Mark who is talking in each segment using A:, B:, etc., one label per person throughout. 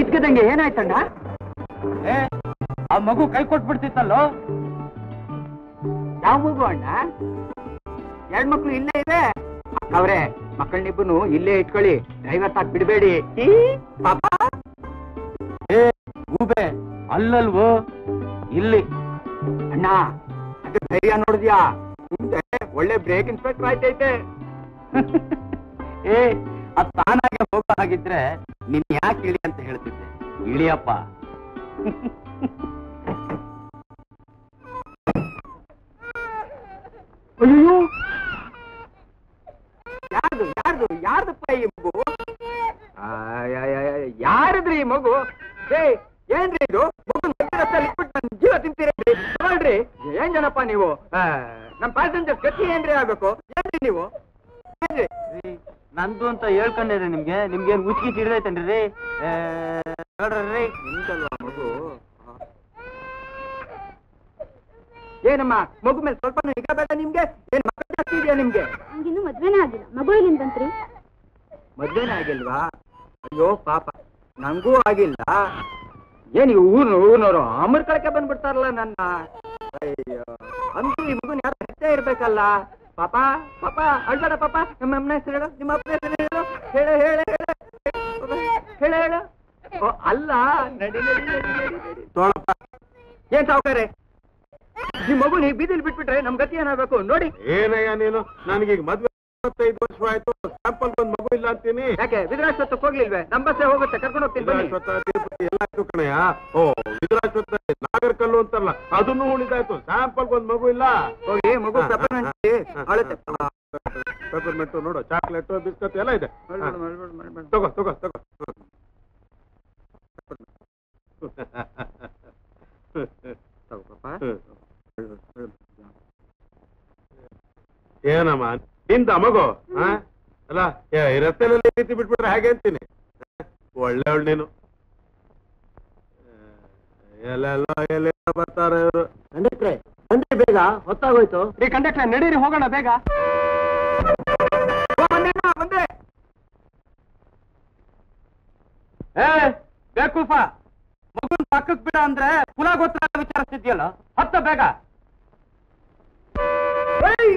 A: ಇದ್ಕದಂಗೆ ಏನಾಯ್ತಣ್ಣ
B: ಏ ಆ ಮಗು ಕೈ ಕೊಟ್ಬಿಡ್ತಿತ್ತಲ್ಲೋ
A: ಯಾವ ಮಗು ಅಣ್ಣ ಎರಡ್ ಮಕ್ಳು ಇಲ್ಲೇ ಇದೆ ಅವ್ರೆ ಮಕ್ಕಳನ್ನಿಬ್ಬನು ಇಲ್ಲೇ ಇಟ್ಕೊಳ್ಳಿ ಡ್ರೈವರ್ ತಾಕ್ ಬಿಡಬೇಡಿ ಪಾಪ
B: ಏ ಗೂಬೆ ಅಲ್ಲಲ್ವೋ ಇಲ್ಲಿ
A: ಅಣ್ಣ ಅದು ಧೈರ್ಯ ನೋಡಿದ್ಯಾ ಮುಂದೆ ಒಳ್ಳೆ ಬ್ರೇಕ್ ಇನ್ಸ್ಪೆಕ್ಟರ್ ಆಯ್ತೈತೆ
B: ಏ ಅದ್ ತಾನಾಗೆ ಹೋಗೋ ಹಾಗಿದ್ರೆ ನಿನ್ ಯಾಕೆ ಇಳಿ ಅಂತ ಹೇಳ್ತಿದ್ದೆ ಇಳಿಯಪ್ಪ
A: ಅಯ್ಯೋ ಯಾರ್ದು ಯಾರ್ದು ಯಾರ್ದಪ್ಪ ಈ ಮಗು ಯಾರದ್ರಿ ಈ ಮಗು ಏ ಏನ್ರಿ ಇದು ಮಗು ರಸ್ತೆಯಲ್ಲಿ ಇಟ್ಬಿಟ್ಟು ನನ್ ಜೀವ ತಿಂತೀರೇನ್ರಿ ನೋಡ್ರಿ ಏನ್ ಜನಪ್ಪ ನೀವು ಆ, ನಮ್ ಪ್ಯಾಸೆಂಜರ್ ಗತಿ ಏನ್ರಿ ಆಗ್ಬೇಕು ಏನ್ರಿ ನೀವು ಏನ್ರಿ
B: ನಂದು ಅಂತ ಹೇಳ್ಕೊಂಡಿರಿ ನಿಮ್ಗೆ ನಿಮ್ಗೇನ್ ಉಚ್ಕಿ ಹಿಡಿದೈತೇನ್ರಿ ನೋಡ್ರಿ
A: ನಿಮ್ದಲ್ವಾ ಮಗು ಏನಮ್ಮ ಮಗು ಮೇಲೆ ಸ್ವಲ್ಪ ನಿಗಾ ಬೇಡ ನಿಮ್ಗೆ ಏನ್ ಮಕ್ಕಳು ಜಾಸ್ತಿ ಇದೆಯಾ ನಿಮ್ಗೆ
C: ನಂಗಿನ್ನೂ ಮದ್ವೆನೇ ಆಗಿಲ್ಲ ಮಗು ಎಲ್ಲಿಂದ ಬಂತ್ರಿ
A: ಮದ್ವೆನೇ ಆಗಿಲ್ವಾ ಅಯ್ಯೋ ಪಾಪ ನಂಗೂ ಆಗಿಲ್ಲ ಏನ್ ಈ ಊರು ಊರ್ನವರು ಅಮರ್ ಕಳಕೆ ಬಂದ್ಬಿಡ್ತಾರಲ್ಲ ನನ್ನ ಅಯ್ಯೋ ಅಂತೂ ಈ ಮಗುನ್ ಯಾರು ಹೆತ್ತೆ ಇರ್ಬೇಕಲ್ಲ ಪಾಪ ಪಾಪ ಅಳ್ಬೇಡ ಪಾಪ ನಿಮ್ಮ ಅಮ್ಮನ ಹೆಸರು ಹೇಳು ನಿಮ್ಮ ಅಪ್ಪನ ಹೆಸರು ಹೇಳು ಹೇಳು ಹೇಳು ಹೇಳು ಹೇಳು ಹೇಳು ಓ, ಅಲ್ಲ ನಡಿ ನಡಿ ನಡಿ ನಡಿ ನಡಿ
B: ತೋಳಪ್ಪ
A: ಏನ್ ಸಾವುಕಾರೆ ಈ ಮಗು ನೀವು ಬೀದಿಲಿ ಬಿಟ್ಬಿಟ್ರೆ ನಮ್ ಗತಿ ಏನಾಗಬೇಕು ನೋಡಿ
D: ಏನಯ್ಯ ನೀನು ನನಗೀಗ ಮದ್ವೆ ಇಪ್ಪತ್ತೈದು ವರ್ಷ ಆಯ್ತು ಸ್ಯಾಂಪಲ್ ಒಂದ್ ಮಗು ಇಲ್ಲ ಅಂತೀನಿ
A: ಯಾಕೆ ವಿದ್ರಾಶ್ವತ್ವಕ್ಕೆ ಹೋಗ್ಲಿಲ್ವೇ ನಮ್ ಬಸ್ಸೇ ಹೋಗುತ್ತೆ ಕರ್ಕೊಂಡು ಹೋಗ್ತೀನಿ ಬನ್ನಿ
D: ವಿಧಾನಸೌಧ, ತಿರುಪತಿ ಎಲ್ಲ ಆಯ್ತು ಕಣಯ್ಯ ಓ ವಿಧಾನಸೌಧ ನಾಗರಕಲ್ಲು ಅಂತಾರಲ್ಲ ಅದನ್ನು ಉಳಿದಾಯ್ತು ಸ್ಯಾಂಪಲ್ ಒಂದ್ ಮಗು ಇಲ್ಲ
A: ಹೋಗಿ ಮಗು ಪೆಪ್ಪರ್ ಹಂಚಿ ಅಳುತ್ತೆ
D: ಪೆಪರ್ಮೆಂಟ್ ನೋಡು ಚಾಕ್ಲೇಟ್ ಬಿಸ್ಕತ್ ಎಲ್ಲ ಇದೆ ಹಾ.
A: ಮಾಡ್ಬೇಡ, ಮಾಡ್ಬೇಡ, ಮಾಡ್ಬೇಡ.
D: ತಗೋ ತಗೋ ತಗೋ
A: ತಗೋ ಪಾಪ.
D: ಏನಮ್ಮ ನಿಂದ ಮಗು ಹಾ? ಅಲ್ಲ ಏ, ಈ ರಸ್ತೆನಲ್ಲಿ ಈ ರೀತಿ ಬಿಟ್ಬಿಟ್ರೆ ಹೇಗೆ ಅಂತೀನಿ ಒಳ್ಳೆ ಒಳ್ಳೆ ನೀನು ಎಲ್ಲೆಲ್ಲ ಎಲ್ಲೆಲ್ಲ ಬರ್ತಾರೆ ಇವರು
B: ಕಂಡಕ್ಟ್ರೆ ಬಂದ್ರಿ ಬೇಗ ಹೊತ್ತಾಗೋಯ್ತು
A: ರೀ ಕಂಡಕ್ಟರ್ ನಡೀರಿ ಹೋಗೋಣ ಬೇಗ ಓ, ಬಂದೆ ಅಣ್ಣ, ಬಂದೆ
B: ಏ ಬೇಕೂಫ ಮಗುನ್ ಪಕ್ಕಕ್ ಬಿಡ ಅಂದ್ರೆ ಕುಲ ಗೊತ್ತ ವಿಚಾರಿಸ್ತಿದ್ಯಲ್ಲ ಹತ್ತ ಬೇಗ
A: ಏಯ್!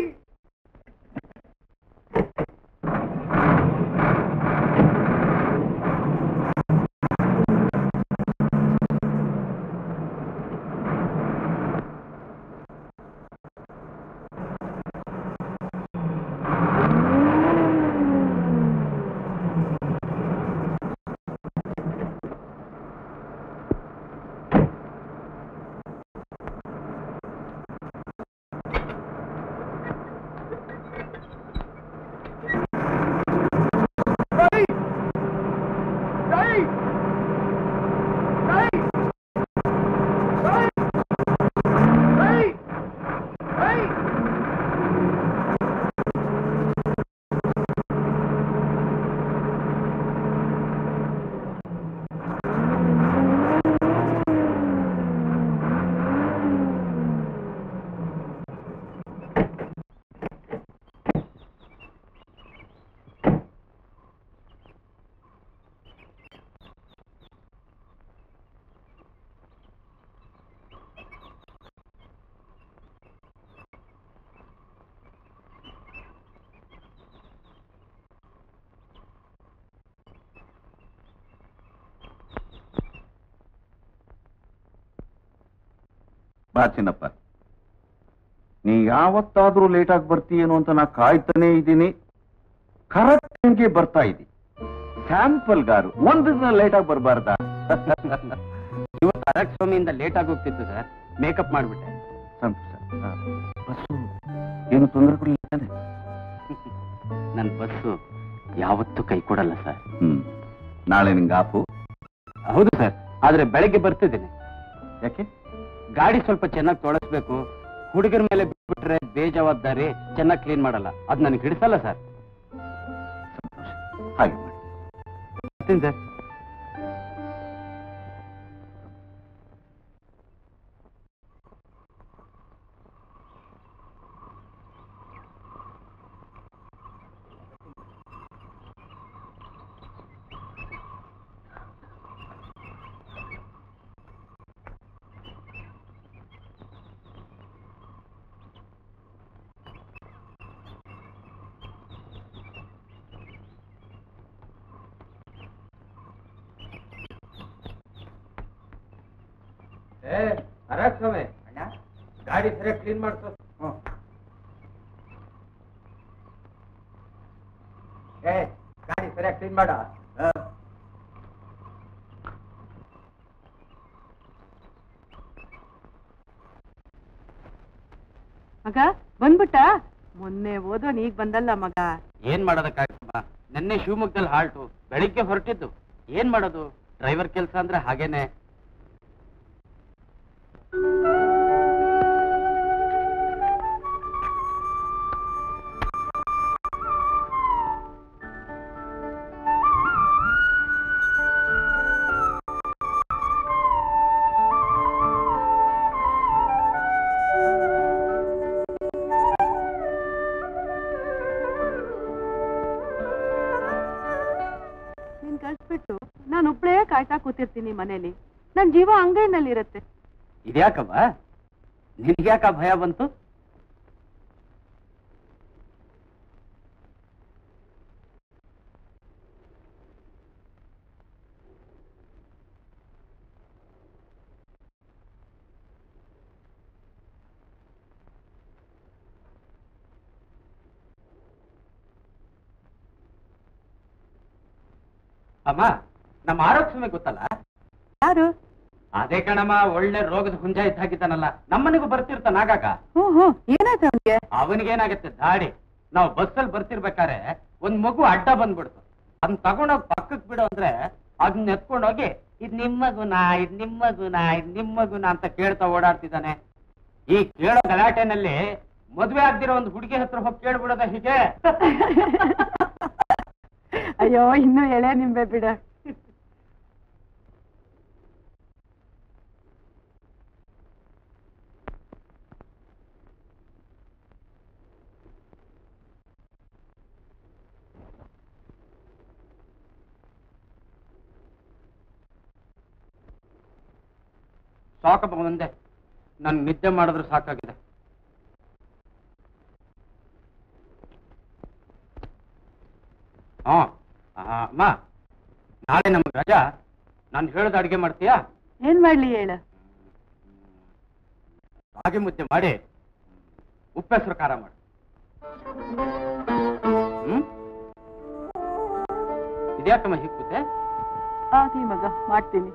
A: ಏಯ್! ಏಯ್! ಏಯ್! ಏಯ್! ಏಯ್! ಏಯ್!
E: ಬಾ ಚಿನ್ನಪ್ಪ ನೀ ಯಾವತ್ತಾದ್ರೂ ಲೇಟ್ ಆಗಿ ಬರ್ತೀಯೇನೋ ಅಂತ ನಾ ಕಾಯ್ತಾನೆ ಇದ್ದೀನಿ ಕರೆಕ್ಟ್ ಟೈಮ್ಗೆ ಬರ್ತಾ ಇದ್ದಿ ಸ್ಯಾಂಪಲ್ ಗಾರು ಒಂದು ದಿನ ಲೇಟ್ ಆಗಿ ಬರಬಾರ್ದ
B: ಇವತ್ತು ಅರಕ್ ಸ್ವಾಮಿಯಿಂದ ಲೇಟ್ ಆಗಿ ಹೋಗ್ತಿತ್ತು ಸರ್ ಮೇಕಪ್ ಮಾಡ್ಬಿಟ್ಟೆ
E: ಸಂತೋಷ ಆ, ಬಸ್ಸು ಏನು ತೊಂದರೆ ಕೊಡಲಿಲ್ಲ ತಾನೆ
B: ನನ್ ಬಸ್ಸು ಯಾವತ್ತೂ ಕೈ ಕೊಡಲ್ಲ ಸರ್
E: ಹ್ಮ್ ನಾಳೆ ನಿಂಗೆ ಆಪು
B: ಹೌದು ಸರ್ ಆದ್ರೆ ಬೆಳಗ್ಗೆ ಬರ್ತಿದ್ದೀನಿ
E: ಯಾಕೆ
B: ಗಾಡಿ ಸ್ವಲ್ಪ ಚೆನ್ನಾಗಿ ತೊಳಸ್ಬೇಕು ಹುಡುಗರ ಮೇಲೆ ಬಿಟ್ಬಿಟ್ರೆ ಬೇಜವಾಬ್ದಾರಿ ಚೆನ್ನಾಗಿ ಕ್ಲೀನ್ ಮಾಡಲ್ಲ ಅದ್ ನನಗೆ ಹಿಡಿಸಲ್ಲ ಸರ್
E: ಸಂತೋಷ ಹಾಗೆ ಮಾಡಿ
B: ಬರ್ತೀನಿ ಸರ್ ಏ ಅರಾಕ್ ಸ್ವಾಮಿ
A: ಅಣ್ಣ
B: ಗಾಡಿ ಸರಿಯಾಗಿ ಕ್ಲೀನ್ ಮಾಡ್ಸೋ
A: ಹ್ಞೂ ಏ ಗಾಡಿ ಸರಿಯಾಗಿ ಕ್ಲೀನ್ ಮಾಡ
F: ಮಗ ಬಂದ್ಬಿಟ್ಟ ಮೊನ್ನೆ ಓದೋನ್ ಈಗ ಬಂದಲ್ಲ ಮಗ
B: ಏನ್ ಮಾಡೋದಕ್ಕಾಗಮ್ಮ ನಿನ್ನೆ ಶಿವಮೊಗ್ಗದಲ್ಲಿ ಹಾಲ್ಟು ಬೆಳಿಗ್ಗೆ ಹೊರಟಿದ್ದು ಏನ್ ಮಾಡೋದು ಡ್ರೈವರ್ ಕೆಲಸ ಅಂದ್ರೆ ಹಾಗೇನೆ
F: ನೀನ್ ಕಳ್ಸ್ಬಿಟ್ಟು ನಾನು ಒಬ್ಳೇ ಕಾಯ್ತಾ ಕೂತಿರ್ತೀನಿ ಮನೇಲಿ ನನ್ ಜೀವ ಅಂಗೈನಲ್ಲಿರತ್ತೆ
B: ಇದ್ಯಾಕವ್ವ ನಿನ್ಗ್ಯಾಕ ಭಯ ಬಂತು ಅಮ್ಮ ನಮ್ಮ ಆರೋಗ್ಯ ಗೊತ್ತಲ್ಲ
F: ಯಾರು
B: ಅದೇ ಕಣಮ್ಮ ಒಳ್ಳೆ ರೋಗದ ಹುಂಜ ಇದ್ದ ಹಾಕಿದ್ದಾನಲ್ಲ ನಮ್ಮನಿಗೂ ಬರ್ತಿರ್ತಾನ ಆಗಾಗ
F: ಹ್ಮ್ ಹ್ಮ್ ಏನಾಯ್ತು ಅವನಿಗೆ
B: ಅವನಿಗೇನಾಗತ್ತೆ ದಾಡಿ ನಾವು ಬಸ್ಸಲ್ಲಿ ಬರ್ತಿರ್ಬೇಕಾರೆ ಒಂದ್ ಮಗು ಅಡ್ಡ ಬಂದ್ಬಿಡ್ತು ಅದನ್ನ ತಗೊಂಡೋಗ್ ಪಕ್ಕಕ್ ಬಿಡು ಅಂದ್ರೆ ಅದನ್ನ ಎತ್ಕೊಂಡೋಗಿ ಇದ್ ನಿಮ್ಮ ಗುಣ ಇದ್ ನಿಮ್ಮ ಗುಣ ಇದ್ ನಿಮ್ಮ ಗುಣ ಅಂತ ಕೇಳ್ತಾ ಓಡಾಡ್ತಿದ್ದಾನೆ ಈ ಕೇಳೋ ಗಲಾಟೆನಲ್ಲಿ ಮದ್ವೆ ಆಗ್ದಿರೋ ಒಂದು ಹುಡುಗಿ ಹತ್ರ ಹೋಗಿ ಕೇಳ್ಬಿಡೋದ ಹೀಗೆ
F: ಅಯ್ಯೋ ಇನ್ನು ಎಳೆ ನಿಂಬೆ ಬಿಡ
B: ಸಾಕಪ್ಪ ಮುಂದೆ ನನ್ ನಿದ್ದೆ ಮಾಡಿದ್ರೆ ಸಾಕಾಗಿದೆ ಹಾ ಆ, ಅಮ್ಮ ನಾಳೆ ನಮ್ಗೆ ರಜಾ ನಾನು ಹೇಳ್ದ ಅಡಿಗೆ ಮಾಡ್ತೀಯಾ
F: ಏನ್ ಮಾಡ್ಲಿ ಹೇಳ
B: ರಾಗಿ ಮುದ್ದೆ ಮಾಡಿ ಉಪ್ಪೆಸರು ಖಾರ ಮಾಡಿ ಹ್ಮ್ ಇದ್ಯಾಕಮ್ಮ ಹಿಕ್ಕುತ್ತೆ
F: ಆಗ್ಲಿ ಮಗ ಮಾಡ್ತೀನಿ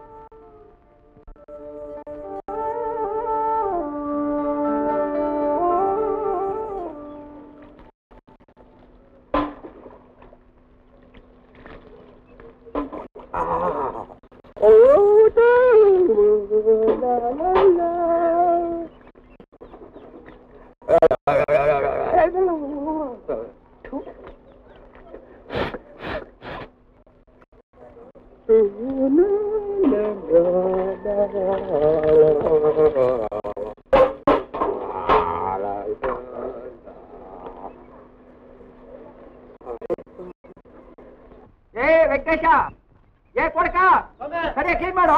A: ಏ ವೆಂಕಟೇಶ ಏ ಕೊಡ್ಕ ಸರಿಯಾಗಿ ಕ್ಲೀನ್ ಮಾಡು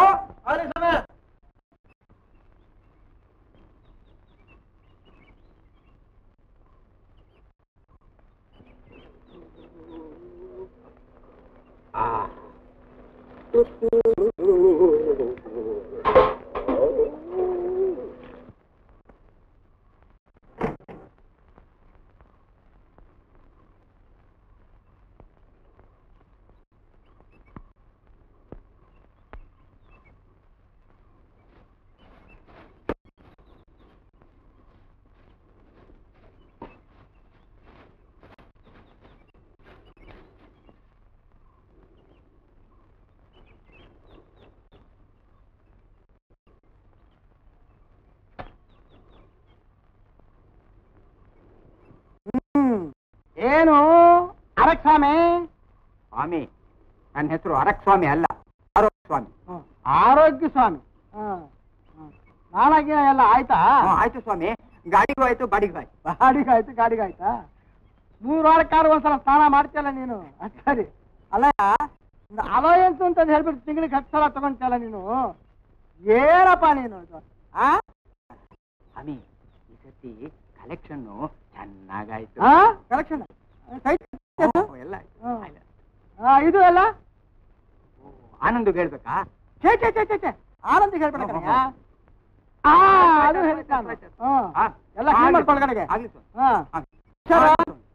F: ಏನು ಅರಕ್ ಸ್ವಾಮಿ
A: ಸ್ವಾಮಿ ನನ್ನ ಹೆಸರು ಅರಕ್ ಸ್ವಾಮಿ ಅಲ್ಲ ಆರೋಗ್ಯ ಸ್ವಾಮಿ
F: ಆರೋಗ್ಯ ಸ್ವಾಮಿ ನಾಳೆಗೆ ಎಲ್ಲ ಆಯ್ತಾ
A: ಹ್ಮ್, ಆಯ್ತು ಸ್ವಾಮಿ ಗಾಡಿಗೂ ಆಯ್ತು ಬಾಡಿಗೂ ಆಯ್ತು
F: ಗಾಡಿಗಾಯ್ತು ಗಾಡಿಗಾಯ್ತಾ ಮೂರು ವಾರಕ್ಕಾರು ಒಂದ್ಸಲ ಸ್ನಾನ ಮಾಡ್ತಿಯಲ್ಲ ನೀನು ಅದ್ ಸರಿ ಅಲ್ಲ ಅಲೋಯನ್ಸ್ ಅಂತ ಹೇಳ್ಬಿಟ್ಟು ತಿಂಗಳಿಗೆ ಹತ್ತು ಸಲ ತಗೊಂತಿಯಲ್ಲ ನೀನು ಏನಪ್ಪ ನೀನು ಇದು ಆ
A: ಸ್ವಾಮಿ ಈ ಸತಿ ಕಲೆಕ್ಷನ್ ಚೆನ್ನಾಗಾಯ್ತು
F: ಕಲೆಕ್ಷನ್
A: ಹ್ಮ್, ಎಲ್ಲ ಆಯ್ತು.
F: ಹ್ಮ್.
A: ಆಯ್ತು.
F: ಇದು ಎಲ್ಲ
A: ಓ, ಆನಂದ್ ಹೇಳ್ಬೇಕಾ
F: ಛೇ ಛೇ ಛೇ ಛೇ ಛೇ ಆನಂದಿಗೆ ಹೇಳ್ಬೇಡ ಕಣಯ್ಯ. ಆ, ಅದು ಹೇಳಿದ್ ನಾನು. ಹ್ಮ್.
A: ಆ,
F: ಎಲ್ಲ clean
A: ಆಗ್ಲಿ
F: ಮಾಡ್ಕೊ ಒಳಗಡೆಗೆ.
A: ಆಗ್ಲಿ ಸರ್.
F: ಹಾ.
A: ಆಗ್ಲಿ.
F: ಹುಷಾರು.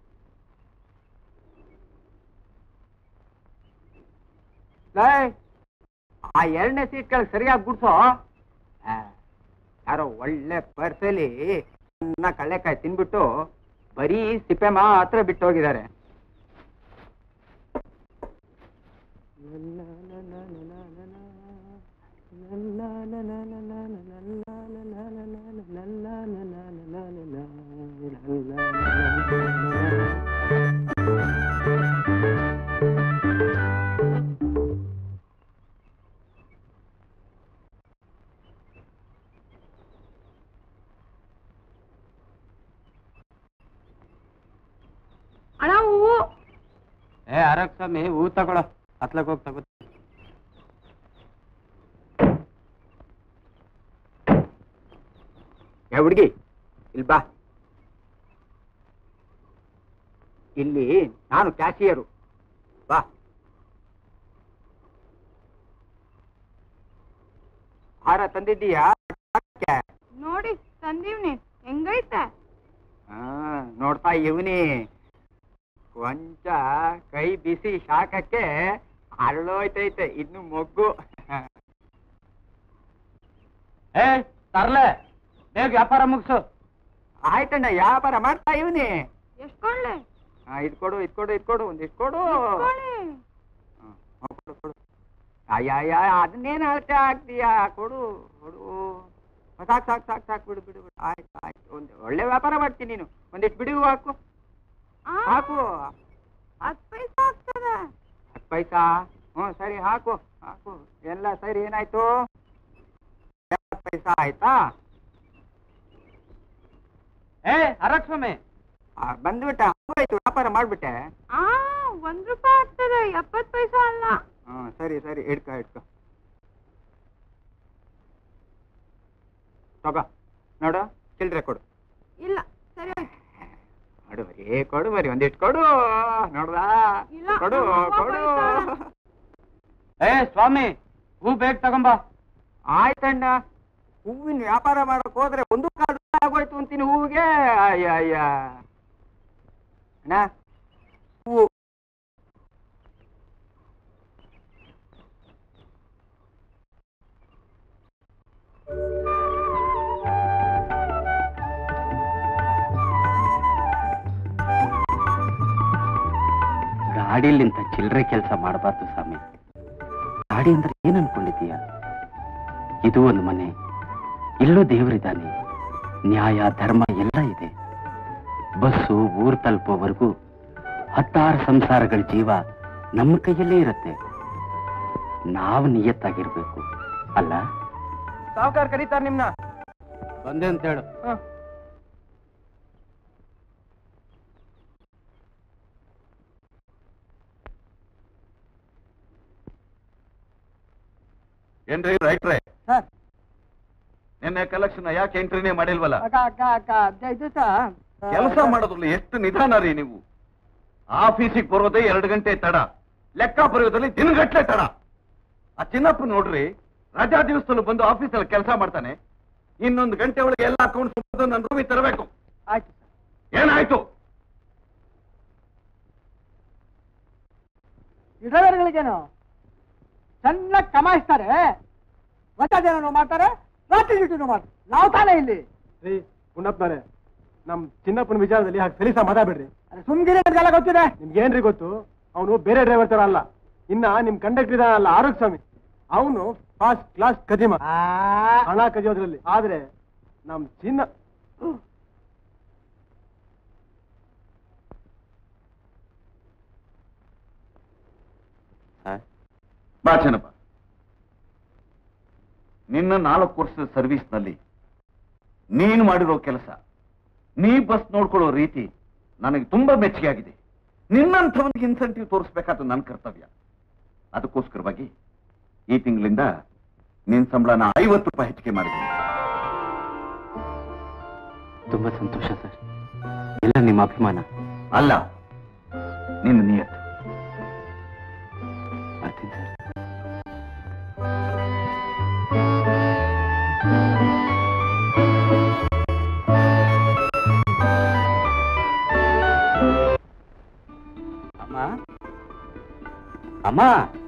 A: ಲೇ, ಆ ಎರಡನೇ ಸೀಟ್ ಕೆಳಗೆ ಸರಿಯಾಗಿ ಗುಡ್ಸೋ ಆ, ಯಾರೋ ಒಳ್ಳೆ ಪರ್ಸಲಿ ಸಣ್ಣ ಕಳ್ಳೆಕಾಯಿ ತಿನ್ಬಿಟ್ಟು ಬರೀ ಸಿಪ್ಪೆ ಮಾತ್ರ ಬಿಟ್ಟು ಹೋಗಿದ್ದಾರೆ
C: ಅಣ್ಣ ಹೂವು
B: ಏ ಅರಕ್ ಸ್ವಾಮಿ ಹೂ ತಗೊಳ್ಳೋ ಹತ್ಲಕ್ ಹೋಗಿ ತಗೋ
A: ಏ ಹುಡುಗಿ ಇಲ್ಲಿ ಬಾ ಇಲ್ಲಿ ನಾನು ಕ್ಯಾಶಿಯರು ಬಾ ಹಾರ ತಂದಿದ್ದೀಯಾ ಯಾಕೆ?
C: ನೋಡಿ ಸಂದೀವ್ನಿ ಹೆಂಗೈತೆ
A: ಆ, ನೋಡ್ತಾ ಇವನಿ ಕೊಂಚ ಕೈ ಬಿಸಿ ಶಾಖಕ್ಕೆ ಅರಳೋಯ್ತೈತೆ ಇನ್ನು ಮೊಗ್ಗು
B: ಏ ತರ್ಲೆ ಬೇಗ ವ್ಯಾಪಾರ ಮುಗಿಸು
A: ಆಯ್ತಣ್ಣ ವ್ಯಾಪಾರ ಮಾಡ್ತಾ ಇವನಿ
C: ಎಷ್ಟ್ ಕೊಳ್ಳೆ
A: ಇದ್ ಕೊಡು ಇದ್ ಕೊಡು ಇದ್ ಕೊಡು ಒಂದಿಷ್ಟು ಕೊಡು
C: ಕೊಳ್ಳೆ
A: ಹ್ಮ್, ಹ್ಮ್, ಕೊಡು ಕೊಡು ಅಯ್ಯ ಅದನ್ನೇನು ಅಳತೆ ಆಗ್ತೀಯಾ ಕೊಡು ಕೊಡು ಸಾಕು ಸಾಕು ಸಾಕು ಸಾಕು ಬಿಡು ಬಿಡು ಬಿಡು ಆಯ್ತು ಆಯ್ತು ಒಂದು ಒಳ್ಳೆ ವ್ಯಾಪಾರ ಮಾಡ್ತೀನಿ ನೀನು ಒಂದಿಷ್ಟು ಬಿಡುವು ಹಾಕು
C: ಆ,
A: ಹಾಕು
C: ಹತ್ ಪೈಸಾ ಆಗ್ತದೆ
A: ಹತ್ತು ಪೈಸಾ ಹ್ಞೂ ಸರಿ ಹಾಕು ಹಾಕು ಎಲ್ಲ ಸರಿ ಏನಾಯ್ತು ಎಪ್ಪತ್ತು ಪೈಸಾ ಆಯ್ತಾ
B: ಏ ಅರಕ್ ಸ್ವಾಮಿ
A: ಆ, ಬಂದ್ಬಿಟ್ಟೆ ಆಯ್ತು ವ್ಯಾಪಾರ ಮಾಡ್ಬಿಟ್ಟೆ
C: ಆ ಒಂದ್ ರೂಪಾಯಿ ಆಗ್ತದೆ ಎಪ್ಪತ್ ಪೈಸಾ ಅಲ್ಲ
A: ಹ್ಞೂ ಸರಿ ಸರಿ ಇಡ್ಕೊ ಇಡ್ಕೊ ತಗೋ ನೋಡು ಚಿಲ್ಲರೆ ಕೊಡು
C: ಇಲ್ಲ ಸರಿ ಆಯ್ತು
A: ಕೊಡು ಬರೀ ಕೊಡು ಬರೀ ಒಂದಿಷ್ಟು ಕೊಡು ನೋಡ್ದಾ
C: ಇಲ್ಲ,
A: ಕೊಡು
C: ನಮ್ಮ ಅವ್ವ
A: ಕೊಡು
C: ಬೈತಾಳೆ.
B: ಏ ಸ್ವಾಮಿ ಹೂ ಬೇಗ ತಗೊಂಬಾ
A: ಆಯ್ತಣ್ಣ ಹೂವಿನ ವ್ಯಾಪಾರ ಮಾಡಕ್ ಹೋದ್ರೆ ಒಂದು ಕಾಲು ಆಗೋಯ್ತು ಅಂತೀನಿ ಹೂವಿಗೆ ಅಯ್ಯ ಅಯ್ಯ ಅಣ್ಣ ಹೂವು
B: ಗಾಡಿಲಿಂತ ಚಿಲ್ಲರೆ ಕೆಲಸ ಮಾಡಬಾರ್ದು ಸ್ವಾಮಿ ಗಾಡಿ ಅಂದ್ರೆ ಏನ್ ಅನ್ಕೊಂಡಿದೀಯ ಇದು ಒಂದು ಮನೆ ಇಲ್ಲೂ ದೇವರಿದ್ದಾನೆ ನ್ಯಾಯ ಧರ್ಮ ಎಲ್ಲ ಇದೆ ಬಸ್ಸು ಊರ್ ತಲುಪೋವರೆಗೂ ಹತ್ತಾರು ಸಂಸಾರಗಳ ಜೀವ ನಮ್ಮ ಕೈಯಲ್ಲೇ ಇರುತ್ತೆ ನಾವು ನಿಯತ್ತಾಗಿರ್ಬೇಕು ಅಲ್ಲ
A: ಸಾವುಕಾರ ಕರೀತಾರ ನಿಮ್ನ
B: ಬಂದೆ ಅಂತ ಹೇಳು
E: ಏನ್ರಿ ರೈಟ್ರೆ
F: ಸರ್
E: ನಿನ್ನೆ ಕಲೆಕ್ಷನ್ ಯಾಕೆ ಎಂಟ್ರಿನೇ ಮಾಡಿಲ್ವಲ್ಲ
F: ಅಕ್ಕ ಅಕ್ಕ ಅಕ್ಕ ಹದಿನೈದು ದಿವಸ
E: ಕೆಲಸ ಮಾಡೋದ್ರಲ್ಲಿ ಎಷ್ಟು ನಿಧಾನ ರೀ ನೀವು ಆಫೀಸಿಗೆ ಬರೋದೇ ಎರಡು ಗಂಟೆ ತಡ ಲೆಕ್ಕ ಬರೆಯೋದ್ರಲ್ಲಿ ದಿನಗಟ್ಲೆ ತಡ ಆ ಚಿನ್ನಪ್ಪ ನೋಡ್ರಿ ರಜಾ ದಿವಸದಲ್ಲೂ ಬಂದು ಆಫೀಸಲ್ಲಿ ಕೆಲಸ ಮಾಡ್ತಾನೆ ಇನ್ನೊಂದು ಗಂಟೆ ಒಳಗೆ ಎಲ್ಲ ಅಕೌಂಟ್ಸ್ ನನ್ನ ರೂಮಿಗೆ ತರಬೇಕು
F: ಆಯ್ತು ಸರ್
E: ಏನಾಯ್ತು
F: ಈ ಡ್ರೈವರ್ಗಳಿಗೇನು ಚೆನ್ನಾಗಿ ಕಮಾಯಿಸ್ತಾರೆ ಹೊಸದೇನೋ ಮಾಡ್ತಾರೆ ರಾತ್ರಿ ಡ್ಯೂಟಿನೂ ಮಾಡ್ತಾರೆ ನಾವು ತಾನೇ ಇಲ್ಲಿ
D: ರೀ ಗುಂಡಪ್ಪನವ್ರೆ ನಮ್ ಚಿನ್ನಪ್ಪನ ವಿಚಾರದಲ್ಲಿ ಹಾಗೆ ಸಲೀಸ ಮಾತಾಡ್ಬೇಡ್ರಿ
F: ಅರೆ ಸುಮ್ಗಿರಿ ನಮ್ಗೆಲ್ಲ ಗೊತ್ತಿದೆ
D: ನಿಮ್ಗೇನ್ರಿ ಗೊತ್ತು ಅವನು ಬೇರೆ ಡ್ರೈವರ್ ತರ ಅಲ್ಲ ಇನ್ನ ನಿಮ್ ಕಂಡಕ್ಟರ್ ಇದಾನಲ್ಲ ಆರೋಗ್ಯ ಸ್ವಾಮಿ ಅವನು ಫಾಸ್ಟ್ ಕ್ಲಾಸ್ ಕದಿಮ
F: ಆ,
D: ಹಣ ಕದಿಯೋದ್ರಲ್ಲಿ ಆದ್ರೆ ನಮ್ ಚಿನ್ನ
E: ಬಾ ಚೆನ್ನಪ್ಪ ನಿನ್ನ ನಾಲ್ಕು ವರ್ಷದ ಸರ್ವಿಸ್ನಲ್ಲಿ ನೀನು ಮಾಡಿರೋ ಕೆಲಸ ನೀ ಬಸ್ ನೋಡ್ಕೊಳ್ಳೋ ರೀತಿ ನನಗೆ ತುಂಬಾ ಮೆಚ್ಚುಗೆ ಆಗಿದೆ ನಿನ್ನಂಥವನಿಗೆ ಇನ್ಸೆಂಟಿವ್ ತೋರಿಸ್ಬೇಕಾದ ನನ್ನ ಕರ್ತವ್ಯ ಅದಕ್ಕೋಸ್ಕರವಾಗಿ ಈ ತಿಂಗಳಿಂದ ನಿನ್ ಸಂಬಳನ ಐವತ್ತು ರೂಪಾಯಿ ಹೆಚ್ಚಿಗೆ ಮಾಡಿದ್ದೀನಿ
B: ತುಂಬಾ ಸಂತೋಷ ಸರ್ ಎಲ್ಲ ನಿಮ್ಮ ಅಭಿಮಾನ
E: ಅಲ್ಲ ನಿನ್ನ ನಿಯತ್
B: ಮಾಡ್ತೀನಿ ಸರ್ ಅಮ್ಮ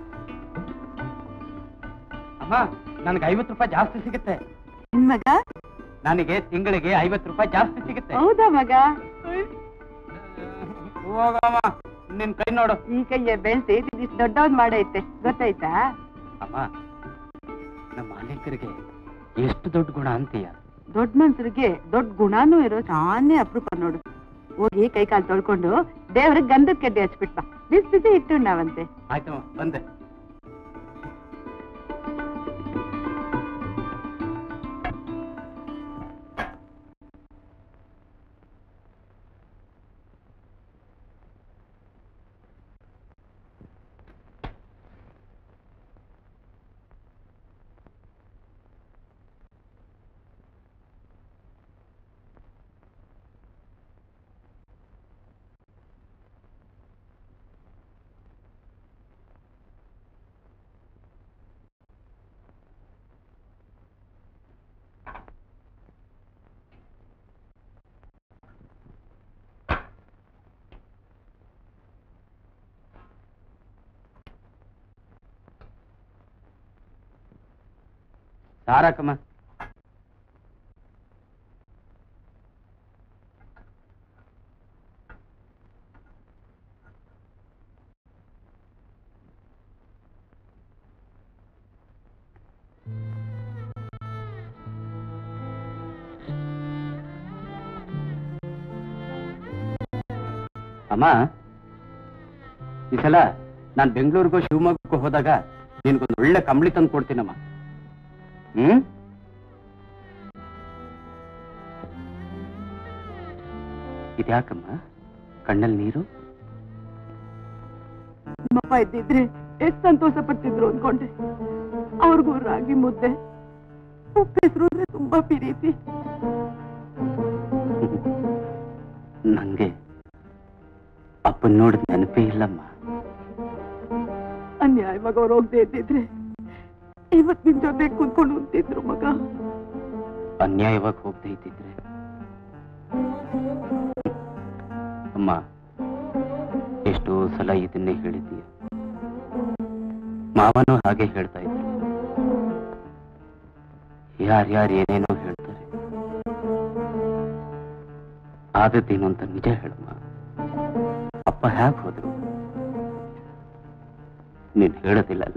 B: ಅಮ್ಮ ನನಗೆ ಐವತ್ತು ರೂಪಾಯಿ ಜಾಸ್ತಿ ಸಿಗುತ್ತೆ
C: ನಿನ್ ಮಗ
B: ನನಗೆ ತಿಂಗಳಿಗೆ ಐವತ್ತು ರೂಪಾಯಿ ಜಾಸ್ತಿ ಸಿಗುತ್ತೆ
C: ಹೌದಾ ಮಗ
B: ಹೋಗಮ್ಮ ನಿನ್ ಕೈ ನೋಡು
C: ಈ ಕೈಯ ಬೆಳ್ಸಿ ಇದಿಷ್ಟು ದೊಡ್ಡವನ್ ಮಾಡೈತೆ ಗೊತ್ತಾಯ್ತಾ
B: ಅಮ್ಮ ನಮ್ಮ ಮಾಲೀಕರಿಗೆ ಎಷ್ಟು ದೊಡ್ಡ ಗುಣ ಅಂತೀಯ
C: ದೊಡ್ಡ ಮನ್ಸರಿಗೆ ದೊಡ್ಡ ಗುಣನೂ ಇರೋ ಸಾನೇ ಅಪರೂಪ ನೋಡು ಹೋಗಿ ಕೈ ಕಾಲು ತೊಳ್ಕೊಂಡು ದೇವ್ರಿಗೆ ಗಂಧದ ಕಡ್ಡಿ ಹಚ್ಬಿಟ್ ಬಾ ಬಿಸಿ ಬಿಸಿ ಇಟ್ಟು ನಾವಂತೆ
B: ಆಯ್ತಮ್ಮ ಬಂದೆ ಸಾರಕ್ಕಮ್ಮ ಅಮ್ಮ ಈ ಸಲ ನಾನು ಬೆಂಗಳೂರಿಗೂ ಶಿವಮೊಗ್ಗಕ್ಕೂ ಹೋದಾಗ ನಿನ್ಗೊಂದು ಒಳ್ಳೆ ಕಂಬಳಿ ತಂದು ಕೊಡ್ತೀನಮ್ಮ ಹ್ಮ್ ಇದ್ಯಾಕಮ್ಮ ಕಣ್ಣಲ್ಲಿ ನೀರು
C: ನಿಮ್ಮಪ್ಪ ಇದ್ದಿದ್ರೆ ಎಷ್ಟು ಸಂತೋಷ ಪಡ್ತಿದ್ರು ಅನ್ಕೊಂಡೆ ಅವ್ರಿಗೂ ರಾಗಿ ಮುದ್ದೆ ಉಪ್ಪು ಹೆಸರು ಅಂದ್ರೆ ತುಂಬಾ ಪ್ರೀತಿ
B: ನಂಗೆ ಅಪ್ಪನ್ ನೋಡಿದ ನೆನಪೇ ಇಲ್ಲಮ್ಮ
C: ಅನ್ಯಾಯವಾಗಿ ಅವ್ರು ಹೋಗದೆ ಇದ್ದಿದ್ರೆ ಇವತ್ ನಿನ್ ಜೊತೆ ಕೂತ್ಕೊಂಡು ಉಂತಿದ್ರು ಮಗ
B: ಅನ್ಯಾಯವಾಗಿ ಹೋಗದೆ ಇದ್ದಿದ್ರೆ ಅಮ್ಮ ಎಷ್ಟೋ ಸಲ ಇದನ್ನೇ ಹೇಳಿದ್ದೀಯ ಮಾವನೂ ಹಾಗೆ ಹೇಳ್ತಾ ಇದ್ರು ಯಾರ್ಯಾರು ಏನೇನೋ ಹೇಳ್ತಾರೆ ಆದದ್ದೇನು ಅಂತ ನಿಜ ಹೇಳಮ್ಮ ಅಪ್ಪ ಹ್ಯಾಕ್ ಹೋದ್ರು ನೀನ್ ಹೇಳೋದಿಲ್ಲಲ್ಲ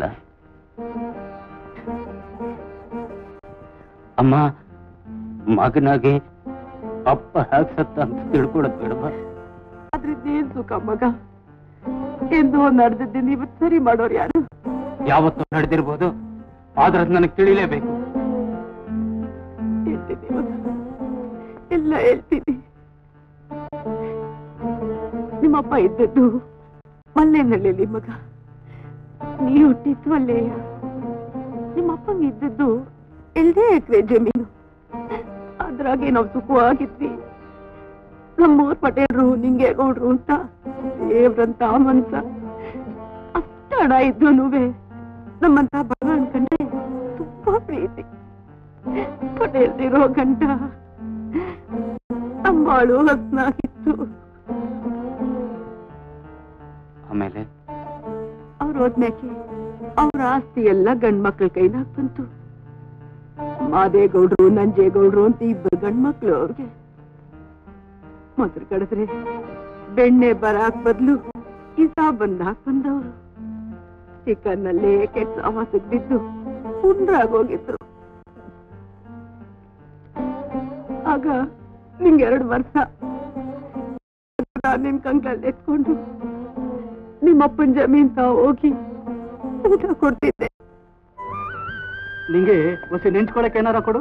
B: ಅಮ್ಮ ಮಗನಾಗೆ ಅಪ್ಪ ಹ್ಯಾಕ್ ಸತ್ತ ಅಂತ ತಿಳ್ಕೊಳದ್ ಬೇಡವಾ
C: ಅದ್ರಿಂದ ಏನ್ ಸುಖ ಮಗ ಎಂದು ನಡೆದಿದ್ದೀನಿ ಇವತ್ ಸರಿ ಮಾಡೋರು ಯಾರು
B: ಯಾವತ್ತೂ ನಡೆದಿರ್ಬೋದು ಆದ್ರೆ ಅದು ನನಗೆ ತಿಳಿಲೇಬೇಕು
C: ಹೇಳ್ತೀನಿ ಮಗ. ಎಲ್ಲ ಹೇಳ್ತೀನಿ ನಿಮ್ಮಪ್ಪ ಇದ್ದದ್ದು ಮಲ್ಲೇನಹಳ್ಳಿಲಿ ಮಗ ನೀ ಹುಟ್ಟಿದ್ದು ಅಲ್ಲೇಯ ನಿಮ್ಮಪ್ಪಂಗ ಇದ್ದದ್ದು ಎಲ್ದೇ ಎಕರೆ ಜಮೀನು ಅದ್ರಾಗೆ ನಾವು ಸುಖವಾಗಿದ್ವಿ ನಮ್ಮೂರ್ ಪಟೇಲ್ರು ನಿಂಗೆ ಗೌಡ್ರು ಅಂತ ದೇವ್ರಂತ ಮನ್ಸ ಅಷ್ಟ ಹಣ ಇದ್ದುನುವೆ ನಮ್ಮಂತ ಬಡ ಅನ್ಕಂಡ್ರೆ ತುಂಬಾ ಪ್ರೀತಿ ಪಟೇಲ್ದಿರೋ ಗಂಟ ಅಂಬಾಳು ಹಸ್ನಾಗಿತ್ತು
B: ಆಮೇಲೆ
C: ಅವ್ರು ಹೋದ್ಮ್ಯಾಕೆ ಅವ್ರ ಆಸ್ತಿ ಎಲ್ಲ ಗಂಡ್ ಮಕ್ಳ ಕೈನಾಗ್ ಬಂತು ಮಾದೇಗೌಡ್ರು ನಂಜೇಗೌಡ್ರು ಅಂತ ಇಬ್ಬರು ಗಂಡ್ ಮಕ್ಳು ಅವ್ರಿಗೆ ಮೊದಲು ಕಡಿದ್ರೆ ಬೆಣ್ಣೆ ಬರಾಕ್ ಬದ್ಲು ಇಸಾ ಬಂದಾಕ್ ಬಂದವ್ರು ಚಿಕನ್ನಲ್ಲೇ ಕೆಟ್ಟ ಸಮಾಸಕ್ ಬಿದ್ದು ಪುಂಡ್ರಾಗೋಗಿದ್ರು ಆಗ ನಿಂಗೆ ಎರಡು ವರ್ಷ ನಾನ್ ನಿನ್ ಕಂಕಳಲ್ಲಿ ಎತ್ಕೊಂಡು ನಿಮ್ಮಪ್ಪನ ಜಮೀನ್ ತಾ ಹೋಗಿ ಊಟ ಕೊಡ್ತಿದ್ದೆ
F: ನಿಂಗೆ ಹೊಸ ನೆಂಚ್ಕೊಳಕ್ ಏನಾರ ಕೊಡು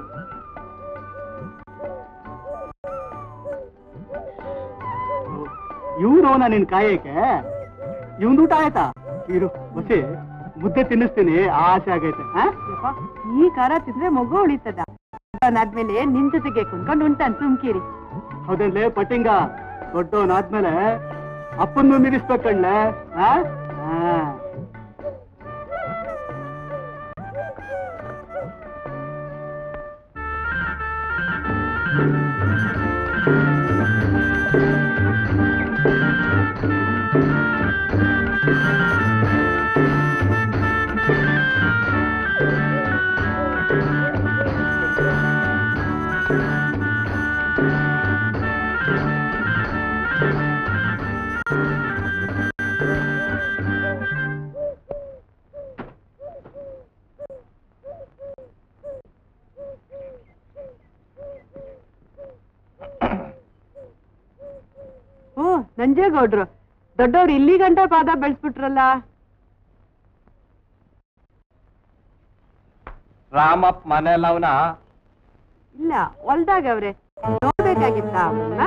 F: ಇವ್ರು ನಿನ್ ಕಾಯಕ್ಕೆ ಇವ್ನ್ ಊಟ ಆಯ್ತಾ ಇರು ಹೊಸಿ ಮುದ್ದೆ ತಿನ್ನಿಸ್ತೀನಿ ಆಸೆ ಆಗೈತೆ ಆ?
C: ಈ ಖಾರ ತಿಂದ್ರೆ ಮಗು ಉಳಿತದ ಅದಾದ್ಮೇಲೆ ನಿನ್ ಜೊತೆಗೆ ಕುಂತ್ಕೊಂಡು ಉಂಟಾನ್ ಸುಮ್ಕಿರಿ
F: ಹೌದೇನ್ಲೇ ಪಟ್ಟಿಂಗ ದೊಡ್ಡವನಾದ್ಮೇಲೆ ಅಪ್ಪನ್ನು ನಿಲ್ಲಿಸ್ಬೇಕಣ್ಣ ಆ? ಆ.
C: ನಂಜೇಗೌಡ್ರು ದೊಡ್ಡವ್ರು ಇಲ್ಲಿ ಗಂಟ ಪಾದ ಬೆಳೆಸ್ಬಿಟ್ರಲ್ಲ
A: ರಾಮಪ್ಪ ಮನೆಯಲ್ಲವನ
C: ಇಲ್ಲ ಹೊಲ್ದಾಗ ಅವ್ರೆ ನೋಡ್ಬೇಕಾಗಿತ್ತ ಅವನ್ನ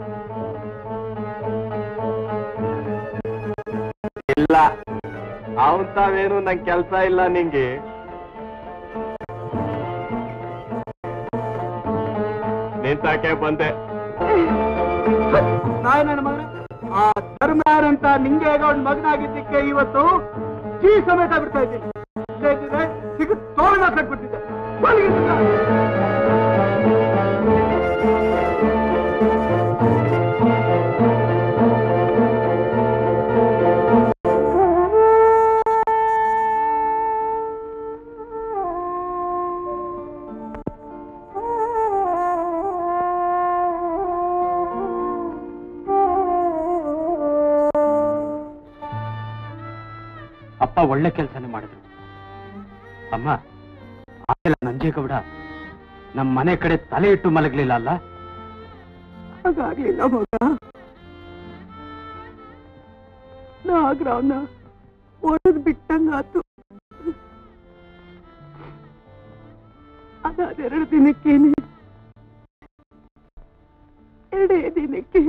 A: ಇಲ್ಲ ಅವನ್ ತಾವೇನು ನಂಗೆ ಕೆಲ್ಸ ಇಲ್ಲ ನಿಂಗೆ ನಿಂತಾಕೆ ಬಂದೆ
F: ನಾಯಿ ನನ್ನ ಮಗನ ಆ ಧರ್ಮ ಯಾರಂತ ನಿಂಗೆ ಒಂದು ಮಗನಾಗಿದ್ದಕ್ಕೆ ಇವತ್ತು ಜೀ ಸಮೇತ ಬಿಡ್ತಾ ಇದ್ದೀನಿ ಇಲ್ಲೇ ಇದ್ದಿದ್ರೆ ಸಿಗ ತೋರಣ ಕಟ್ಬಿಟ್ಟಿದ್ದೆ ಮಲಗಿದ್ದಿಲ್ಲ.
B: ಅಪ್ಪ ಒಳ್ಳೆ ಕೆಲಸನೇ ಮಾಡಿದ್ರು ಅಮ್ಮ ಆಮೇಲೆ ನಂಜೇಗೌಡ ನಮ್ಮ ಮನೆ ಕಡೆ ತಲೆ ಇಟ್ಟು ಮಲಗ್ಲಿಲ್ಲ ಅಲ್ಲ
C: ಹಾಗಾಗ್ಲಿಲ್ಲ ಮಗ ನಾಗರಾವ್ನ ಒಡೆದ್ ಬಿಟ್ಟಂಗಾತು ಅದಾದೆರಡು ದಿನಕ್ಕೇನೆ ಎರಡೇ ದಿನಕ್ಕೆ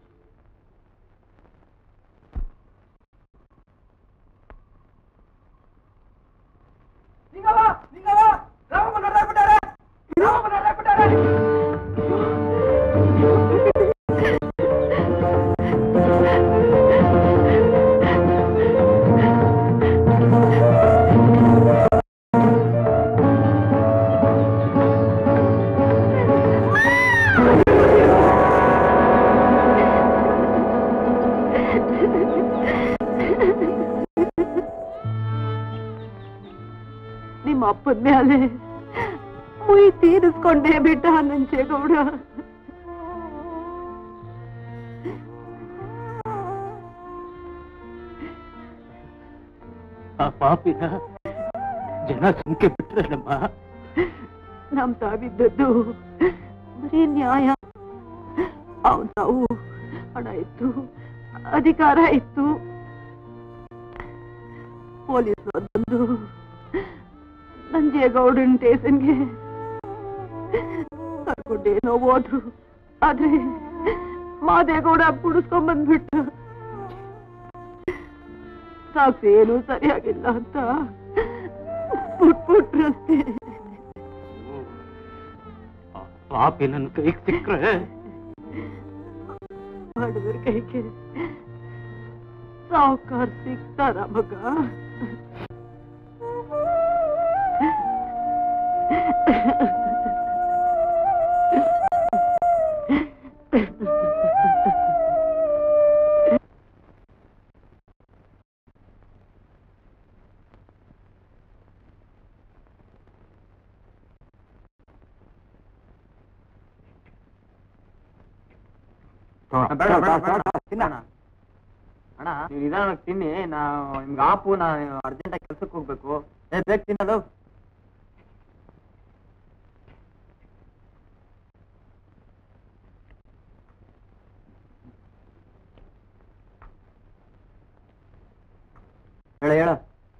C: ನಿಮ್ಮ ಅಪ್ಪನ ಮೇಲೆ ಮುಯಿ ತೀರಿಸ್ಕೊಂಡೇ ಬಿಟ್ಟ ನಂಜೇಗೌಡ
B: ಆ ಪಾಪಿನ ಜನ ಸುಮ್ಕೆ ಬಿಟ್ರಲ್ಲಮ್ಮ
C: ನಮ್ ತಾವಿದ್ದದ್ದು ಬರೀ ನ್ಯಾಯ ಅವನ್ ತಾವು ಹಣ ಇತ್ತು ಅಧಿಕಾರ ಇತ್ತು ಪೊಲೀಸರು ಬಂದು ನಂಜೇಗೌಡನ್ ಸ್ಟೇಷನ್ಗೆ ಕರ್ಕೊಂಡೇನೋ ಹೋದ್ರು ಆದ್ರೆ ಮಾದೇಗೌಡ ಪುಡಿಸ್ಕೊಂಡ್ ಬಂದ್ಬಿಟ್ಟು ಸಾಕ್ಷಿ ಏನು ಸರಿಯಾಗಿಲ್ಲ ಅಂತ ಬಿಟ್ಬಿಟ್ರಷ್ಟೇ
B: ಆ ಪಾಪಿ ನನ್ನ ಕೈಗೆ ಸಿಕ್ಕ್ರೆ
C: ಬಡವರ ಕೈಗೆ ಸಾವುಕಾರ ಸಿಗ್ತಾರ ಮಗ
A: ತಿನ್ನಣ ಅಣ್ಣ ನೀವು ನಿಧಾನವಾಗಿ ತಿನ್ನಿ ನಾವು ನಿಮ್ಗೆ ಆಪು ನಾ ಅರ್ಜೆಂಟಾಗಿ ಕೆಲ್ಸಕ್ಕೆ ಹೋಗ್ಬೇಕು ಏ ಬೇಗ ತಿನ್ನೋದು ಹೇಳ ಹೇಳ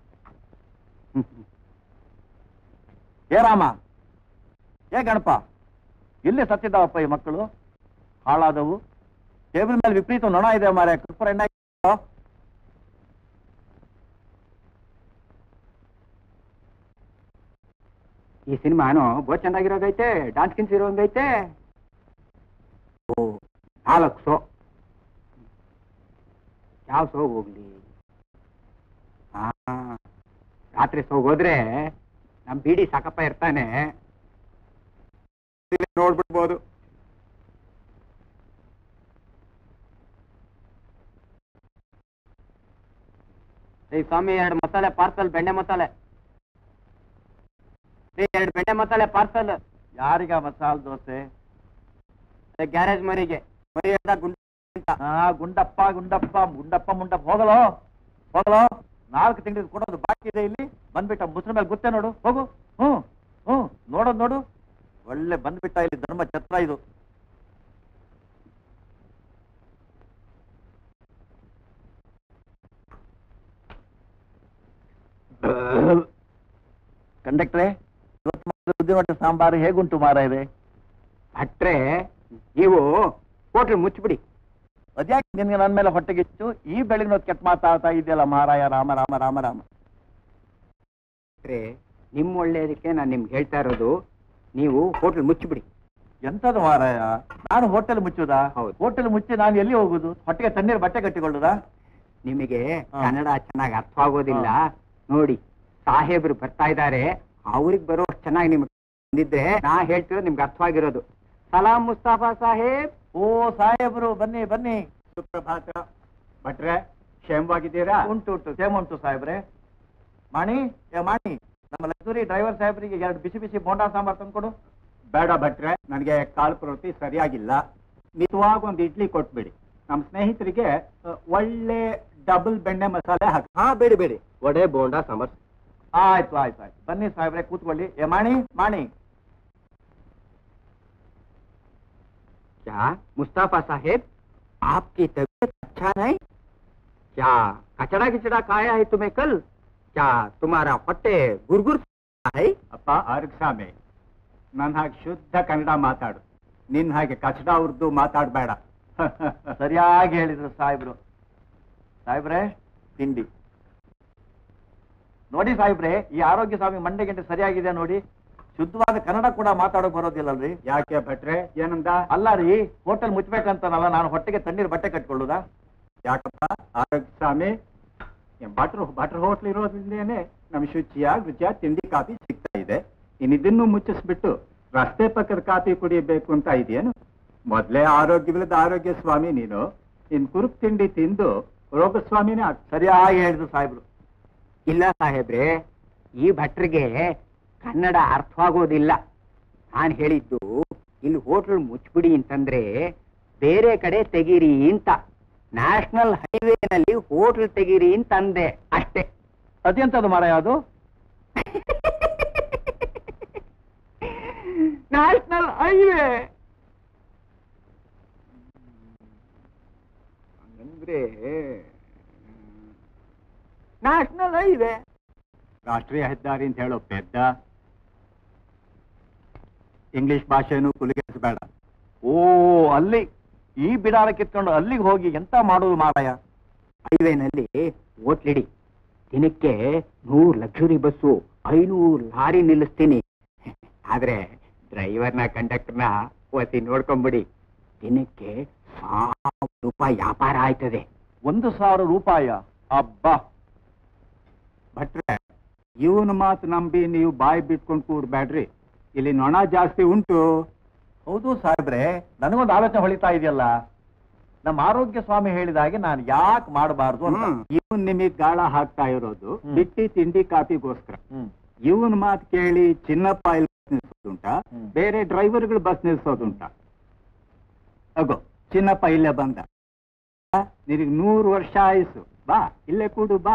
E: ಏ ರಾಮ ಏ ಗಣಪ ಎಲ್ಲಿ ಸತ್ತಿದ್ದಾವಪ್ಪ ಈ ಮಕ್ಕಳು ಹಾಳಾದವು ಟೇಬಲ್ ಮೇಲೆ ವಿಪರೀತ ನೊಣ ಇದೆ ಮಾರೆ ಕುಪ್ಪರ ಎಣ್ಣೆ ಹಾಕಿರೋ?
A: ಈ ಸಿನಿಮಾನು ಬಹು ಚೆನ್ನಾಗಿರೋದೈತೆ ಡಾನ್ಸ್ ಕಿನ್ಸ್ ಇರೋಂಗೈತೆ ಓ ನಾಲ್ಕು ಶೋ ಯಾವ ಶೋ ಹೋಗ್ಲಿ ಹಾ ರಾತ್ರಿ ಶೋ ಹೋದ್ರೆ ನಮ್ ಬಿಡಿ ಸಾಕಪ್ಪ ಇರ್ತಾನೆ ಇಲ್ಲಿ ನೋಡ್ಬಿಡ್ಬೋದು ಏ ಸ್ವಾಮಿ ಎರಡು ಮಸಾಲೆ ಪಾರ್ಸಲ್ ಬೆಣ್ಣೆ ಮಸಾಲೆ ಏ ಎರಡು ಬೆಣ್ಣೆ ಮಸಾಲೆ ಪಾರ್ಸಲ್
E: ಯಾರಿಗ ಮಸಾಲ್ ದೋಸೆ
A: ಗ್ಯಾರೇಜ್ ಮರಿಗೆ ಮರಿ ಅಂತ ಗುಂಡ ಅಂತ
E: ಹಾ ಗುಂಡಪ್ಪ ಗುಂಡಪ್ಪ ಗುಂಡಪ್ಪ ಮುಂಡಪ್ಪ ಹೋಗಲೋ ಹೋಗಲೋ ನಾಲ್ಕು ತಿಂಗಳು ಕೊಡೋದು ಬಾಕಿ ಇದೆ ಇಲ್ಲಿ ಬಂದ್ಬಿಟ್ಟ ಮುಸ್ರ ಮೇಲೆ ಗೊತ್ತೇ ನೋಡು ಹೋಗು ಹ್ಞೂ ಹ್ಞೂ ನೋಡೋದು ನೋಡು ಒಳ್ಳೆ ಬಂದ್ಬಿಟ್ಟ ಇಲ್ಲಿ ಧರ್ಮ ಛತ್ರ ಇದು ಕಂಡಕ್ಟ್ರೆ ಇವತ್ತು ಮಾಡಿದ ಉದ್ದಿನವಟ್ಟೆ ಸಾಂಬಾರು ಹೇಗುಂಟು ಮಾರಾಯರೆ
A: ಭಟ್ರೆ ನೀವು ಹೋಟ್ಲ್ ಮುಚ್ಚಿಬಿಡಿ
E: ಅದ್ಯಾಕೆ ನಿನ್ಗೆ ನನ್ನ ಮೇಲೆ ಹೊಟ್ಟೆಗಿಚ್ಚು ಈ ಬೆಳಗಿನ ಹೊತ್ತು ಕೆಟ್ಟ ಮಾತಾಡ್ತಾ ಇದೆಯಲ್ಲ ಮಹಾರಾಯ ರಾಮ ರಾಮ ರಾಮ ರಾಮ
A: ಭಟ್ರೆ ನಿಮ್ಮ ಒಳ್ಳೆಯದಕ್ಕೆ ನಾನು ನಿಮ್ಗೆ ಹೇಳ್ತಾ ಇರೋದು ನೀವು ಹೋಟ್ಲ್ ಮುಚ್ಚಿಬಿಡಿ
E: ಎಂತದು ಮಾರಾಯ ನಾನು ಹೋಟೆಲ್ ಮುಚ್ಚುದಾ
A: ಹೌದು.
E: ಹೋಟೆಲ್ ಮುಚ್ಚಿ ನಾನು ಎಲ್ಲಿ ಹೋಗುದು ಹೊಟ್ಟೆಗೆ ತಣ್ಣೀರು ಬಟ್ಟೆ ಕಟ್ಟಿಕೊಳ್ಳುದಾ
A: ನಿಮಗೆ
E: ಹಾ.
A: ಕನ್ನಡ ಚೆನ್ನಾಗಿ ಅರ್ಥವಾಗೋದಿಲ್ಲ ನೋಡಿ ಸಾಹೇಬ್ರು ಬರ್ತಾ ಇದ್ದಾರೆ ಅವ್ರಿಗೆ ಬರೋ ಚೆನ್ನಾಗಿ ನಿಮ್ಗೆ ಬಂದಿದ್ರೆ ನಾ ಹೇಳ್ತಿರೋದು ನಿಮ್ಗೆ ಅರ್ಥವಾಗಿರೋದು ಸಲಾಂ ಮುಸ್ತಾಫಾ ಸಾಹೇಬ್
E: ಓ ಸಾಹೇಬರು ಬನ್ನಿ ಬನ್ನಿ
A: ಸುಪ್ರಭಾತ ಭಟ್ರೆ ಕ್ಷೇಮವಾಗಿದ್ದೀರಾ
E: ಉಂಟು ಉಂಟು ಸೇಮ್ ಉಂಟು ಸಾಹೇಬ್ರೆ ಮಾಣಿ ಏ ಮಾಣಿ ನಮ್ಮ ಲಕ್ಸುರಿ ಡ್ರೈವರ್ ಸಾಹೇಬ್ರಿಗೆ ಎರಡು ಬಿಸಿ ಬಿಸಿ ಬೋಂಡಾ ಸಾಂಬಾರ್ ತಂದ್ಕೊಡು
A: ಬೇಡ ಭಟ್ರೆ ನನಗೆ ಕಾಲು ಪ್ರವೃತ್ತಿ ಸರಿಯಾಗಿಲ್ಲ ಮಿತವಾಗಿ ಒಂದು ಇಡ್ಲಿ ಕೊಟ್ಬಿಡಿ ನಮ್ಮ ಸ್ನೇಹಿತರಿಗೆ ಅ, ಒಳ್ಳೆ ಡಬಲ್ ಬೆಣ್ಣೆ ಮಸಾಲೆ ಹಾಕಿ ಹಾ ಬೇಡಿ ಬೇಡಿ ವಡೆ ಬೋಂಡಾ ಸಾಂಬಾರ್
E: ಆಯ್ತು ಆಯ್ತು ಆಯ್ತು ಬನ್ನಿ ಸಾಹೇಬ್ರೆ ಕೂತ್ಕೊಳ್ಳಿ ಏ ಮಾಣಿ ಮಾಣಿ
A: क्या मुस्ताफा साहेब आपकी तबीयत अच्छा नहीं क्या कचड़ा किचड़ा खाया है तुम्हें कल क्या तुम्हारा ಹೊಟ್ಟೆ ಗುರ್ಗುರ್ है ಅಪ್ಪ ಅರ್ಗ್ಸಾಮೆ ನನ್ನ ಹಾಗೆ ಶುದ್ಧ ಕನ್ನಡ ಮಾತಾಡು ನಿನ್ನ ಹಾಗೆ ಕಚಡ ಉರ್ದು ಮಾತಾಡಬೇಡ
E: ಸರಿಯಾಗಿ ಹೇಳಿದ್ರು ಸಾಹೇಬ್ರು ಸಾಹೇಬ್ರೆ ತಿಂಡಿ ನೋಡಿ ಸಾಹೇಬ್ರೆ ಈ ಆರೋಗ್ಯ ಸ್ವಾಮಿ ಮಂಡೆ ಗಂಟೆ ಸರಿಯಾಗಿದೆ ನೋಡಿ ಶುದ್ಧವಾದ ಕನ್ನಡ ಕೂಡ ಮಾತಾಡೋಕ್ ಬರೋದಿಲ್ಲಲ್ರಿ
A: ಯಾಕೆ ಭಟ್ರೆ ಏನಂದ
E: ಅಲ್ಲ ರೀ ಹೋಟೆಲ್ ಮುಚ್ಬೇಕಂತನಲ್ಲ ನಾನು ಹೊಟ್ಟೆಗೆ ತಣ್ಣೀರ್ ಬಟ್ಟೆ ಕಟ್ಕೊಳ್ಳುದಾ
A: ಯಾಕಪ್ಪ ಆರೋಗ್ಯ ಸ್ವಾಮಿ ಬಟ್ರ್ ಬಟ್ರ್ ಹೋಟ್ಲ್ ಇರೋದ್ರಿಂದೇನೆ ನಮ್ ಶುಚಿಯಾಗಿ ರುಚಿಯಾಗಿ ತಿಂಡಿ ಕಾಫಿ ಸಿಗ್ತಾ ಇದೆ ಇನ್ ಇದನ್ನು ಮುಚ್ಚಿಸ್ಬಿಟ್ಟು ರಸ್ತೆ ಪಕ್ಕದ ಕಾಫಿ ಕುಡಿಯಬೇಕು ಅಂತ ಇದೆಯೇನು ಮೊದ್ಲೇ ಆರೋಗ್ಯವಿಲ್ಲದ ಆರೋಗ್ಯ ಸ್ವಾಮಿ ನೀನು ಇನ್ ಕುರುಕ್ ತಿಂಡಿ ತಿಂದು ರೋಗ ಸ್ವಾಮಿನೇ ಆಗ್
E: ಸರಿಯಾಗಿ ಹೇಳಿದ್ರು ಸಾಹೇಬ್ರು
A: ಇಲ್ಲ ಸಾಹೇಬ್ರೆ ಈ ಭಟ್ರಿಗೆ ಕನ್ನಡ ಅರ್ಥವಾಗೋದಿಲ್ಲ ನಾನು ಹೇಳಿದ್ದು ಇಲ್ಲಿ ಹೋಟ್ಲ್ ಮುಚ್ಬಿಡಿ ಅಂತಂದ್ರೆ ಬೇರೆ ಕಡೆ ತೆಗೀರಿ ಅಂತ ನ್ಯಾಷನಲ್ ಹೈವೇನಲ್ಲಿ ಹೋಟ್ಲ್ ತೆಗೀರಿ ಅಂತ ಅಂದೆ ಅಷ್ಟೇ
E: ಅದೆಂತದು ಮಾರಾಯ ಅದು
A: ನ್ಯಾಷನಲ್ ಹೈವೇ ಅಂದ್ರೆ ನ್ಯಾಷನಲ್ ಹೈವೇ ರಾಷ್ಟ್ರೀಯ ಹೆದ್ದಾರಿ ಅಂತ ಹೇಳೋ ಪೆದ್ದ ಇಂಗ್ಲಿಷ್ ಭಾಷೆನೂ ಕುಲಿಗೆಸಬೇಡ
E: ಓ ಅಲ್ಲಿ ಈ ಬಿಡಾರ ಕಿತ್ಕೊಂಡು ಅಲ್ಲಿಗೆ ಹೋಗಿ ಎಂತ ಮಾಡೋದು ಮಾರಾಯ
A: ಹೈವೇನಲ್ಲಿ ಓಟ್ಲಿಡಿ ದಿನಕ್ಕೆ ನೂರು ಲಕ್ಸುರಿ ಬಸ್ಸು ಐನೂರು ಲಾರಿ ನಿಲ್ಲಿಸ್ತೀನಿ ಆದ್ರೆ ಡ್ರೈವರ್ನ ಕಂಡಕ್ಟರ್ನ ಒಸಿ ನೋಡ್ಕೊಂಬಿಡಿ ದಿನಕ್ಕೆ ಸಾವಿರ ರೂಪಾಯಿ ವ್ಯಾಪಾರ ಆಯ್ತದೆ
E: ಒಂದು ಸಾವಿರ ರೂಪಾಯ ಅಬ್ಬಾ
A: ಭಟ್ರೆ ಇವನ ಮಾತು ನಂಬಿ ನೀವು ಬಾಯಿ ಬಿಟ್ಕೊಂಡು ಕೂಡ್ಬೇಡ್ರಿ ಇಲ್ಲಿ ನೊಣ ಜಾಸ್ತಿ ಉಂಟು
E: ಹೌದು ಸಾಹೇಬ್ರೆ ನನಗೊಂದು ಆಲೋಚನೆ ಹೊಳಿತಾ ಇದೆಯಲ್ಲ ನಮ್ಮ ಆರೋಗ್ಯ ಸ್ವಾಮಿ ಹೇಳಿದ ಹಾಗೆ ನಾನು ಯಾಕೆ ಮಾಡಬಾರ್ದು ಅಂತ
A: ಇವನ್ ನಿಮಗ್ ಗಾಳ ಹಾಕ್ತಾ ಇರೋದು
E: ಹ್ಮ್.
A: ಬಿಟ್ಟಿ ತಿಂಡಿ ಕಾಫಿಗೋಸ್ಕರ
E: ಹ್ಮ್.
A: ಇವನ್ ಮಾತು ಕೇಳಿ ಚಿನ್ನಪ್ಪ ಇಲ್ಲಿ ಬಸ್ ನಿಲ್ಸೋದುಂಟಾ
E: ಹ್ಮ್.
A: ಬೇರೆ ಡ್ರೈವರ್ಗಳು ಬಸ್ ನಿಲ್ಸೋದುಂಟಾ ಅಗೋ ಚಿನ್ನಪ್ಪ ಇಲ್ಲೇ ಬಂದ ನಿನಗ್ ನೂರು ವರ್ಷ ಆಯುಸು ಬಾ ಇಲ್ಲೇ ಕೂಡು ಬಾ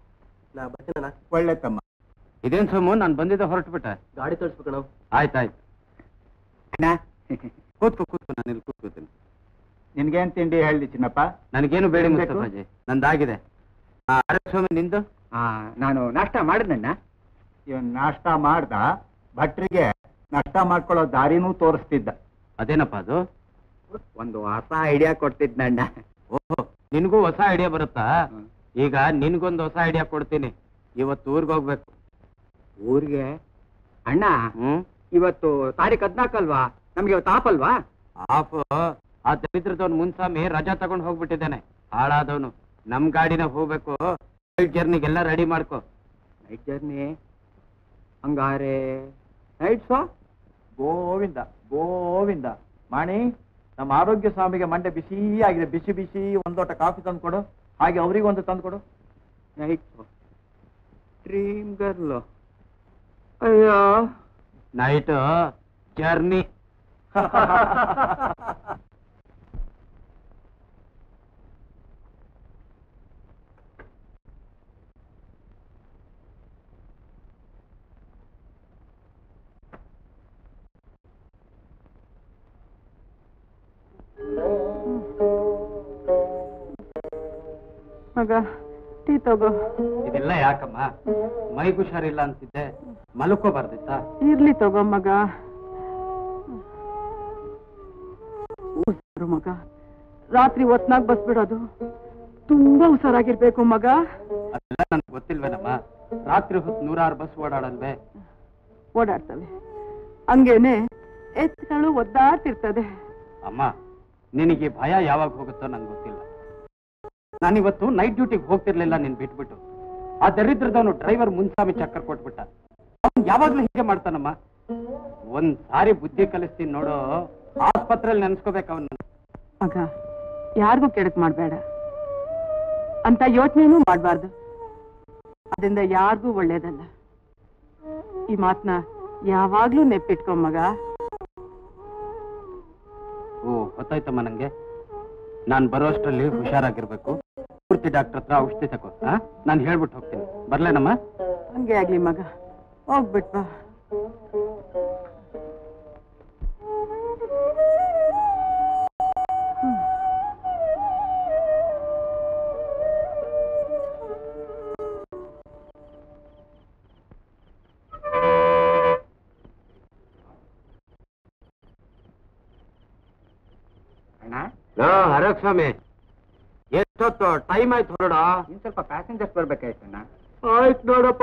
A: ಒಳ್ಳೆ ತಮ್ಮ
B: ಇದೇನ್ ಸೋಮು ನಾನು ಬಂದಿದ್ದೆ ಹೊರಟ್ಬಿಟ್ಟೆ
F: ಗಾಡಿ ತೋರಿಸ್ಬೇಕು
B: ಆಯ್ತಾಯ್ತು
A: ಅಣ್ಣ
B: ಕೂತ್ಕೋ ಕೂತ್ಕೋ ನಾನು ಇಲ್ಲಿ ಕೂತ್ಕೋತೀನಿ
A: ನಿನ್ಗೇನ್ ತಿಂಡಿ ಹೇಳಿ ಚಿನ್ನಪ್ಪ
B: ನನಗೇನು ಬೇಡ
A: ಏನ್ ಬೇಕು?
B: ಮುಸ್ತಫಾಜಿ ನಂದಾಗಿದೆ ಆ, ಆರೋಗ್ಯ ಸ್ವಾಮಿ ನಿಂದು
A: ಆ, ನಾನು ನಾಷ್ಟ ಮಾಡಿದ್ನಣ್ಣ ಇವನ್ ನಾಷ್ಟ ಮಾಡ್ದ ಭಟ್ರಿಗೆ ನಾಷ್ಟ ಮಾಡ್ಕೊಳ್ಳೋ ದಾರಿನೂ ತೋರಿಸ್ತಿದ್ದ
B: ಅದೇನಪ್ಪ ಅದು
A: ಒಂದು ಹೊಸ ಐಡಿಯಾ ಕೊಡ್ತಿದ್ನಣ್ಣ
B: ಓಹೋ ನಿನಗೂ ಹೊಸ ಐಡಿಯಾ ಬರುತ್ತಾ ಈಗ ನಿನ್ಗೊಂದು ಹೊಸ ಐಡಿಯಾ ಕೊಡ್ತೀನಿ ಇವತ್ತು ಊರಿಗೆ ಹೋಗ್ಬೇಕು
A: ಊರಿಗೆ ಅಣ್ಣ
B: ಹ್ಮ್
A: ಇವತ್ತು ತಾರೀಖ್ ಹದ್ನಾಲ್ಕಲ್ವಾ ನಮ್ಗೆ ಇವತ್ತು ಆಪಲ್ವಾ
B: ಆಫ್ ಆ ದರಿದ್ರದವನ್ ಮುನ್ಸ್ವಾಮಿ ರಜಾ ತಗೊಂಡ್ ಹೋಗ್ಬಿಟ್ಟಿದ್ದಾನೆ ಹಾಳಾದವನು ನಮ್ ಗಾಡಿನ ಹೋಗ್ಬೇಕು ಜರ್ನಿಗೆಲ್ಲ ರೆಡಿ ಮಾಡ್ಕೋ
A: ನೈಟ್ ಜರ್ನಿ ಹಂಗಾರೆ ನೈಟ್ ಶೋ
E: ಗೋವಿಂದ ಗೋವಿಂದ ಮಾಣಿ ನಮ್ಮ ಆರೋಗ್ಯ ಸ್ವಾಮಿಗೆ ಮಂಡೆ ಬಿಸಿ ಆಗಿದೆ ಬಿಸಿ ಬಿಸಿ ಒಂದೋಟ ಕಾಫಿ ತಂದ್ಕೊಡು ಹಾಗೆ ಅವರಿಗೆ ಒಂದು ತಂದ್ಕೊಡು
A: ನೈಟ್ ಶೋ ಡ್ರೀಮ್ ಗರ್ಲ್ ಅಯ್ಯೋ
B: ನೈಟ್ ಜರ್ನಿ
C: ಮಗ ಟೀ ತಗೋ
B: ಇದೆಲ್ಲ ಯಾಕಮ್ಮ ಮೈಗೆ ಹುಷಾರಿಲ್ಲ ಅಂತಿದ್ದೆ ಮಲ್ಕೋಬಾರ್ದಿತ್ತಾ
C: ಇರ್ಲಿ ತಗೋ ಮಗ ಹುಷಾರು ಮಗ ರಾತ್ರಿ ಹೊತ್ನಾಗ ಬಸ್ ಬಿಡೋದು ತುಂಬಾ ಹುಷಾರಾಗಿರ್ಬೇಕು ಮಗ
B: ಅದೆಲ್ಲ ನನ್ಗೆ ಗೊತ್ತಿಲ್ವೇನಮ್ಮ ರಾತ್ರಿ ಹೊತ್ತು ನೂರಾರು ಬಸ್ ಓಡಾಡಲ್ವೇ
C: ಓಡಾಡ್ತವೆ ಹಂಗೇನೆ ಎತ್ತುಗಳು ಒದ್ದಾಡ್ತಿರ್ತದೆ
B: ಅಮ್ಮ ನಿನಗೆ ಭಯ ಯಾವಾಗ ಹೋಗುತ್ತೋ ನಂಗೆ ಗೊತ್ತಿಲ್ಲ ನಾನಿವತ್ತು ನೈಟ್ ಡ್ಯೂಟಿಗೆ ಹೋಗ್ತಿರ್ಲಿಲ್ಲ ನೀನ್ ಬಿಟ್ಬಿಟ್ಟು ಆ ದರಿದ್ರದವನು ಡ್ರೈವರ್ ಮುನ್ಸಾಮಿ ಚಕ್ಕರ್ ಕೊಟ್ಬಿಟ್ಟ ಅವ್ನು ಯಾವಾಗ್ಲೂ ಹೀಗೆ ಮಾಡ್ತಾನಮ್ಮ ಒಂದ್ ಸಾರಿ ಬುದ್ಧಿ ಕಲಿಸ್ತೀನಿ ನೋಡು ಆಸ್ಪತ್ರೆಯಲ್ಲಿ ನೆನ್ಸ್ಕೋಬೇಕು ಅವನ್ನ
C: ಮಗ ಯಾರಿಗೂ ಕೆಡಕ್ ಮಾಡ್ಬೇಡ ಅಂತ ಯೋಚನೆನೂ ಮಾಡಬಾರ್ದು ಅದರಿಂದ ಯಾರಿಗೂ ಒಳ್ಳೇದಲ್ಲ ಈ ಮಾತನ್ನ ಯಾವಾಗ್ಲೂ ನೆಪ್ಪಿಟ್ಕೊ ಮಗ
B: ಓ ಗೊತ್ತಾಯ್ತಮ್ಮ ನಂಗೆ ನಾನ್ ಬರೋಷ್ಟರಲ್ಲಿ ಹುಷಾರಾಗಿರ್ಬೇಕು ಪೂರ್ತಿ ಡಾಕ್ಟರ್ ಹತ್ರ ಔಷಧಿ ತಗೋ ನಾನು ಹೇಳ್ಬಿಟ್ಟು ಹೋಗ್ತೀನಿ ಬರ್ಲೇನಮ್ಮ
C: ಹಂಗೆ ಆಗ್ಲಿ ಮಗ ಹೋಗ್ಬಿಟ್ ಬಾ
A: ಅಣ್ಣ
B: ಹರಕ್ ಸ್ವಾಮಿ ಎಷ್ಟೊತ್ತು ಟೈಮ್ ಆಯ್ತು ಹೊರಡ
A: ಇನ್ ಸ್ವಲ್ಪ ಪ್ಯಾಸೆಂಜರ್ಸ್ ಬರ್ಬೇಕಾಯ್ತಣ್ಣ
D: ಆಯ್ತು ನೋಡಪ್ಪ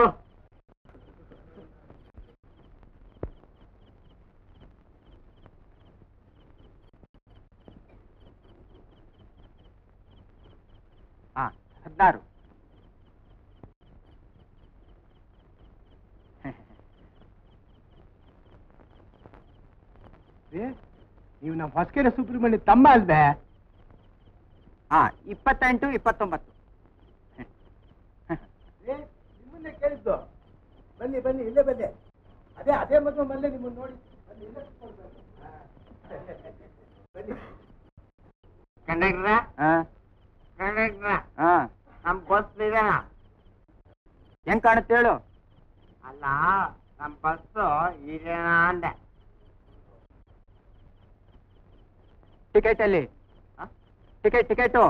A: ಹಾ ಹದಿನಾರು
F: ನೀವು ನಮ್ಮ ಹೊಸಕೆರೆ ಸುಬ್ರಹ್ಮಣ್ಯ ತಮ್ಮ ಅಲ್ವೇ
A: ಹಾ ಇಪ್ಪತ್ತೆಂಟು ಇಪ್ಪತ್ತೊಂಬತ್ತು
F: ನಿಮ್ಮನ್ನೇ ಕೇಳಿದ್ದು ಬನ್ನಿ ಬನ್ನಿ ಇಲ್ಲೇ ಬನ್ನಿ ಅದೇ ಅದೇ ಮದುವೆ ಮಲ್ಲೇ ನಿಮ್ಮನ್ನ ನೋಡಿ ಬನ್ನಿ ಇಲ್ಲೇ ಕೂತ್ಕೊಂಡು ಬನ್ನಿ. ಬನ್ನಿ
A: ಕಂಡಕ್ಟ್ರ ಕಂಡಕ್ಟ್ರ ನಮ್ ಬಸ್ ಇದೆ ಹೆಂಗ್ ಕಾಣುತ್ತೆ ಹೇಳು ಅಲ್ಲ ನಮ್ ಬಸ್ ಇದೇನ ಅಂದೆ ಟಿಕೆಟ್ ಅಲ್ಲಿ ಟಿಕೆಟ್ ಟಿಕೆಟು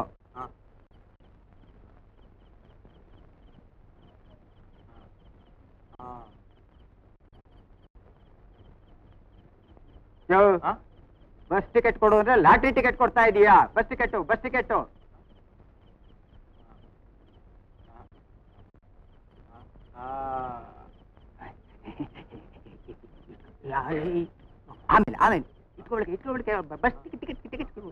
A: ಬಸ್ ಟಿಕೆಟ್ ಕೊಡು ಅಂದ್ರೆ ಲಾಟ್ರಿ ಟಿಕೆಟ್ ಕೊಡ್ತಾ ಇದೀಯಾ ಬಸ್ ಟಿಕೆಟ್ ಬಸ್ ಟಿಕೆಟ್ ಆಮೇಲೆ ಆಮೇಲೆ ಇಟ್ಕೊಳ್ಕೆ ಇಟ್ಕೊಳ್ಕೆ ಬಸ್ ಟಿಕೆಟ್ ಟಿಕೆಟ್ ಟಿಕೆಟ್ ಕೊಡು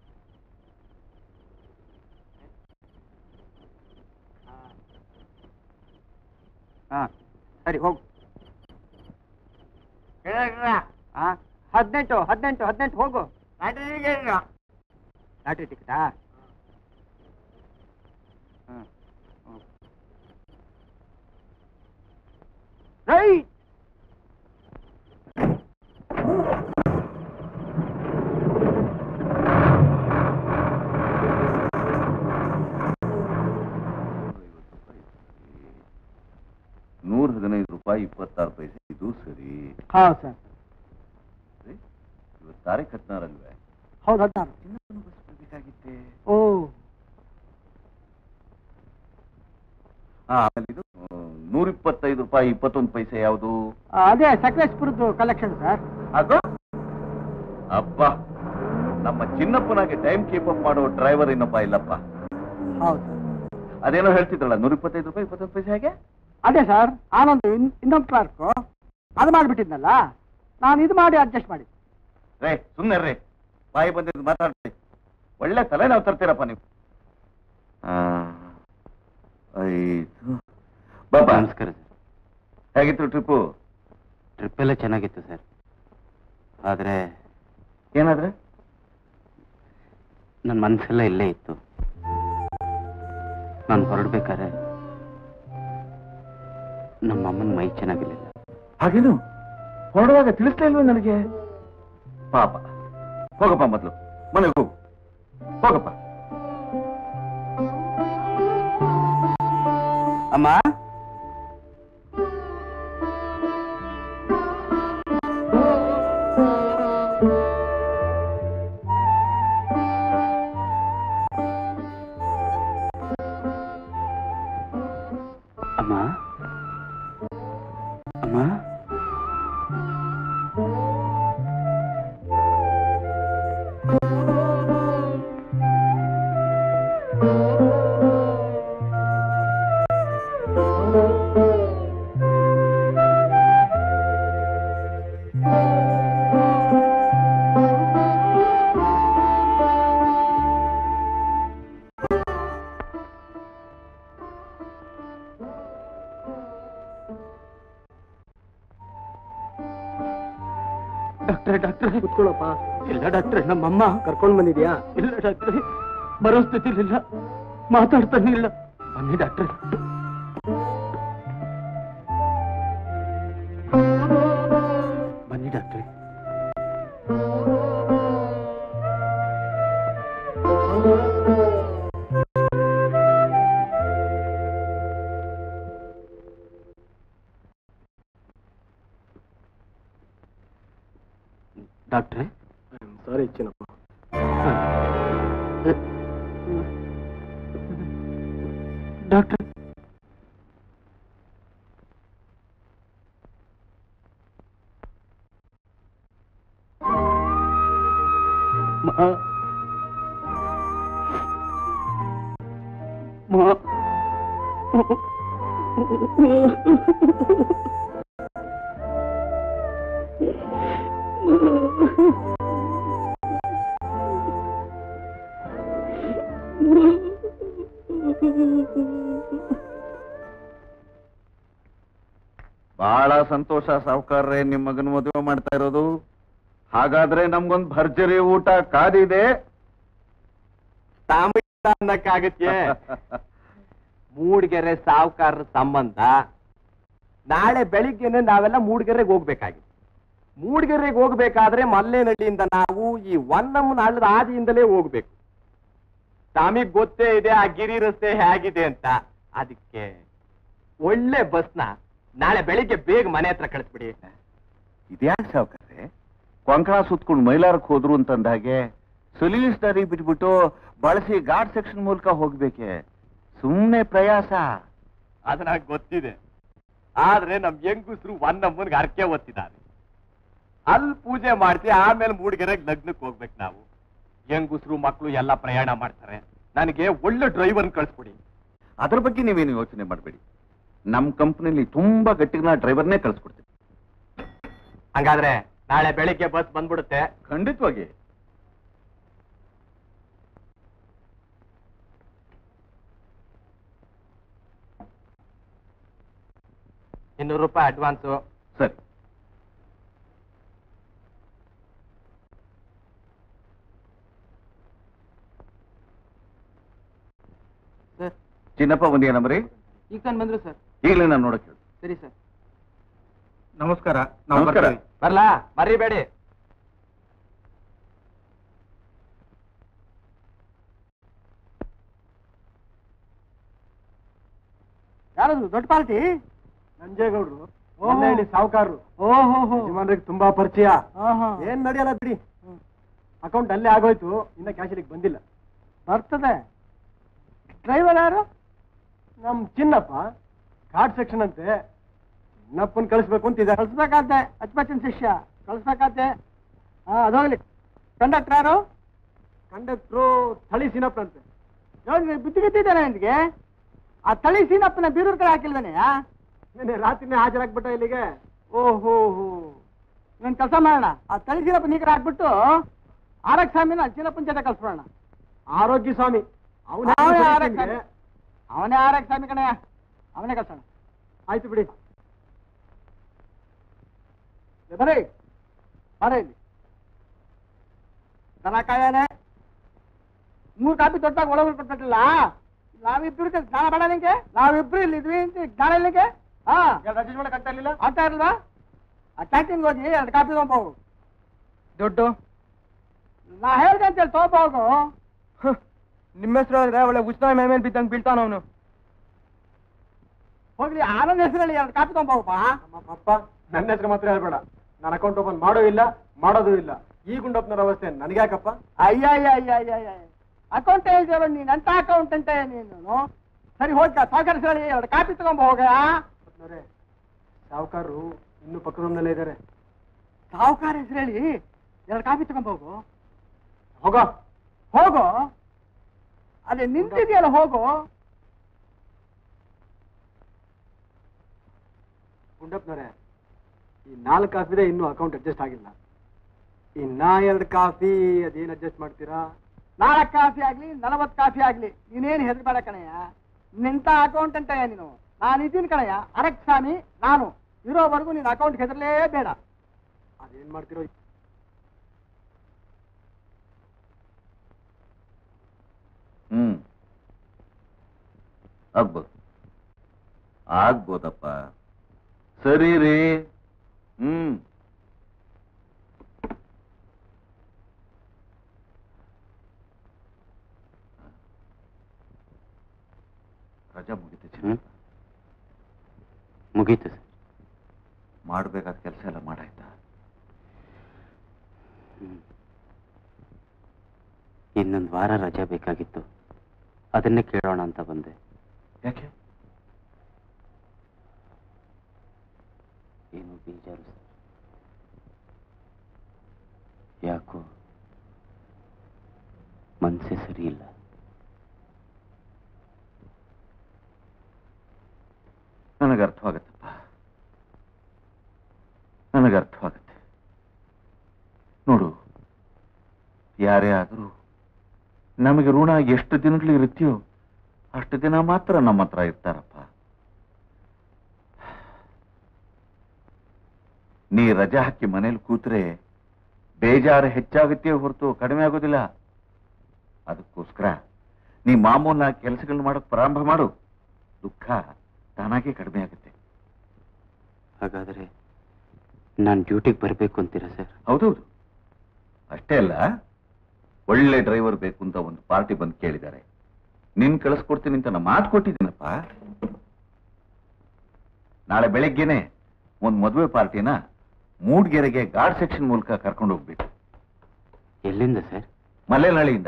A: ಹಾ ಸರಿ ಹೋಗು ಹಾ ಹದಿನೆಂಟು ಹದಿನೆಂಟು ಹದಿನೆಂಟು ಹೋಗು ಲಾಟ್ರಿ ಟಿಕೆಟಾ ಹ್ಮ್ ಹ್ಮ್. ರೈಟ್
E: ನೂರ ಹದಿನೈದು ರೂಪಾಯಿ ಇಪ್ಪತ್ತಾರು ಪೈಸೆ ಇದು ಸರಿ
F: ಹೌದು ಸರ್
E: ಸರಿ? ಇವತ್ತು ತಾರೀಖ್ ಹದಿನಾರಲ್ವೇ
F: ಹೌದು ಹದಿನಾರು
E: ಬೇಕಾಗಿತ್ತೆ
F: ಓ
E: ಹಾ ಆಮೇಲೆ ಇದು ನೂರ ಇಪ್ಪತ್ತೈದು ರೂಪಾಯಿ ಇಪ್ಪತ್ತೊಂದು ಪೈಸೆ ಯಾವುದು
F: ಅದೇ ಸಕಲೇಶ್ಪುರದ್ದು ಕಲೆಕ್ಷನ್ ಸರ್
E: ಅದು ಅಬ್ಬ ನಮ್ಮ ಚಿನ್ನಪ್ಪನಾಗೆ ಟೈಮ್ ಕೀಪ್ ಅಪ್ ಮಾಡೋ ಡ್ರೈವರ್ ಇನ್ನೊಬ್ಬ ಇಲ್ಲಪ್ಪ
F: ಹೌದು ಸರ್
E: ಅದೇನೋ ಹೇಳ್ತಿದ್ರಲ್ಲ ನೂರ ಇಪ್ಪತ್ತೈದು ರೂಪಾಯಿ ಇಪ್ಪತ್ತೊಂದು ಪೈಸೆ ಹೇಗೆ
F: ಅದೇ ಸರ್ ಆನಂದ್ ಇನ್- ಇನ್ನೊಂದು ಕ್ಲಾರ್ಕು ಅದು ಮಾಡಿಬಿಟ್ಟಿದ್ನಲ್ಲ ನಾನು ಇದು ಮಾಡಿ ಅಡ್ಜಸ್ಟ್ ಮಾಡಿ
E: ರೇ ಸುಮ್ಮನೆ ರೀ ಬಾಯಿ ಬಂದಿದ್ದು ಮಾತಾಡ್ರಿ ಒಳ್ಳೆ ತಲೆ ನಾವು ತರ್ತೀರಪ್ಪ ನೀವು ಆ, ಐದು ಬಾಬಾ
B: ನಮಸ್ಕಾರ ಸರ್
E: ಹೇಗಿತ್ತು ಟ್ರಿಪ್ಪು
B: ಟ್ರಿಪ್ ಎಲ್ಲ ಚೆನ್ನಾಗಿತ್ತು ಸರ್ ಆದ್ರೆ
E: ಏನಾದ್ರೆ
B: ನನ್ನ ಮನಸ್ಸೆಲ್ಲ ಇಲ್ಲೇ ಇತ್ತು ನಾನು ಹೊರಡ್ಬೇಕಾದ್ರೆ ನಮ್ಮ ಅಮ್ಮನ ಮೈ ಚೆನ್ನಾಗಿರ್ಲಿಲ್ಲ
E: ಹಾಗೇನು ಹೊರಡುವಾಗ ತಿಳಿಸ್ಲೇ ಇಲ್ವ ನನಗೆ ಪಾಪ ಹೋಗಪ್ಪ ಮೊದಲು ಮನೆಗೆ ಹೋಗು ಹೋಗಪ್ಪ
B: ಅಮ್ಮ ಅಮ್ಮ ಡಾಕ್ಟ್ರೆ ಡಾಕ್ಟ್ರೆ
F: ಕುತ್ಕೊಳ್ಳಪ್ಪ
B: ಇಲ್ಲ ಡಾಕ್ಟ್ರೆ ನಮ್ಮಮ್ಮ
F: ಕರ್ಕೊಂಡ್ ಬಂದಿದ್ಯಾ
B: ಇಲ್ಲ ಡಾಕ್ಟ್ರೆ ಬರೋ ಸ್ಥಿತಿಲಿಲ್ಲ ಮಾತಾಡ್ತಾನೆ ಇಲ್ಲ ಬನ್ನಿ ಡಾಕ್ಟ್ರೆ ಬನ್ನಿ ಡಾಕ್ಟ್ರೆ ಡಾಕ್ಟ್ರೆ
F: ಸಾರಿ ಚಿನ್ನಪ್ಪ
B: ಡಾಕ್ಟ್ರೆ ಮಾ ಮಾ
E: ಬಹಳ ಸಂತೋಷ ಸಾವುಕಾರ್ರೆ ನಿಮ್ ಮಗನ ಮದುವೆ ಮಾಡ್ತಾ ಇರೋದು ಹಾಗಾದ್ರೆ ನಮ್ಗೊಂದ್ ಭರ್ಜರಿ ಊಟ ಕಾದಿದೆ
A: ಅನ್ನಕ್ಕಾಗತ್ತೆ ಮೂಡಿಗೆರೆ ಸಾವುಕಾರರ ಸಂಬಂಧ ನಾಳೆ ಬೆಳಿಗ್ಗೆನೆ ನಾವೆಲ್ಲ ಮೂಡಿಗೆರೆಗೆ ಹೋಗ್ಬೇಕಾಗಿತ್ತು ಮೂಡಿಗೆರೆಗೆ ಹೋಗ್ಬೇಕಾದ್ರೆ ಮಲ್ಲೇನಹಳ್ಳಿಯಿಂದ ನಾವು ಈ ಒನ್ನಮ್ಮನ ಹಳ್ಳದ ಆದಿಯಿಂದಲೇ ಹೋಗ್ಬೇಕು ತಮಿಗ್ ಗೊತ್ತೇ ಇದೆ ಆ ಗಿರಿ ರಸ್ತೆ ಹೇಗಿದೆ ಅಂತ ಅದಕ್ಕೆ ಒಳ್ಳೆ ಬಸ್ನ ನಾಳೆ ಬೆಳಿಗ್ಗೆ ಬೇಗ ಮನೆ ಹತ್ರ ಕಳಿಸ್ಬಿಡಿ
E: ಇದ್ಯಾಕೆ ಸಾವುಕಾರ್ರೆ ಕೊಂಕಣ ಸುತ್ಕೊಂಡು ಮೈಲಾರಕ್ಕೆ ಹೋದ್ರು ಅಂತಂದ ಹಾಗೆ ಸೊಲ್ಯೂಸ್ ದಾರಿ ಬಿಟ್ಬಿಟ್ಟು ಬಳಸಿ ಘಾಟ್ ಸೆಕ್ಷನ್ ಮೂಲಕ ಹೋಗ್ಬೇಕೆ ಸುಮ್ನೆ ಪ್ರಯಾಸ
A: ಅದು ನನಗೆ ಗೊತ್ತಿದೆ ಆದ್ರೆ ನಮ್ ಹೆಂಗುಸ್ರು ಒನ್ನಮ್ಮನ್ಗೆ ಅರ್ಕೆ ಒತ್ತಿದ್ದಾರೆ ಅಲ್ಲಿ ಪೂಜೆ ಮಾಡ್ತಿ ಆಮೇಲೆ ಮೂಡಿಗೆರೆಗೆ ಲಗ್ನಕ್ಕೆ ಹೋಗ್ಬೇಕು ನಾವು ಹೆಂಗುಸ್ರು ಮಕ್ಕಳು ಎಲ್ಲ ಪ್ರಯಾಣ ಮಾಡ್ತಾರೆ ನನಗೆ ಒಳ್ಳೆ ಡ್ರೈವರ್ನ ಕಳಿಸ್ಬಿಡಿ
E: ಅದ್ರ ಬಗ್ಗೆ ನೀವೇನು ಯೋಚನೆ ಮಾಡಬೇಡಿ ನಮ್ ಕಂಪ್ನಿಲಿ ತುಂಬಾ ಗಟ್ಟಿನ ಡ್ರೈವರ್ನೇ ಕಳ್ಸ್ಕೊಡ್ತೀವಿ
A: ಹಂಗಾದ್ರೆ ನಾಳೆ ಬೆಳಿಗ್ಗೆ ಬಸ್ ಬಂದ್ಬಿಡುತ್ತೆ
E: ಖಂಡಿತವಾಗಿ
A: ಇನ್ನೂರು ರೂಪಾಯಿ ಅಡ್ವಾನ್ಸು
E: ಸರಿ
B: ಸರ್
E: ಚಿನ್ನಪ್ಪ ಒಂದಿಗೆ ನಂಬರಿ
B: ಈಗ ತಾನು ಬಂದ್ರು ಸರ್
E: ಈಗಲೇ ನಾನು ನೋಡಕ್ಕೆ ಹೇಳು
B: ಸರಿ ಸರ್
A: ನಮಸ್ಕಾರ
E: ನಮಸ್ಕಾರ
A: ಬರ್ಲಾ ಮರಿಬೇಡಿ
F: ಯಾರದು ದೊಡ್ಡ ಪಾರ್ಟಿ ನಂಜೇಗೌಡ್ರು ಸಾವುಕಾರರು
B: ಓಹೋ
F: ಯಜಮಾನ್ರಿಗೆ ತುಂಬಾ ಪರಿಚಯ ಏನ್ ನಡೆಯಲ್ಲ ಬಿಡಿ ಅಕೌಂಟ್ ಅಲ್ಲೇ ಆಗೋಯ್ತು ಇನ್ನ ಕ್ಯಾಶಿಲಿಗೆ ಬಂದಿಲ್ಲ ಬರ್ತದೆ ಡ್ರೈವರ್ ಯಾರು ನಮ್ ಚಿನ್ನಪ್ಪ ಘಾಟ್ ಸೆಕ್ಷನ್ ಅಂತೆ ಚಿನ್ನಪ್ಪನ್ ಕಳಿಸ್ಬೇಕು ಅಂತಿದೆ ಕಳಿಸ್ಬೇಕಾದ್ದೆ ಅಚ್ಚುಮಚ್ಚಿನ ಶಿಷ್ಯ ಕಳಿಸ್ಬೇಕಾದ್ದೆ ಹಾ ಅದೋಗ್ಲಿ ಕಂಡಕ್ಟರ್ ಯಾರು ಕಂಡಕ್ಟ್ರು ಥಳಿ ಸೀನಪ್ಪ ಅಂತೆ ನೋಡಿ ಬುದ್ಧಿ ಬಿದ್ದಿದ್ದಾನೆ ನಿನ್ಗೆ ಆ ಥಳಿ ಸೀನಪ್ಪನ ಬೀರೂರ್ ಕಡೆ ಹಾಕಿಲ್ವೇನೆ ನೀನೆ ರಾತ್ರಿನೇ ಹಾಜರಾಗ್ಬಿಟ್ಟ ಇಲ್ಲಿಗೆ ಓಹೋ ಹೋ ಇವನ್ ಕೆಲಸ ಮಾಡೋಣ ಆ ತಳಿ ಸೀನಪ್ಪ ನೀಕರ ಹಾಕ್ಬಿಟ್ಟು ಆರೋಗ್ಯ ಸ್ವಾಮಿನ ಚೀನಪ್ಪನ ಜೊತೆ ಕಳ್ಸ್ಬಿಡೋಣ ಆರೋಗ್ಯ ಸ್ವಾಮಿ ಅವನೇ ಆರೋಗ್ಯ ಸ್ವಾಮಿ ಅವನೇ ಆರೋಗ್ಯ ಸ್ವಾಮಿ ಕಣಯ್ಯ ಅವನೇ ಕಳ್ಸೋಣ ಆಯ್ತು ಬಿಡಿ ಏ ಬರೀ ಬಾರ ಇಲ್ಲಿ ದನ ಕಾಯನೆ ಮೂರು ಕಾಪಿ ದೊಡ್ಡದಾಗ ಒಳಗೆ ಕೊಟ್ಬಿಟ್ಟಿಲ್ಲ ನಾವಿಬ್ರು ಇರ್ತೀವಿ. ಜ್ಞಾನ ಬೇಡ ನಿಂಗೆ ನಾವಿಬ್ರು ಇಲ್ಲಿ ಇದ್ವಿ ಅಂತ ಜ್ಞಾನ ಇಲ್ಲ ನಿಂಗೆ ಹಾ ಆಗ್ತಾ ಇರ್ಲಿಲ್ಲ ಆಗ್ತಾ ಇರಲ್ವಾ ಆ ಕ್ಯಾಂಟೀನ್ಗೆ ಹೋಗಿ ಎರಡು ಕಾಪಿ ತಗೊಂಬೋಗು ದುಡ್ಡು ನಾ ಹೇಳ್ದೆ ಅಂತೇಳಿ ತಗೋಬೋಗು ನಿಮ್ಮ ಹೆಸರು ಆದ್ರೆ ಒಳ್ಳೆ ಉಚಿತ ಮೇಲೆ ಬಿದ್ದಂಗೆ ಬೀಳ್ತಾನ ಅವನು ಹೋಗ್ಲಿ ಆನಂದ್ ಹೆಸರಲ್ಲಿ ಎರಡು ಕಾಪಿ ತಗೊಂಬೋಗಪ್ಪ ಅಪ್ಪ ನನ್ನ ಹೆಸರು ಮಾತ್ರ ಹೇಳ್ಬೇಡ ನಾನು ಅಕೌಂಟ್ ಓಪನ್ ಮಾಡೋ ಇಲ್ಲ ಮಾಡೋದು ಇಲ್ಲ ಈ ಗುಂಡಪ್ಪನರ ಅವಸ್ಥೆ ನನಗ್ಯಾಕಪ್ಪ ಅಯ್ಯ ಅಯ್ಯ ಅಯ್ಯ ಅಯ್ಯ ಅಯ್ಯ ಅಕೌಂಟ್ ಹೇಳ್ತಿರೋ ನೀನ್ ಎಂತ ಅಕೌಂಟ್ ಅಂತ ನೀನು ಸರಿ ಹೋಗ್ಕ ಸಾವುಕಾರ ಹೇಳಿ ಎರಡು ಕಾಪಿ ತಗೊಂಬ ಹೋಗ ಸಾವುಕಾರರು ಇನ್ನು ಪಕ್ಕ ರೂಮ್ನಲ್ಲೇ ಇದ್ದಾರೆ ಸಾವುಕಾರ ಹೆಸರು ಹೇಳಿ ಎರಡು ಕಾಪಿ ತಗೊಂಬ ಹೋಗು ಹೋಗೋ ಹೋಗೋ ಅಲ್ಲಿ ನಿಂತಿದೆಯಲ್ಲ ಹೋಗು ಗುಂಡಪ್ಪನವ್ರೆ ಈ ನಾಲ್ಕು ಕಾಫಿದೆ ಇನ್ನೂ ಅಕೌಂಟ್ ಅಡ್ಜಸ್ಟ್ ಆಗಿಲ್ಲ ಇನ್ನ ಎರಡು ಕಾಫಿ ಅದೇನ್ ಅಡ್ಜಸ್ಟ್ ಮಾಡ್ತೀರಾ ನಾಲ್ಕು ಕಾಫಿ ಆಗ್ಲಿ ನಲವತ್ತು ಕಾಫಿ ಆಗ್ಲಿ ನೀನೇನು ಹೆದರ್ಬೇಡ ಕಣಯ್ಯ ನಿಂತ ಅಕೌಂಟ್ ಅಂತ ನೀನು ನಾನು ಇದ್ದೀನಿ ಕಣಯ್ಯ ಅರಕ್ ಸ್ವಾಮಿ ನಾನು ಇರೋವರೆಗೂ ನಿನ್ನ ಅಕೌಂಟ್ ಹೆದರ್ಲೇ ಬೇಡ ಅದೇನ್ ಮಾಡ್ತಿರೋ
E: ಆಗ್ಬೋದು ಆಗ್ಬೋದಪ್ಪ ಸರಿ ರೀ ಹ್ಮ್ ರಜಾ ಮುಗಿತು
B: ಹ್ಮ್? ಮುಗೀತು ಸರ್
E: ಮಾಡಬೇಕಾದ ಕೆಲಸ ಎಲ್ಲ ಮಾಡಾಯ್ತಾ
B: ಇನ್ನೊಂದು ವಾರ ರಜೆ ಬೇಕಾಗಿತ್ತು ಅದನ್ನೇ ಕೇಳೋಣ ಅಂತ ಬಂದೆ
E: ಯಾಕೆ
B: ಏನು ಬೇಜಾರು ಸರ್ ಯಾಕೋ ಮನಸ್ಸೇ ಸರಿ ಇಲ್ಲ
E: ನನಗೆ ಅರ್ಥವಾಗತ್ತಪ್ಪ ನನಗೆ ಅರ್ಥವಾಗತ್ತೆ ನೋಡು ಯಾರೇ ಆದರೂ ನಮಗೆ ಋಣ ಎಷ್ಟು ದಿನಗಳು ಇರುತ್ತೆಯೋ ಅಷ್ಟು ದಿನ ಮಾತ್ರ ನಮ್ಮ ಹತ್ರ ಇರ್ತಾರಪ್ಪ ನೀ ರಜೆ ಹಾಕಿ ಮನೇಲಿ ಕೂತ್ರೆ ಬೇಜಾರು ಹೆಚ್ಚಾಗುತ್ತೆ ಹೊರತು ಕಡಿಮೆ ಆಗೋದಿಲ್ಲ ಅದಕ್ಕೋಸ್ಕರ ನೀ ಮಾಮೂಲ ಕೆಲಸಗಳನ್ನ ಮಾಡೋಕ್ ಪ್ರಾರಂಭ ಮಾಡು ದುಃಖ ತಾನಾಗೆ ಕಡಿಮೆ ಆಗುತ್ತೆ
B: ಹಾಗಾದರೆ ನಾನು ಡ್ಯೂಟಿಗೆ ಬರಬೇಕು ಅಂತೀರಾ ಸರ್
E: ಹೌದೌದು ಅಷ್ಟೇ ಅಲ್ಲ ಒಳ್ಳೆ ಡ್ರೈವರ್ ಬೇಕು ಅಂತ ಒಂದು ಪಾರ್ಟಿ ಬಂದು ಕೇಳಿದ್ದಾರೆ ನಿನ್ ಕಳಿಸ್ಕೊಡ್ತೀನಿ ಅಂತ ನಾನು ಮಾತು ಕೊಟ್ಟಿದ್ದೀನಪ್ಪ ನಾಳೆ ಬೆಳಗ್ಗೆನೆ ಒಂದು ಮದುವೆ ಪಾರ್ಟಿನ ಮೂಡ್ಗೆರೆಗೆ ಗಾರ್ಡ್ ಸೆಕ್ಷನ್ ಮೂಲಕ ಕರ್ಕೊಂಡು ಹೋಗ್ಬೇಕು
B: ಎಲ್ಲಿಂದ ಸರ್
E: ಮಲೆನಾಳಿಯಿಂದ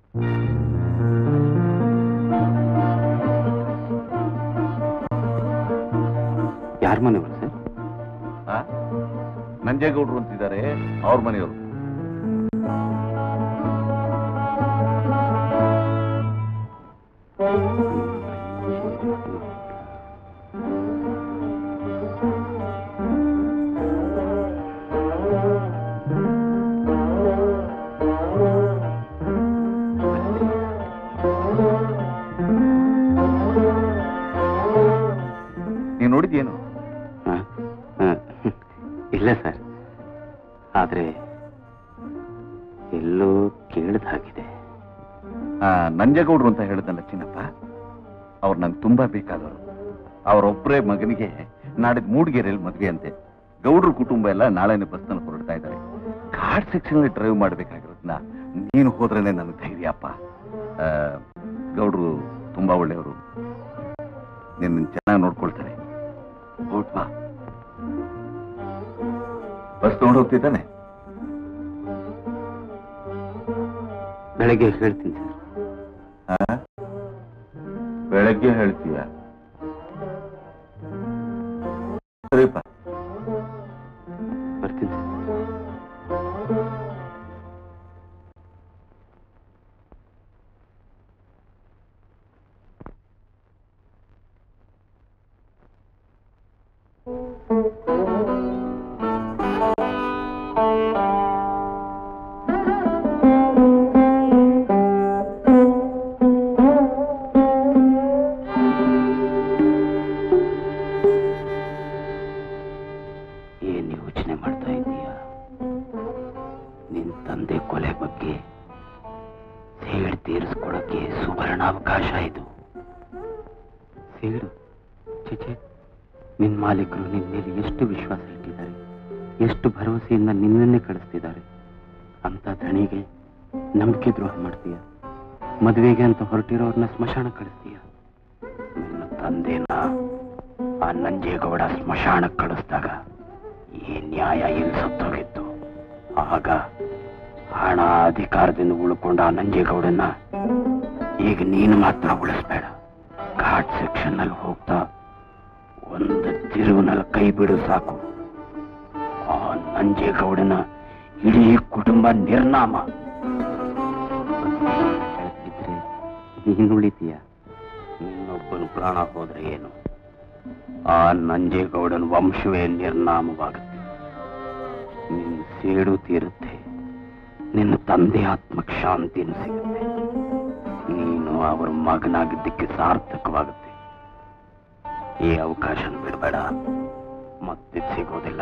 B: ಯಾರ ಮನೆಯವರು ಸರ್
E: ಆ? ನಂಜೇಗೌಡ್ರು ಅಂತಿದ್ದಾರೆ ಅವ್ರ ಮನೆಯವರು ನೀನು ನೋಡಿದ್ಯೇನು
B: ಹ? ಹ. ಇಲ್ಲ ಸರ್ ಆದ್ರೆ ಎಲ್ಲೋ ಕೇಳಿದ ಹಾಗಿದೆ
E: ಆ, ನಂಜೇಗೌಡ್ರು ಅಂತ ಹೇಳಿದ್ನಲ್ಲ ಚಿನ್ನಪ್ಪ ಅವ್ರು ನಂಗೆ ತುಂಬಾ ಬೇಕಾದವರು ಅವರೊಬ್ಬರೇ ಮಗನಿಗೆ ನಾಡಿದ್ ಮೂಡಿಗೆರೆಯಲ್ಲಿ ಮದ್ವೆ ಅಂತೆ ಗೌಡ್ರ ಕುಟುಂಬ ಎಲ್ಲ ನಾಳೆನೆ ಬಸ್ನಲ್ಲಿ ಹೊರಡ್ತಾ ಇದ್ದಾರೆ ಘಾಟ್ ಸೆಕ್ಷನ್ ಡ್ರೈವ್ ಮಾಡ್ಬೇಕಾಗಿರೋದ್ನ ನೀನು ಹೋದ್ರೇನೆ ನನಗೆ ಧೈರ್ಯ ಅಪ್ಪ ಆ, ಗೌಡ್ರು ತುಂಬಾ ಒಳ್ಳೆಯವರು ನಿನ್ನ ಚೆನ್ನಾಗಿ ನೋಡ್ಕೊಳ್ತಾರೆ ಹೋಟ್ ಬಾ ಬಸ್ ತಗೊಂಡು ಹೋಗ್ತಿದ್ದಾನೆ
B: ಬೆಳಗ್ಗೆ ಹೇಳ್ತೀನಿ ಸರ್
E: ಆ? ಬೆಳಗ್ಗೆ ಹೇಳ್ತೀಯ ಸರಿಪ್ಪ
B: ಬರ್ತೀನಿ ಸರ್ ಏನ್ ಯೋಚನೆ ಮಾಡ್ತಾ ಇದ್ದೀಯ ನಿನ್ ತಂದೆ ಕೊಲೆ ಬಗ್ಗೆ ಸೇಡ್ ತೀರಿಸ್ಕೊಳಕ್ಕೆ ಸುವರ್ಣಾವಕಾಶ ಇದು ಸೇಡು ಚಿಚೆ ನಿನ್ ಮಾಲೀಕರು ನಿನ್ ಮೇಲೆ ಎಷ್ಟು ವಿಶ್ವಾಸ ಇಟ್ಟಿದ್ದಾರೆ ಎಷ್ಟು ಭರವಸೆಯಿಂದ ನಿನ್ನನ್ನೇ ಕಳಿಸ್ತಿದ್ದಾರೆ ಅಂತ ಧಣಿಗೆ ನಂಬಿಕೆ ದ್ರೋಹ ಮಾಡ್ತೀಯ ಮದುವೆಗೆ ಅಂತ ಹೊರಟಿರೋರ್ನ ಸ್ಮಶಾನ ಕಳಿಸ್ತೀಯ ನಿನ್ನ ತಂದೆನ ಆ ನಂಜೇಗೌಡ ಸ್ಮಶಾನಕ್ಕೆ ಕಳಿಸ್ದಾಗ ಈ ನ್ಯಾಯ ಎಲ್ಲಿ ಸತ್ತೋಗಿತ್ತು ಆಗ ಹಣ ಅಧಿಕಾರದಿಂದ ಉಳ್ಕೊಂಡ ಆ ನಂಜೇಗೌಡನ್ನ ಈಗ ನೀನು ಮಾತ್ರ ಉಳಿಸ್ಬೇಡ ಘಾಟ್ ಸೆಕ್ಷನ್ ನಲ್ಲಿ ಹೋಗ್ತಾ ಒಂದು ತಿರುವಿನಲ್ಲಿ ಕೈ ಬಿಡು ಸಾಕು ಆ ನಂಜೇಗೌಡನ ಇಡೀ ಕುಟುಂಬ ನಿರ್ನಾಮ ಇದ್ರೆ ನೀನು ಉಳಿತೀಯ ನಿನ್ನೊಬ್ಬನ ಪ್ರಾಣ ಹೋದ್ರೆ ಏನು ಆ ನಂಜೇಗೌಡನ ವಂಶವೇ ನಿರ್ನಾಮವಾಗುತ್ತೆ ನಿನ್ನ ಸೇಡು ತೀರುತ್ತೆ ನಿನ್ನ ತಂದೆ ಆತ್ಮಕ್ಕೆ ಶಾಂತಿಯನ್ನು ಸಿಗುತ್ತೆ ನೀನು ಅವರ ಮಗನಾಗಿದ್ದಕ್ಕೆ ಸಾರ್ಥಕವಾಗುತ್ತೆ ಈ ಅವಕಾಶನ ಬಿಡಬೇಡ ಮತ್ತೆ ಸಿಗೋದಿಲ್ಲ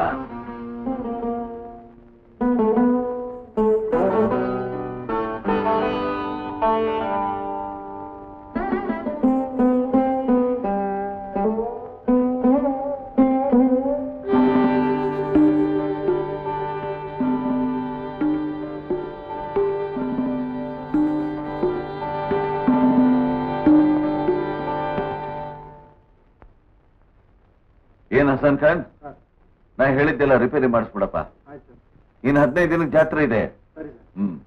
E: ಏನ್ ಹಸನ್ ಖಾನ್ ನಾ ಹೇಳಿದ್ದೆಲ್ಲ ರಿಪೇರಿ ಮಾಡಿಸ್ಬಿಡಪ್ಪ
F: ಆಯ್ತು
E: ಇನ್ ಹದಿನೈದು ದಿನಕ್ಕೆ ಜಾತ್ರೆ ಇದೆ
F: ಸರಿ ಸರ್
E: ಹ್ಮ್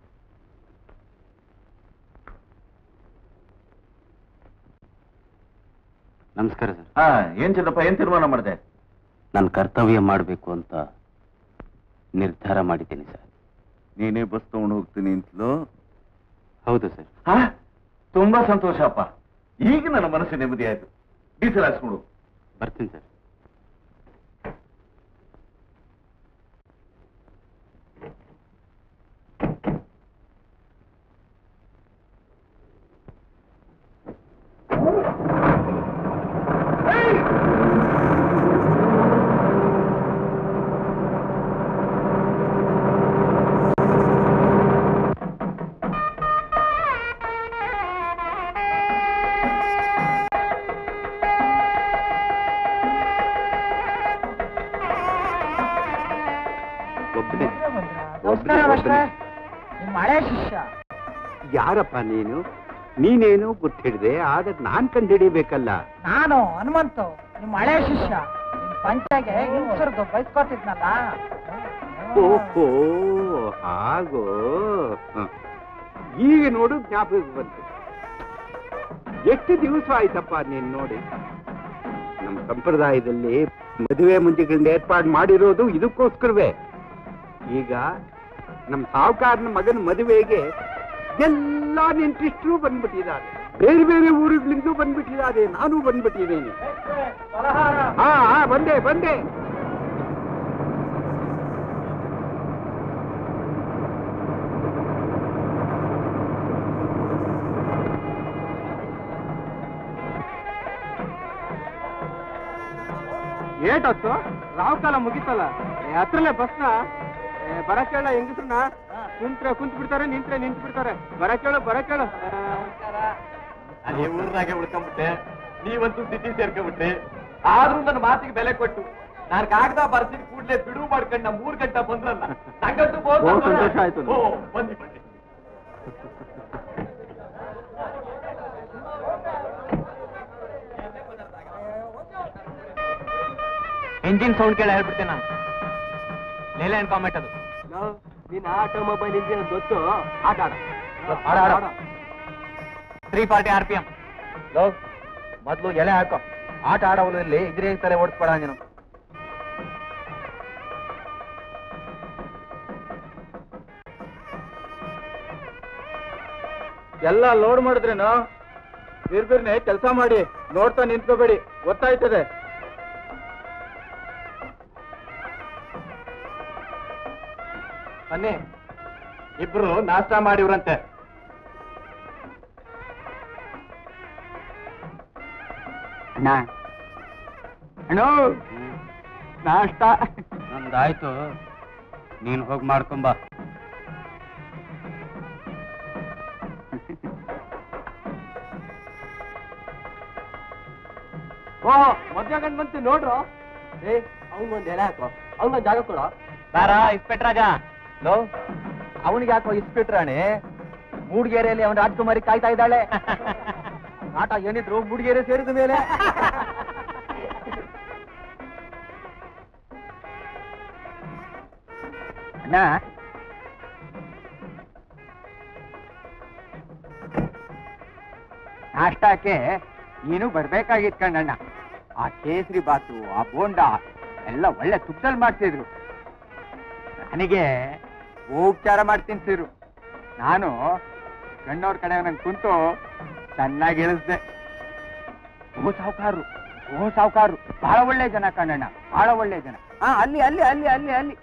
B: ನಮಸ್ಕಾರ ಸರ್
E: ಹಾ ಏನ್ ಚಿನ್ನಪ್ಪ ಏನ್ ತೀರ್ಮಾನ ಮಾಡಿದೆ
B: ನಾನು ಕರ್ತವ್ಯ ಮಾಡಬೇಕು ಅಂತ ನಿರ್ಧಾರ ಮಾಡಿದ್ದೀನಿ ಸರ್
E: ನೀನೇ ಬಸ್ ತಗೊಂಡು ಹೋಗ್ತೀನಿ ಅಂತಲೂ
B: ಹೌದು ಸರ್
E: ಹಾ ತುಂಬಾ ಸಂತೋಷ ಅಪ್ಪ ಈಗ ನನ್ನ ಮನಸ್ಸು ನೆಮ್ಮದಿ ಆಯ್ತು ಡೀಸೆಲ್ ಹಾಕ್ಸ್ಕೊಡು
B: ಬರ್ತೀನಿ ಸರ್ ಒಬ್ಬನೇ
F: ನಮಸ್ಕಾರ ಮಾಸ್ಟ್ರೆ. ನಿಮ್ಮ ಹಳೆ ಶಿಷ್ಯ
B: ಯಾರಪ್ಪ ನೀನು ನೀನೇನು ಗೊತ್ತಿಡದೆ ಆದ್ರೆ ನಾನ್ ಕಂಡು ಹಿಡಿಬೇಕಲ್ಲ
F: ನಾನು ಹನುಮಂತು ನಿಮ್ಮ ಹಳೆ ಶಿಷ್ಯ ನಿಮ್ ಪಂಚಾಗೆ ಹಿಂಸರ್ದು ಬೈಸ್ಕೊತಿದ್ನಲ್ಲ
B: ಓಹೋ ಹಾಗೋ ಹ. ಈಗ ನೋಡು ಜ್ಞಾಪಕ ಬಂತು ಎಷ್ಟು ದಿವಸ ಆಯ್ತಪ್ಪ ನೀನ್ ನೋಡಿ ನಮ್ಮ ಸಂಪ್ರದಾಯದಲ್ಲಿ ಮದುವೆ ಮುಂಚಿಗಳಿಂದ ಏರ್ಪಾಡು ಮಾಡಿರೋದು ಇದಕ್ಕೋಸ್ಕರವೇ ಈಗ ನಮ್ಮ ಸಾಹುಕಾರನ ಮಗನ ಮದುವೆಗೆ ಎಲ್ಲ ನೆಂಟಿಷ್ಟರು ಬಂದ್ಬಿಟ್ಟಿದ್ದಾರೆ ಬೇರೆ ಬೇರೆ ಊರುಗಳಿಂದ ಬಂದ್ಬಿಟ್ಟಿದ್ದಾರೆ ನಾನು ಬಂದ್ಬಿಟ್ಟಿದ್ದೇನೆ ಹಾ ಹಾ ಬಂದೆ ಬಂದೆ
A: ಏಟತ್ತು ರಾವ್ ಕಾಲ ಮುಗಿತಲ್ಲ ಹತ್ರಲ್ಲೇ ಬಸ್ನ ಬರಕೇಳ ಹೆಂಗಸ್ರನ್ನ ಕುಂತ್ರೆ ಕುಂತ್ ಬಿಡ್ತಾರೆ ನಿಂತ್ರೆ ನಿಂತ್ ಬಿಡ್ತಾರೆ ಬರಕೇಳು ಬರಕೇಳು
D: ಅದೇ ಊರ್ನಾಗೆ ಉಳ್ಕೊಂಡ್ಬಿಟ್ಟೆ ನೀವಂತೂ ಸಿಟಿ ಸೇರ್ಕೊಂಡ್ಬಿಟ್ರಿ ಆದ್ರೂ ನನ್ನ ಮಾತಿಗೆ ಬೆಲೆ ಕೊಟ್ಟು ನಾನ್ ಕಾಗದ ಬರ್ತೀನಿ ಕೂಡ್ಲೆ ಬಿಡು ಮಾಡ್ಕೊಂಡ್ ನಾ ಮೂರ್ ಗಂಟೆ ಬಂದ್ರಲ್ಲ ನಂಗಂತೂ ಬಹುತ್
A: ಬಹು ಸಂತೋಷ ಆಯ್ತು.
D: ಓ ಬನ್ನಿ ಬನ್ನಿ
A: ಇಂಜಿನ್ ಸೌಂಡ್ ಕೇಳ ಹೇಳ್ಬಿಡ್ತೇನೆ ನಾನು ಲೇಲ್ಯಾಂಡ್ ಕಾಮೆಂಟ್ ಅದು ನೀನ್ ಆಟೋಮೊಬೈಲ್ ಇಂಜಿನ್ ಗೊತ್ತು ಆಟ ಆಡ three forty R P M ಮೊದ್ಲು ಎಲೆ ಹಾಕೋ ಆಟ ಆಡೋದು ಇಲ್ಲಿ ಇದ್ರೆ ತಲೆ ಓಡಿಸ್ಬೇಡ ನೀನು ಎಲ್ಲ ಲೋಡ್ ಮಾಡಿದ್ರೇನು ಬಿರ್ಬಿರ್ನೆ ಕೆಲಸ ಮಾಡಿ ನೋಡ್ತಾ ನಿಂತ್ಕೋಬೇಡಿ ಗೊತ್ತಾಯ್ತದೆ
D: ಬನ್ನಿ ಇಬ್ರು ನಾಷ್ಟ ಮಾಡಿವ್ರಂತೆ
A: ಅಣ್ಣ ಅಣ್ಣ ನಾಷ್ಟ
B: ನಂದಾಯ್ತು ನೀನ್ ಹೋಗಿ ಮಾಡ್ಕೊಂಬ
A: ಓಹೋ ಮದ್ಯ ಗಂಡ್ ಬಂತು ನೋಡ್ರು ಏ ಅವ್ನಿಗೊಂದ್ ಎಲೆ ಹಾಕೋ ಅವ್ನಿಗೊಂದ್ ಜಾಗ ಕೊಡೋ ಬಾರ ಇಸ್ಪೆಟ್ ರಾಜ ಲೋ ಅವನಿಗೆ ಯಾಕೋ ಇಸ್ಪೆಟ್ ರಾಣಿ ಮೂಡಿಗೆರೆಯಲ್ಲಿ ಅವನ ರಾಜ್ಕುಮಾರಿ ಕಾಯ್ತಾ ಇದ್ದಾಳೆ ಆಟ ಏನಿದ್ರು ಮೂಡಿಗೆರೆ ಸೇರಿದ ಮೇಲೆ ಅಣ್ಣ ನಾಷ್ಟಕ್ಕೆ ನೀನು ಬರ್ಬೇಕಾಗಿತ್ ಕಣ್ಣಣ್ಣ ಆ ಕೇಸರಿ ಬಾತು ಆ ಬೋಂಡ ಎಲ್ಲ ಒಳ್ಳೆ ತುಪ್ಪದಲ್ಲಿ ಮಾಡ್ತಿದ್ರು ನನಗೆ ಉಪಚಾರ ಮಾಡಿ ತಿನ್ಸಿದ್ರು ನಾನು ಗಣ್ಣವ್ರ ಕಡೆ ನಂಗೆ ಕುಂತು ಚೆನ್ನಾಗಿ ಇಳಿಸ್ದೆ ಓ ಸಾವುಕಾರರು ಓ ಸಾವುಕಾರರು ಬಹಳ ಒಳ್ಳೆ ಜನ ಕಣ್ಣಣ್ಣ ಬಹಳ ಒಳ್ಳೆ ಜನ ಹಾ ಅಲ್ಲಿ ಅಲ್ಲಿ ಅಲ್ಲಿ ಅಲ್ಲಿ ಅಲ್ಲಿ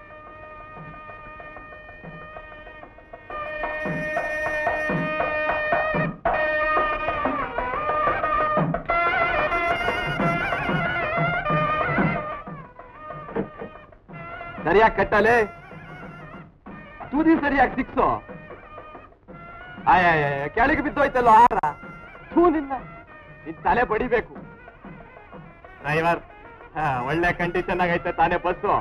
D: ಸರಿಯಾಗಿ ಕಟ್ಟಲೆ ತೂದಿ ಸರಿಯಾಗಿ ಸಿಕ್ಸು ಆಯ ಕೆಳಗೆ ಬಿದ್ದೋಯ್ತಲ್ಲೋ ಆಹಾರ ಥೂ ನಿನ್ನ ನಿನ್ ತಲೆ ಬಡಿಬೇಕು ಡ್ರೈವರ್ ಹಾ ಒಳ್ಳೆ ಕಂಡೀಷನ್ ಆಗೈತೆ ತಾನೇ ಬಸ್ಸು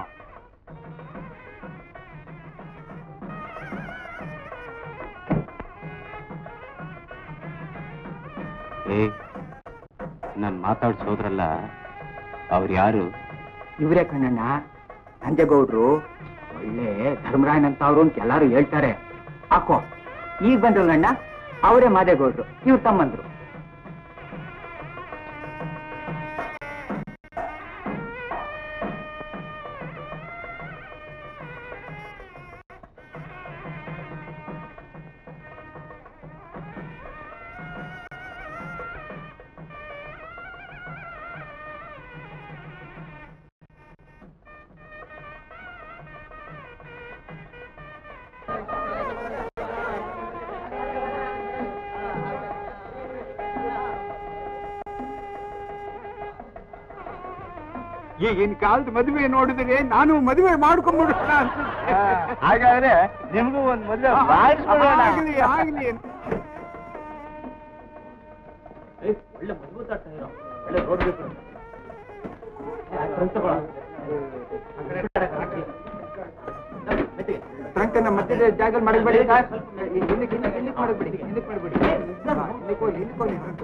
B: ಏ ನಾನು ಮಾತಾಡ್ಸೋದ್ರಲ್ಲ ಅವ್ರು ಯಾರು
A: ಇವರೇ ಕಣ್ಣಣ್ಣ ನಂಜೇಗೌಡ್ರು ಒಳ್ಳೆ ಧರ್ಮರಾಯನಂತ ಅವ್ರು ಅಂತ ಎಲ್ಲಾರು ಹೇಳ್ತಾರೆ ಹಾಕೋ ಈಗ ಬಂದ್ರಲ್ಲ ಅಣ್ಣ ಅವರೇ ಮಾದೇಗೌಡ್ರು ಇವ್ರು ತಮ್ಮಂದ್ರು
F: ಈಗಿನ ಕಾಲದ ಮದುವೆ ನೋಡಿದ್ರೆ ನಾನು ಮದುವೆ ಮಾಡ್ಕೊಂಡ್ಬಿಡೋಣ ಅನ್ಸುತ್ತೆ
D: ಹಾಗಾದ್ರೆ ನಿಮ್ಗೂ ಒಂದ್ ಮದುವೆ ಬಾರಿಸ್ಬಿಡೋಣ.
F: ಆಗ್ಲಿ ಆಗ್ಲಿ
B: ಒಳ್ಳೆ ಮಜಬೂತ ಟೈರು ಒಳ್ಳೆ ರೋಡ್ ಬೇಕು
A: ಟ್ರಂಕನ್ನ ಮಧ್ಯದ ಜಾಗ ಮಾಡಬೇಡಿ ಸರ್ ಹಿಂದಕ್ಕೆ ಹಿಂದಕ್ಕೆ ಹಿಂದಕ್ಕೆ ಮಾಡಬೇಡಿ ಹಿಂದಕ್ಕೆ ಮಾಡಬೇಡಿ ಹಿಂದಕ್ಕೆ ಹೋಗಿ ಹಿಂದಕ್ಕೆ ಹೋಗಿ trunk.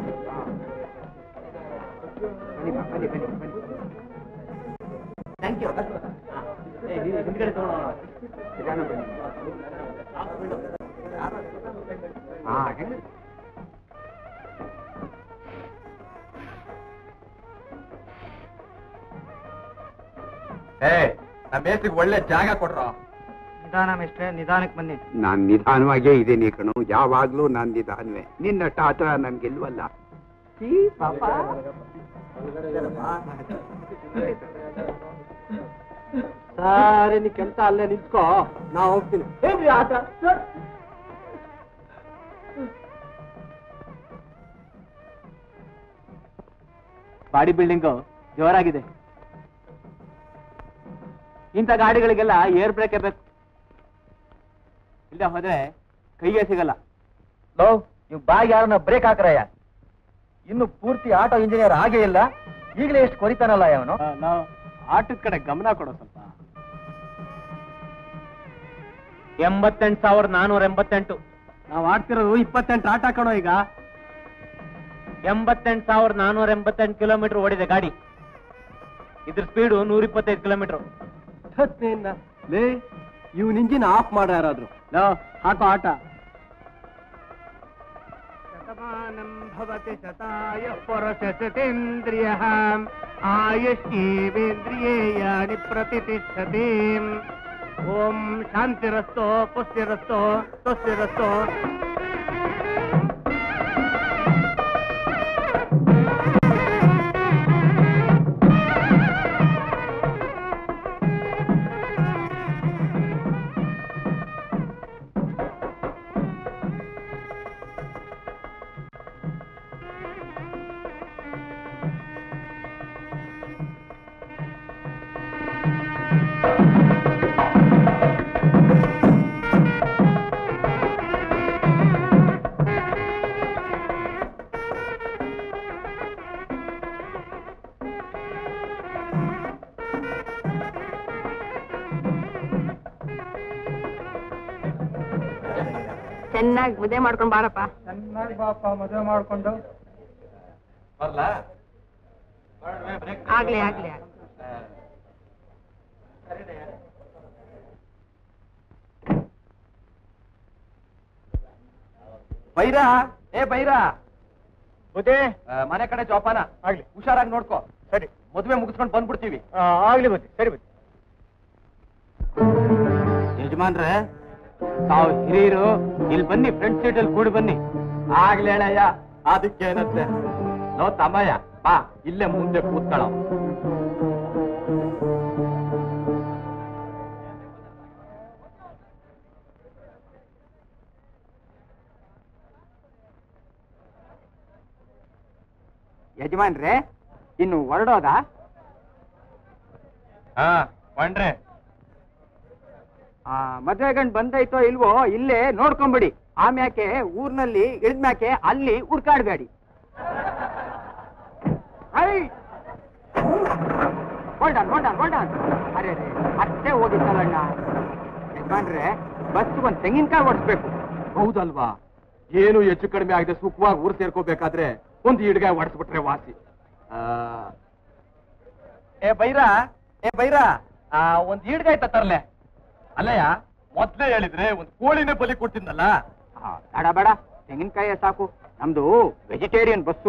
A: ಬನ್ನಿ ಬಾ, ಬನ್ನಿ ಬನ್ನಿ ಬನ್ನಿ
B: ಥ್ಯಾಂಕ್ ಯು ಹಿಂದ್ಗಡೆ ತಗೊಳ್ಳೋಣ
A: ನಿಧಾನ ಬನ್ನಿ ಹಾ ಹೆಂಗ್
D: ಏ ನಮ್ಮ ಮೇಸ್ತ್ರಿಗೆ ಒಳ್ಳೆ ಜಾಗ ಕೊಡ್ರ
A: ನಿಧಾನ ಮಿಸ್ಟ್ರೆ ನಿಧಾನಕ್ಕೆ ಬನ್ನಿ
G: ನಾನ್ ನಿಧಾನವಾಗೇ ಇದ್ದೀನಿ ಕಣು ಯಾವಾಗ್ಲೂ ನಾನ್ ನಿಧಾನವೇ ನಿನ್ನ ಆತರ ನನ್ಗೆಲ್ವಲ್ಲ
F: ಸರಿ ನೀ ಕೆಲಸ ಅಲ್ಲೇ ನಿಂತ್ಕೋ ನಾ ಹೋಗ್ತೀನಿ
B: ಬಾಡಿ ಬಿಲ್ಡಿಂಗ್ ಜೋರಾಗಿದೆ ಇಂಥ ಗಾಡಿಗಳಿಗೆಲ್ಲ ಏರ್ ಬ್ರೇಕ್ ಬೇಕು ಇಲ್ಲ ಹೋದ್ರೆ ಕೈಗೆ ಸಿಗಲ್ಲ
A: ಲೋ ಇವ್ ಬಾಗಿ ಯಾರನ್ನ ಬ್ರೇಕ್ ಹಾಕ್ರಯ್ಯ ಇನ್ನು ಪೂರ್ತಿ ಆಟೋ ಇಂಜಿನಿಯರ್ ಆಗೇ ಇಲ್ಲ ಈಗಲೇ ಎಷ್ಟು ಕೊರಿತಾನಲ್ಲ ಅವನು
B: ನಾವು ಆಟದ ಕಡೆ ಗಮನ ಕೊಡೋ ಸ್ವಲ್ಪ ಎಂಬತ್ತೆಂಟು ಸಾವಿರದ ನಾನೂರ ಎಂಬತ್ತೆಂಟು
F: ನಾವ್ ಆಡ್ತಿರೋದು ಇಪ್ಪತ್ತೆಂಟು ಆಟ ಕಣೋ ಈಗ
B: ಎಂಬತ್ತೆಂಟು ಸಾವಿರದ ನಾನೂರ ಎಂಬತ್ತೆಂಟು ಕಿಲೋಮೀಟರ್ ಓಡಿದೆ ಗಾಡಿ ಇದ್ರ ಸ್ಪೀಡು ನೂರ ಇಪ್ಪತ್ತೈದು ಕಿಲೋಮೀಟರ್
F: ಲೇ ಇವ್ನ ಇಂಜಿನ್ ಆಫ್ ಮಾಡ ಯಾರಾದ್ರು ಲೋ ಹಾಕೋ ಆಟ ಶತಮಾನಂ ಭವತಿ ಶತಾಯ ಪುರುಷಶತೇಂದ್ರಿಯ ಆಯುಷ್ಯೇವೇಂದ್ರಿಯೇಯಾನಿ ಪ್ರತಿಷ್ಠತಿ ಓಂ ಶಾಂತಿರಸ್ತೋ ಪುಷ್ಟಿರಸ್ತೋ ಸ್ವಸ್ತಿರಸ್ತೋ
C: ಚೆನ್ನಾಗಿ ಮುದ್ದೆ ಮಾಡ್ಕೊಂಡ್ ಬಾರಪ್ಪ
F: ಚೆನ್ನಾಗಿ ಬಾಪ ಮದುವೆ ಮಾಡ್ಕೊಂಡು
D: ಬರ್ಲಾ
C: ಆಗ್ಲಿ ಆಗ್ಲಿ ಆಗ್ಲಿ.
D: ಬೈರ ಏ ಬೈರ ಬುದ್ಧಿ ಮನೆ ಕಡೆ ಜೋಪಾನ ಆಗ್ಲಿ ಹುಷಾರಾಗಿ ನೋಡ್ಕೋ ಸರಿ ಮದುವೆ ಮುಗಿಸ್ಕೊಂಡು ಬಂದ್ಬಿಡ್ತೀವಿ
F: ಆಗ್ಲಿ ಬುದ್ಧಿ ಸರಿ ಬುದ್ಧಿ
B: ಯಜಮಾನ್ರೆ ತಾವು ಹಿರಿಯರು ಇಲ್ಲಿ ಬನ್ನಿ ಫ್ರಂಟ್ ಸೀಟ್ ಅಲ್ಲಿ ಕೂಡಿ ಬನ್ನಿ
D: ಆಗ್ಲಿ ಹೇಳಯ್ಯ ಅದಕ್ಕೇನಂತೆ ನೋ ತಮ್ಮಯ್ಯ ಬಾ ಇಲ್ಲೇ ಮುಂದೆ ಕೂತ್ಕೊಳ್ಳೋ
A: ಯಜಮಾನ್ರೆ ಇನ್ನು ಹೊರಡೋದಾ
D: ಹಾ ಬಂಡ್ರೆ
A: ಆ, ಮದ್ವೆ ಗಂಡ್ ಬಂದೈತೋ ಇಲ್ವೋ ಇಲ್ಲೇ ನೋಡ್ಕೊಂಬಿಡಿ ಆಮ್ಯಾಕೆ ಊರ್ನಲ್ಲಿ ಇಳಿದ್ಮ್ಯಾಕೆ ಅಲ್ಲಿ ಹುಡ್ಕಾಡ್ಬೇಡಿ ಹೋಲ್ಡನ್ ಹೋಲ್ಡನ್ ಹೋಲ್ಡನ್ ಅರೆ ರೇ ಅಷ್ಟೇ ಹೋಗಿತ್ತಲ್ಲಣ್ಣ ಯಜಮಾನ್ರೆ ಬಸ್ ಒಂದ್ ತೆಂಗಿನಕಾಯಿ ಓಡಿಸ್ಬೇಕು
D: ಹೌದಲ್ವಾ ಏನು ಹೆಚ್ಚು ಕಡಿಮೆ ಆಗದೆ ಸುಖವಾಗಿ ಊರ್ ಸೇರ್ಕೋಬೇಕಾದ್ರೆ ಒಂದು ಇಡ್ಗಾಯಿ ಹೊಡೆಸ್ಬಿಟ್ರೆ ವಾಸಿ ಆ, ಏ ಬೈರಾ ಏ ಬೈರಾ ಆ ಒಂದ್ ಈಡ್ಗಾಯ್ತ ತರ್ಲೆ ಅಲ್ಲಯ್ಯ ಮೊದ್ಲೇ ಹೇಳಿದ್ರೆ ಒಂದ್ ಕೋಳಿನೇ ಬಲಿ ಕೊಡ್ತಿದ್ನಲ್ಲ
A: ಬೇಡ ಬೇಡ ತೆಂಗಿನಕಾಯಿ ಸಾಕು ನಮ್ದು ವೆಜಿಟೇರಿಯನ್ ಬಸ್ಸು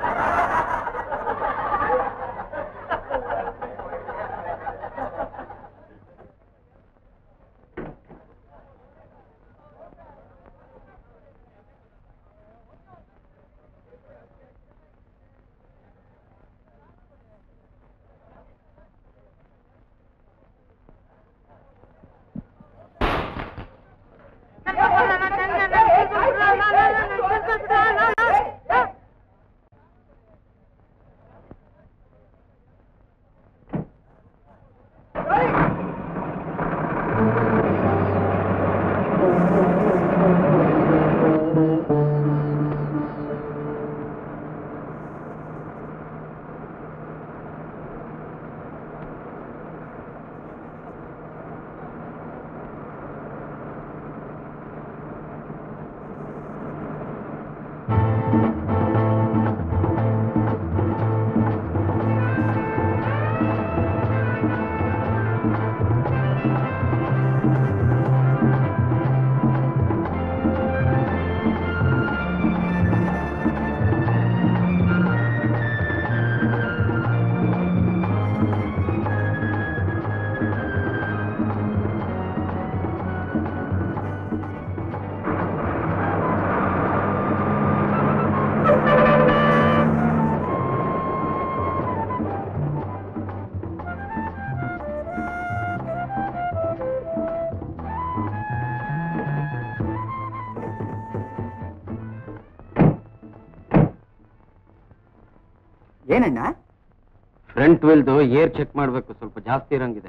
A: ಏನಣ್ಣ
B: ಫ್ರಂಟ್ ವೀಲ್ದು ಏರ್ ಚೆಕ್ ಮಾಡ್ಬೇಕು ಸ್ವಲ್ಪ ಜಾಸ್ತಿ ಇರಂಗಿದೆ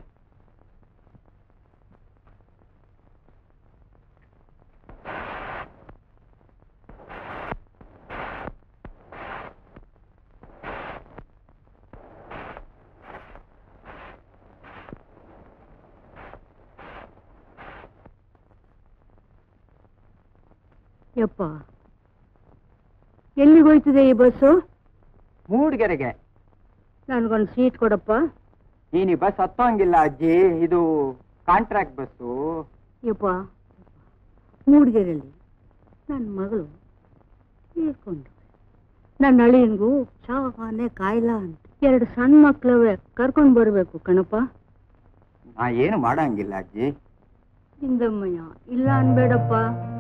C: ಯಪ್ಪ ಎಲ್ಲಿಗೆ ಹೋಯ್ತದೆ ಈ ಬಸ್ಸು
A: ಮೂಡಿಗೆರೆಗೆ
C: ನನ್ಗೊಂದು ಸೀಟ್ ಕೊಡಪ್ಪ
A: ನೀನು ಈ ಬಸ್ ಹತ್ತೋಂಗಿಲ್ಲ ಅಜ್ಜಿ ಇದು ಕಾಂಟ್ರಾಕ್ಟ್ ಬಸ್ಸು
C: ಯಪ್ಪ ಮೂಡಿಗೆರೆಯಲ್ಲಿ ನನ್ನ ಮಗಳು ತೀರ್ಕೊಂಡು ನನ್ನ ಅಳಿಯನ್ಗೂ ಚಾವಾನೆ ಕಾಯಿಲ ಅಂತ ಎರಡು ಸಣ್ಣ ಮಕ್ಳವೆ ಕರ್ಕೊಂಡು ಬರಬೇಕು ಕಣಪ್ಪ
A: ನಾ ಏನು ಮಾಡಂಗಿಲ್ಲ ಅಜ್ಜಿ
C: ಹಿಂದಮ್ಮಯ್ಯ ಇಲ್ಲ ಅನ್ಬೇಡಪ್ಪ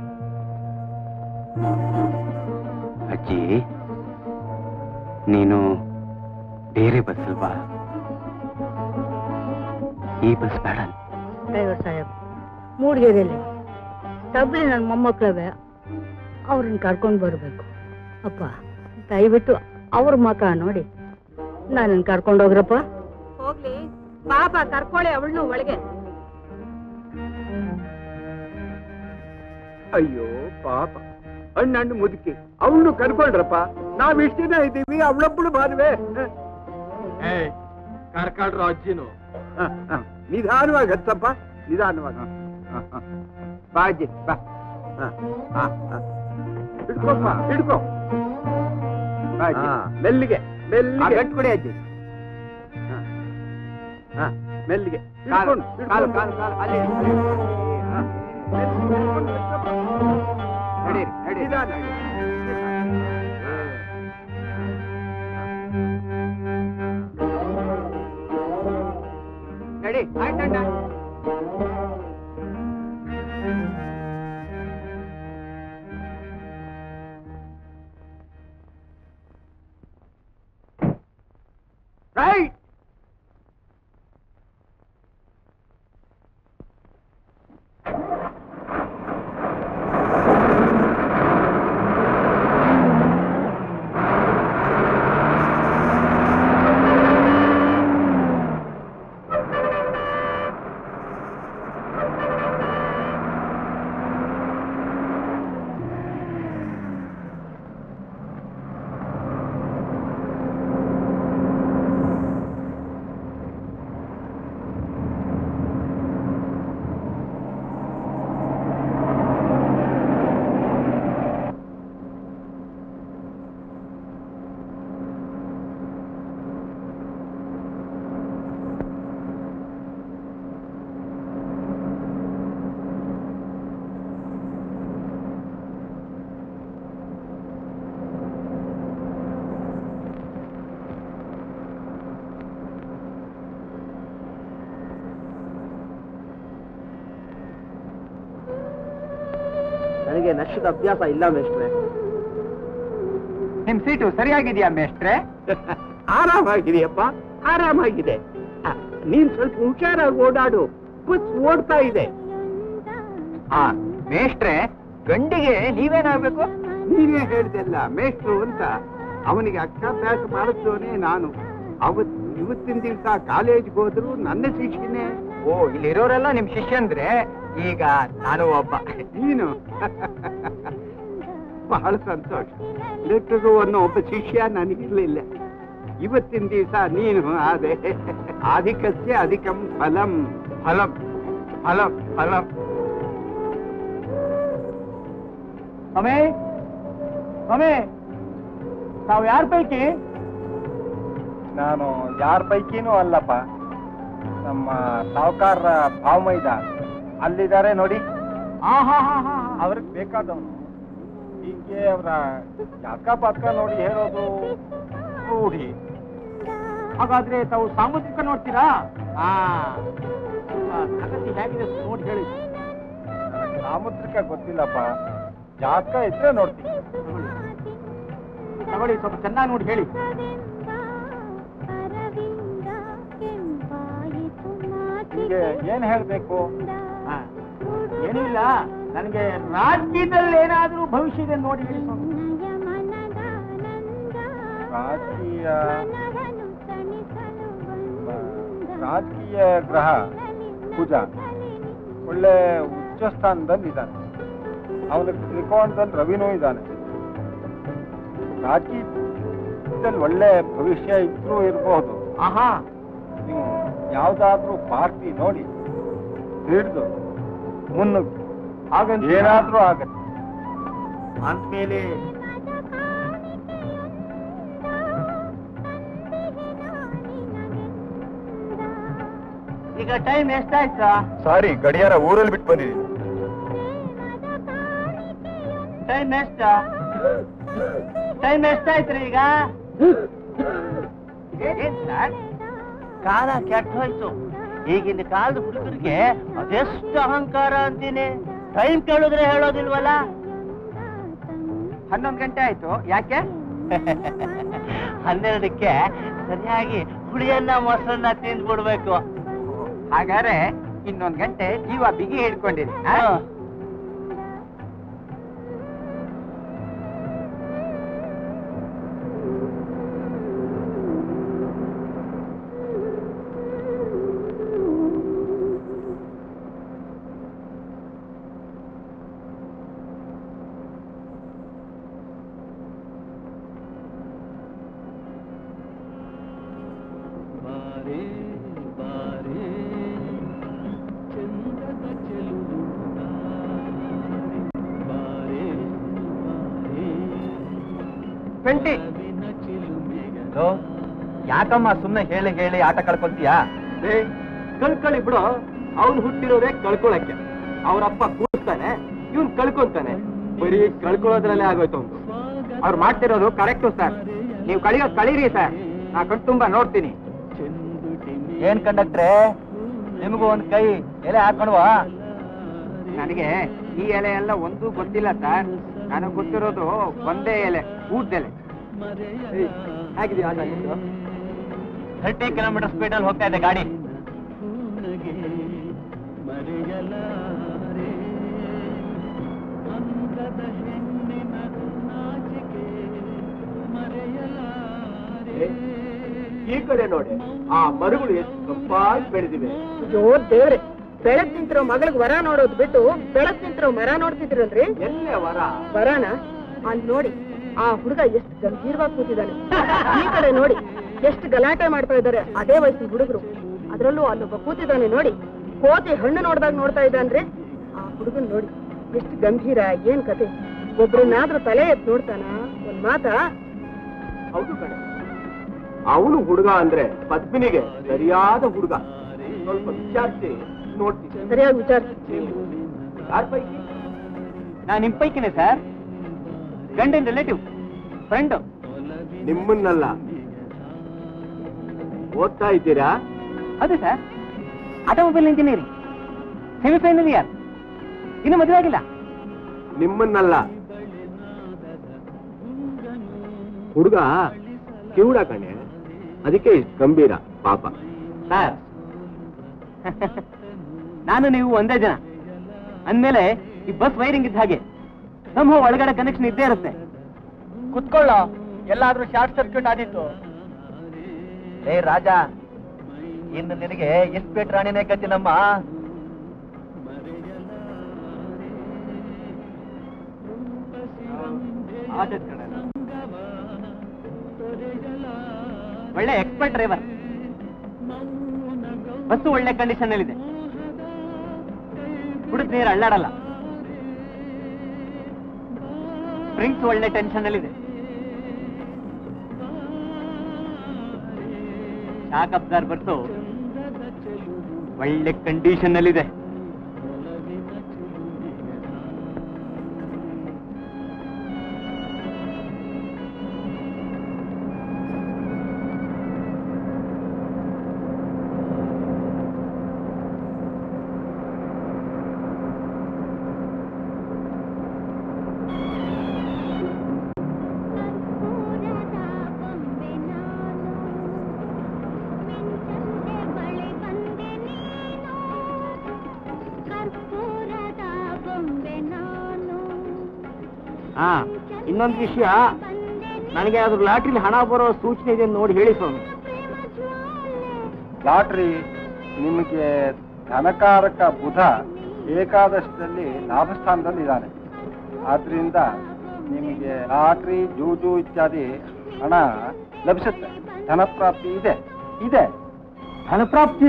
B: ಅಜ್ಜಿ ನೀನು ಬೇರೆ ಬಸ್ ಅಲ್ವಾ ಈ ಬಸ್ ಬೇಡ
C: ಡ್ರೈವರ್ ಸಾಹೇಬ್ ಮೂಡಿಗೆರೆಯಲ್ಲಿ ಡಬ್ಲಿ ನನ್ನ ಮೊಮ್ಮಕ್ಳವೆ ಅವ್ರನ್ನ ಕರ್ಕೊಂಡು ಬರಬೇಕು ಅಪ್ಪ ದಯವಿಟ್ಟು ಅವ್ರ ಮಕ ನೋಡಿ ನನ್ನನ್ನು ಕರ್ಕೊಂಡು ಹೋಗ್ರಪ್ಪ ಹೋಗ್ಲಿ ಪಾಪ ಕರ್ಕೊಳ್ಳಿ ಅವಳನ್ನು ಒಳಗೆ
G: ಅಯ್ಯೋ ಪಾಪ ಅಣ್ಣಣ್ಣು ಮುದುಕಿ ಅವಳು ಕರ್ಕೊಳ್ರಪ್ಪ ನಾವ್ ಇಷ್ಟ ದಿನ ಇದ್ದೀವಿ ಅವಳೊಬ್ಬಳು ಬಾದ್ವೆ
D: ಏ ಕರ್ಕಳ್ರು ಅಜ್ಜಿನು
G: ಹ, ಹ. ನಿಧಾನವಾಗಿ ಹತ್ತಪ್ಪ ನಿಧಾನವಾಗಿ ಹ, ಹ, ಹ. ಬಾ ಅಜ್ಜಿ ಬಾ ಹ, ಹ, ಹ. ಹಿಡ್ಕೊಪ್ಪ ಹಿಡ್ಕೊ ಬಾ ಅಜ್ಜಿ.
A: ಹಾ.
G: ಮೆಲ್ಲಿಗೆ
A: ಆ
G: ಮೆಲ್ಲಿಗೆ
A: ಗಂಟು ಕೊಡಿ ಅಜ್ಜಿ
G: ಹ, ಮೆಲ್ಲಿಗೆ
A: ಕಾಲು
G: ಹಿಡ್ಕೊಂಡು,
A: ಕಾಲು
G: ಹಿಡ್ಕೊಂಡು.
A: ಕಾಲು ಕಾಲು ಅಲ್ಲಿ ಇಡಿ.
G: ಹ, ಮೆಲ್ಲಿಗೆ ಹಿಡ್ಕೊಂಡು ಹತ್ತಪ್ಪ.
A: ನಡೀರಿ ನಡೀರಿ
G: ನಿಧಾನ.
A: ನಡಿ ಆಯ್ತಣ್ಣ ರೈಟ್ ನನಗೆ ನಷ್ಟದ ಅಭ್ಯಾಸ ಇಲ್ಲ ಮೇಷ್ಟ್ರೆ ನಿಮ್ ಸೀಟು ಸರಿಯಾಗಿದೆಯಾ ಮೇಷ್ಟ್ರೆ
G: ಆರಾಮಾಗಿದೆಯಪ್ಪ ಆರಾಮಾಗಿದೆ ಆ, ನೀನ್ ಸ್ವಲ್ಪ ಹುಷಾರಾಗಿ ಓಡಾಡು ಬಸ್ ಓಡ್ತಾ ಇದೆ
A: ಆ ಮೇಷ್ಟ್ರೆ ಗಂಡಿಗೆ ನೀವೇನಾಗ್ಬೇಕು
G: ನೀನೇ ಹೇಳ್ದಲ್ಲ ಮೇಷ್ಟ್ರು ಅಂತ ಅವನಿಗೆ ಅಕ್ಷಾಭ್ಯಾಸ ಮಾಡಿದ್ದವನೇ ನಾನು ಅವತ್ ಇವತ್ತಿನ ದಿವಸ ಕಾಲೇಜ್ಗೆ ಹೋದ್ರು ನನ್ನ ಶಿಷ್ಯನೇ
A: ಓ ಇಲ್ಲಿರೋರೆಲ್ಲ ನಿಮ್ ಶಿಷ್ಯಂದ್ರೆ ಈಗ ನಾನು ಒಬ್ಬ
G: ನೀನು ಬಹಳ ಸಂತೋಷ ಲೆಕ್ಕರು ಅನ್ನೋ ಒಬ್ಬ ಶಿಷ್ಯ ನನಗಿರ್ಲಿಲ್ಲ ಇವತ್ತಿನ ದಿವಸ ನೀನು ಅದೇ ಅಧಿಕಸ್ಯ ಅಧಿಕಂ ಫಲಂ ಫಲಂ ಫಲಂ ಫಲಂ
F: ಸಮೇ ಸಮೇ ತಾವು ಯಾರ ಪೈಕಿ
D: ನಾನು ಯಾರ ಪೈಕಿನೂ ಅಲ್ಲಪ್ಪ ನಮ್ಮ ಸಾವುಕಾರ ಭಾವಮೈದ ಅಲ್ಲಿದ್ದಾರೆ ನೋಡಿ
F: ಹಾ ಹಾ ಹಾ ಹಾ
D: ಅವ್ರಿಗೆ ಬೇಕಾದವನು ಹೀಗೆ ಅವರ ಜಾತಕ ಪಾತಕ ನೋಡಿ ಹೇಳೋದು ರೂಢಿ
F: ಹಾಗಾದ್ರೆ ತಾವು ಸಾಮೂಹಿಕ ನೋಡ್ತೀರಾ ಹಾ ಸಂಗತಿ ಹೇಗಿದೆ ನೋಡಿ ಹೇಳಿ
D: ನನಗೆ ಸಾಮುದ್ರಿಕ ಗೊತ್ತಿಲ್ಲಪ್ಪ ಜಾತಕ ಇದ್ರೆ ನೋಡ್ತೀನಿ
F: ತಗೊಳ್ಳಿ ಸ್ವಲ್ಪ ಚೆನ್ನಾಗಿ ನೋಡಿ ಹೇಳಿ
D: ನಿಮ್ಗೆ ಏನ್ ಹೇಳ್ಬೇಕು
F: ಹಾ. ಏನೂ ಇಲ್ಲ ನನಗೆ ರಾಜಕೀಯದಲ್ಲಿ ಏನಾದ್ರೂ ಭವಿಷ್ಯ ಇದೆ ನೋಡಿ ಹೇಳಿ ಸ್ವಾಮಿ.
D: ರಾಜಕೀಯ ರಾಜಕೀಯ ಗ್ರಹ ಕುಜ ಒಳ್ಳೆ ಉಚ್ಚ ಸ್ಥಾನದಲ್ಲಿ ಇದ್ದಾನೆ ಅವನಿಗೆ ತ್ರಿಕೋಣದಲ್ಲಿ ರವಿನೂ ಇದ್ದಾನೆ ರಾಜಕೀಯದಲ್ಲಿ ಒಳ್ಳೆ ಭವಿಷ್ಯ ಇದ್ರೂ ಇರಬಹುದು
F: ಆಹಾ
D: ನೀವು ಯಾವ್ದಾದ್ರೂ ಪಾರ್ಟಿ ನೋಡಿ ಹಿಡಿದು ಮುನ್ನುಗ್ಗಿ
F: ಹಾಗಂತ
D: ಏನಾದ್ರೂ ಆಗತ್ತೆ
F: ಅಂದ್ಮೇಲೆ ಈಗ ಟೈಮ್ ಎಷ್ಟಾಯ್ತಾ
D: ಸಾರಿ ಗಡಿಯಾರ ಊರಲ್ಲಿ ಬಿಟ್ಟು ಬಂದಿದ್ದೀನಿ
F: ಟೈಮ್ ಎಷ್ಟ ಟೈಮ್ ಎಷ್ಟಾಯ್ತ್ರಿ ಈಗ ಏನ್ ಸರ್ ಕಾಲ ಕೆಟ್ಟ ಹೋಯ್ತು ಈಗಿನ ಕಾಲದ ಹುಡುಗರಿಗೆ ಅದೆಷ್ಟು ಅಹಂಕಾರ ಅಂತೀನಿ ಟೈಮ್ ಕೇಳಿದ್ರೆ ಹೇಳೋದಿಲ್ವಲ್ಲ ಹನ್ನೊಂದು ಗಂಟೆ ಆಯ್ತು ಯಾಕೆ ಹನ್ನೆರಡಕ್ಕೆ ಸರಿಯಾಗಿ ಹುಳಿಯನ್ನ ಮೊಸರನ್ನ ತಿಂದ್ಬಿಡ್ಬೇಕು ಹಾಗಾದ್ರೆ ಇನ್ನೊಂದ್ ಗಂಟೆ ಜೀವ ಬಿಗಿ ಹಿಡ್ಕೊಂಡಿರಿ
A: ಟ್ವೆಂಟಿ ಯಾಕಮ್ಮ ಸುಮ್ನೆ ಹೇಳಿ ಹೇಳಿ ಆಟ ಕಳ್ಕೊಂತೀಯಾ
D: ಕಳ್ಕೊಳ್ಳಿ ಬಿಡು ಅವ್ನು ಹುಟ್ಟಿರೋದೇ ಕಳ್ಕೊಳಕ್ಕೆ ಅವ್ರಪ್ಪ ಕೂಡ್ತಾನೆ ಇವ್ನ್ ಕಳ್ಕೊಂತಾನೆ ಬರೀ ಕಳ್ಕೊಳ್ಳೋದ್ರಲ್ಲೇ ಆಗೋಯ್ತು ಅವ್ನು
A: ಅವ್ರು ಮಾಡ್ತಿರೋದು ಕರೆಕ್ಟು ಸರ್ ನೀವು ಕಳಿಯೋ ಕಳೀರಿ ಸರ್ ನಾ ಕಣ್ ತುಂಬಾ ನೋಡ್ತೀನಿ ಏನ್ ಕಂಡಕ್ಟ್ರೆ ನಿಮಗೂ ಒಂದ್ ಕೈ ಎಲೆ ಹಾಕೊಳುವ ನನಗೆ ಈ ಎಲೆ ಎಲ್ಲ ಒಂದೂ ಗೊತ್ತಿಲ್ಲ ಸರ್ ನನಗೆ ಗೊತ್ತಿರೋದು ಒಂದೇ ಎಲೆ ಊಟದೆಲೆ
D: ಹೇಗಿದೆ ಆಟ ನಿಮ್ದು?
A: ಥರ್ಟಿ ಕಿಲೋಮೀಟರ್ ಸ್ಪೀಡ್ ಅಲ್ಲಿ ಹೋಗ್ತಾ ಇದೆ ಗಾಡಿ
D: ಈ ಕಡೆ ನೋಡಿ ಆ ಮರಗಳು ಎಷ್ಟು ಕಪ್ಪಾಗಿ ಬೆಳೆದಿವೆ
C: ಅಯ್ಯೋ ದೇವ್ರೆ ಬೆಳಕ್ ನಿಂತಿರೋ ಮಗಳಿಗೆ ವರ ನೋಡೋದು ಬಿಟ್ಟು ಬೆಳಕ್ ನಿಂತಿರೋ ಮರ ನೋಡ್ತಿದ್ರಲ್ರಿ
D: ಎಲ್ಲೇ ವರ
C: ವರನ ಅಲ್ಲಿ ನೋಡಿ ಆ ಹುಡುಗ ಎಷ್ಟು ಗಂಭೀರವಾಗಿ ಕೂತಿದ್ದಾನೆ ಈ ಕಡೆ ನೋಡಿ ಎಷ್ಟು ಗಲಾಟೆ ಮಾಡ್ತಾ ಇದ್ದಾರೆ ಅದೇ ವಯಸ್ಸಿನ ಹುಡುಗರು ಅದ್ರಲ್ಲೂ ಅಲ್ಲೊಬ್ಬ ಕೂತಿದ್ದಾನೆ ನೋಡಿ ಕೋತಿ ಹಣ್ಣು ನೋಡ್ದಾಗ ನೋಡ್ತಾ ಇದ್ದಾನ್ರಿ ಆ ಹುಡುಗನ್ ನೋಡಿ ಎಷ್ಟು ಗಂಭೀರ ಏನ್ ಕತೆ ಒಬ್ರನ್ನಾದ್ರೂ ತಲೆ ಎತ್ ನೋಡ್ತಾನ ಒಂದ್ ಮಾತಾ
D: ಹೌದು ಕಣೆ ಅವನು ಹುಡುಗ ಅಂದ್ರೆ ಪದ್ಮಿನಿಗೆ ಸರಿಯಾದ ಹುಡುಗ ಸ್ವಲ್ಪ ವಿಚಾರಿಸಿ ನೋಡ್ತೀನಿ
C: ಸರಿಯಾಗಿ ವಿಚಾರಿಸಿ
D: ಯಾರ ಪೈಕಿ
A: ನಾ ನಿಮ್ ಪೈಕಿನೇ ಸರ್ ಗಂಡನ್ ರಿಲೇಟಿವ್ ಫ್ರೆಂಡ್
D: ನಿಮ್ಮನ್ನಲ್ಲ ಓದ್ತಾ ಇದ್ದೀರಾ
A: ಹೌದು sir automobile engineering semifinal year ಇನ್ನು ಮದುವೆ ಆಗಿಲ್ಲ
D: ನಿಮ್ಮನ್ನಲ್ಲ ಹುಡುಗ ಕಿವುಡ ಕಣೆ ಅದಕ್ಕೆ ಇಷ್ಟು ಗಂಭೀರ ಪಾಪ
B: ಸರ್ ನಾನು ನೀವು ಒಂದೇ ಜನ ಅಂದ್ಮೇಲೆ ಈ ಬಸ್ ವೈರಿಂಗ್ ಇದ್ದ ಹಾಗೆ ನಮ್ಮ ಒಳಗಡೆ ಕನೆಕ್ಷನ್ ಇದ್ದೇ ಇರುತ್ತೆ
F: ಕುತ್ಕೊಳ್ಳೋ ಎಲ್ಲಾದ್ರೂ ಶಾರ್ಟ್ ಸರ್ಕ್ಯೂಟ್ ಆದಿತ್ತು
D: ಏ ರಾಜ ಇನ್ನು ನಿನಗೆ ಇಸ್ಪೇಟ್ ರಾಣಿನೇ ಗತಿ ನಮ್ಮ
B: ಒಳ್ಳೆ ಎಕ್ಸ್ಪರ್ಟ್ ಡ್ರೈವರ್ ಬಸ್ಸು ಒಳ್ಳೆ ಕಂಡೀಷನ್ ಇದೆ ಕುಡಿದ ನೀರು ಅಳ್ಳಾಡಲ್ಲ ಸ್ಪ್ರಿಂಗ್ಸ್ ಒಳ್ಳೆ ಟೆನ್ಷನ್ ಇದೆ ಶಾಕ್ ಅಬ್ಸರ್ವರ್ಸು ಒಳ್ಳೆ ಕಂಡೀಷನ್ ಇದೆ ಹಾ ಇನ್ನೊಂದು ವಿಷಯ ನನಗೆ ಅದ್ರ ಲಾಟ್ರಿಲಿ ಹಣ ಬರೋ ಸೂಚನೆ ಇದೆ ಅಂತ ನೋಡಿ ಹೇಳಿ ಸ್ವಾಮಿ
H: ಲಾಟ್ರಿ ನಿಮಗೆ ಧನಕಾರಕ ಬುಧ ಏಕಾದಶದಲ್ಲಿ ಲಾಭಸ್ಥಾನದಲ್ಲಿ ಇದ್ದಾನೆ ಆದ್ರಿಂದ ನಿಮಗೆ ಲಾಟ್ರಿ ಜೂಜು ಇತ್ಯಾದಿ ಹಣ ಲಭಿಸುತ್ತೆ ಧನಪ್ರಾಪ್ತಿ ಇದೆ ಇದೆ
B: ಧನಪ್ರಾಪ್ತಿ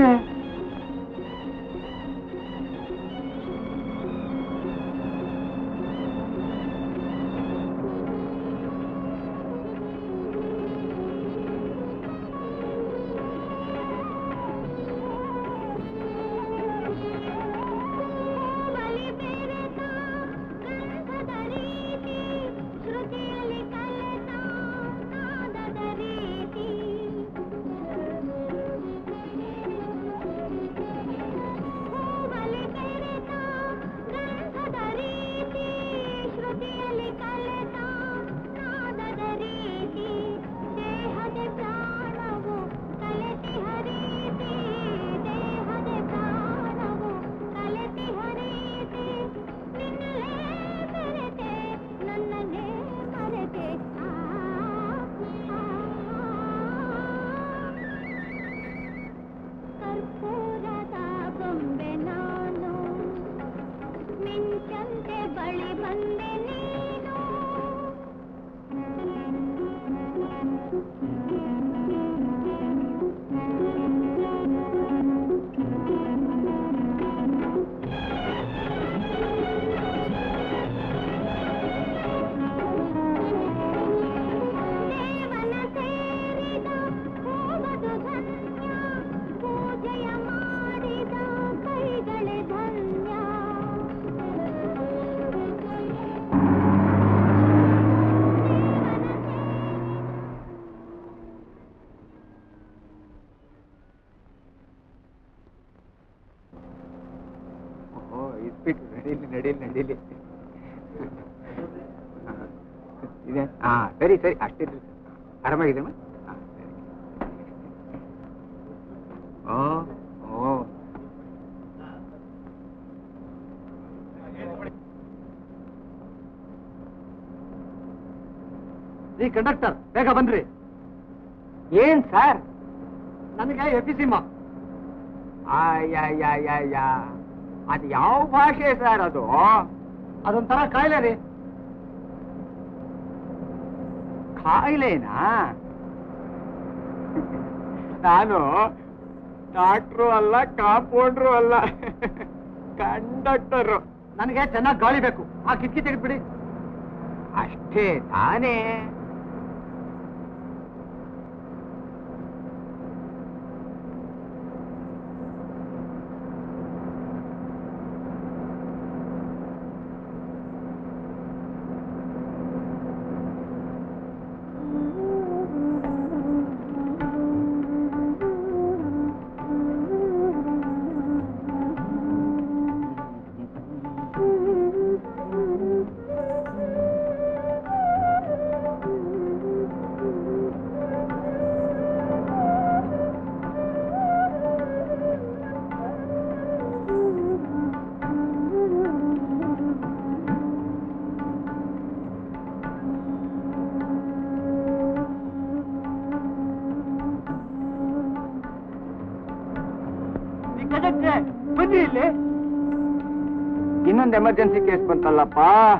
I: ಬಳಿ ಬಂದೆ ನೀನು ದೇವನ ಸೇರಿದ ಹೋಗದು ಧನ್ಯ ಪೂಜೆಯ ಮಾಡಿದ ಕೈಗಳೇ ಧನ್ಯ
G: ಓ ಇಸ್ಬಿಟ್ಟು ನಡೀಲಿ ನಡೀಲಿ ನಡೀಲಿ ಇದೆ ಹಾ ಸರಿ ಸರಿ ಅಷ್ಟಿರ್ಲಿ ಆರಾಮಾಗಿದೆ ಹಾ ಸರಿ ಓ ಓ
F: ಈ ಕಂಡಕ್ಟರ್ ಬೇಗ ಬನ್ರಿ
B: ಏನ್ ಸರ್
F: ನನಗೆ ಎಫಿಸಿಮಾ
G: ಆಯ್ಯ ಅದು ಯಾವ ಭಾಷೆ ಸರ್ ಅದು
F: ಅದೊಂಥರ ಕಾಯಿಲೆ ರೀ
G: ಕಾಯಿಲೆನಾ ನಾನು ಡಾಕ್ಟ್ರು ಅಲ್ಲ ಕಾಂಪೌಂಡ್ರು ಅಲ್ಲ ಕಂಡಕ್ಟರು
F: ನನಗೆ ಚೆನ್ನಾಗಿ ಗಾಳಿ ಬೇಕು ಆ ಕಿಟಕಿ ತೆಗೆದ್ಬಿಡಿ
G: ಅಷ್ಟೇ ತಾನೇ
A: ಇನ್ನೊಂದು ಎಮರ್ಜೆನ್ಸಿ ಕೇಸ್ ಬಂತಲ್ಲಪ್ಪ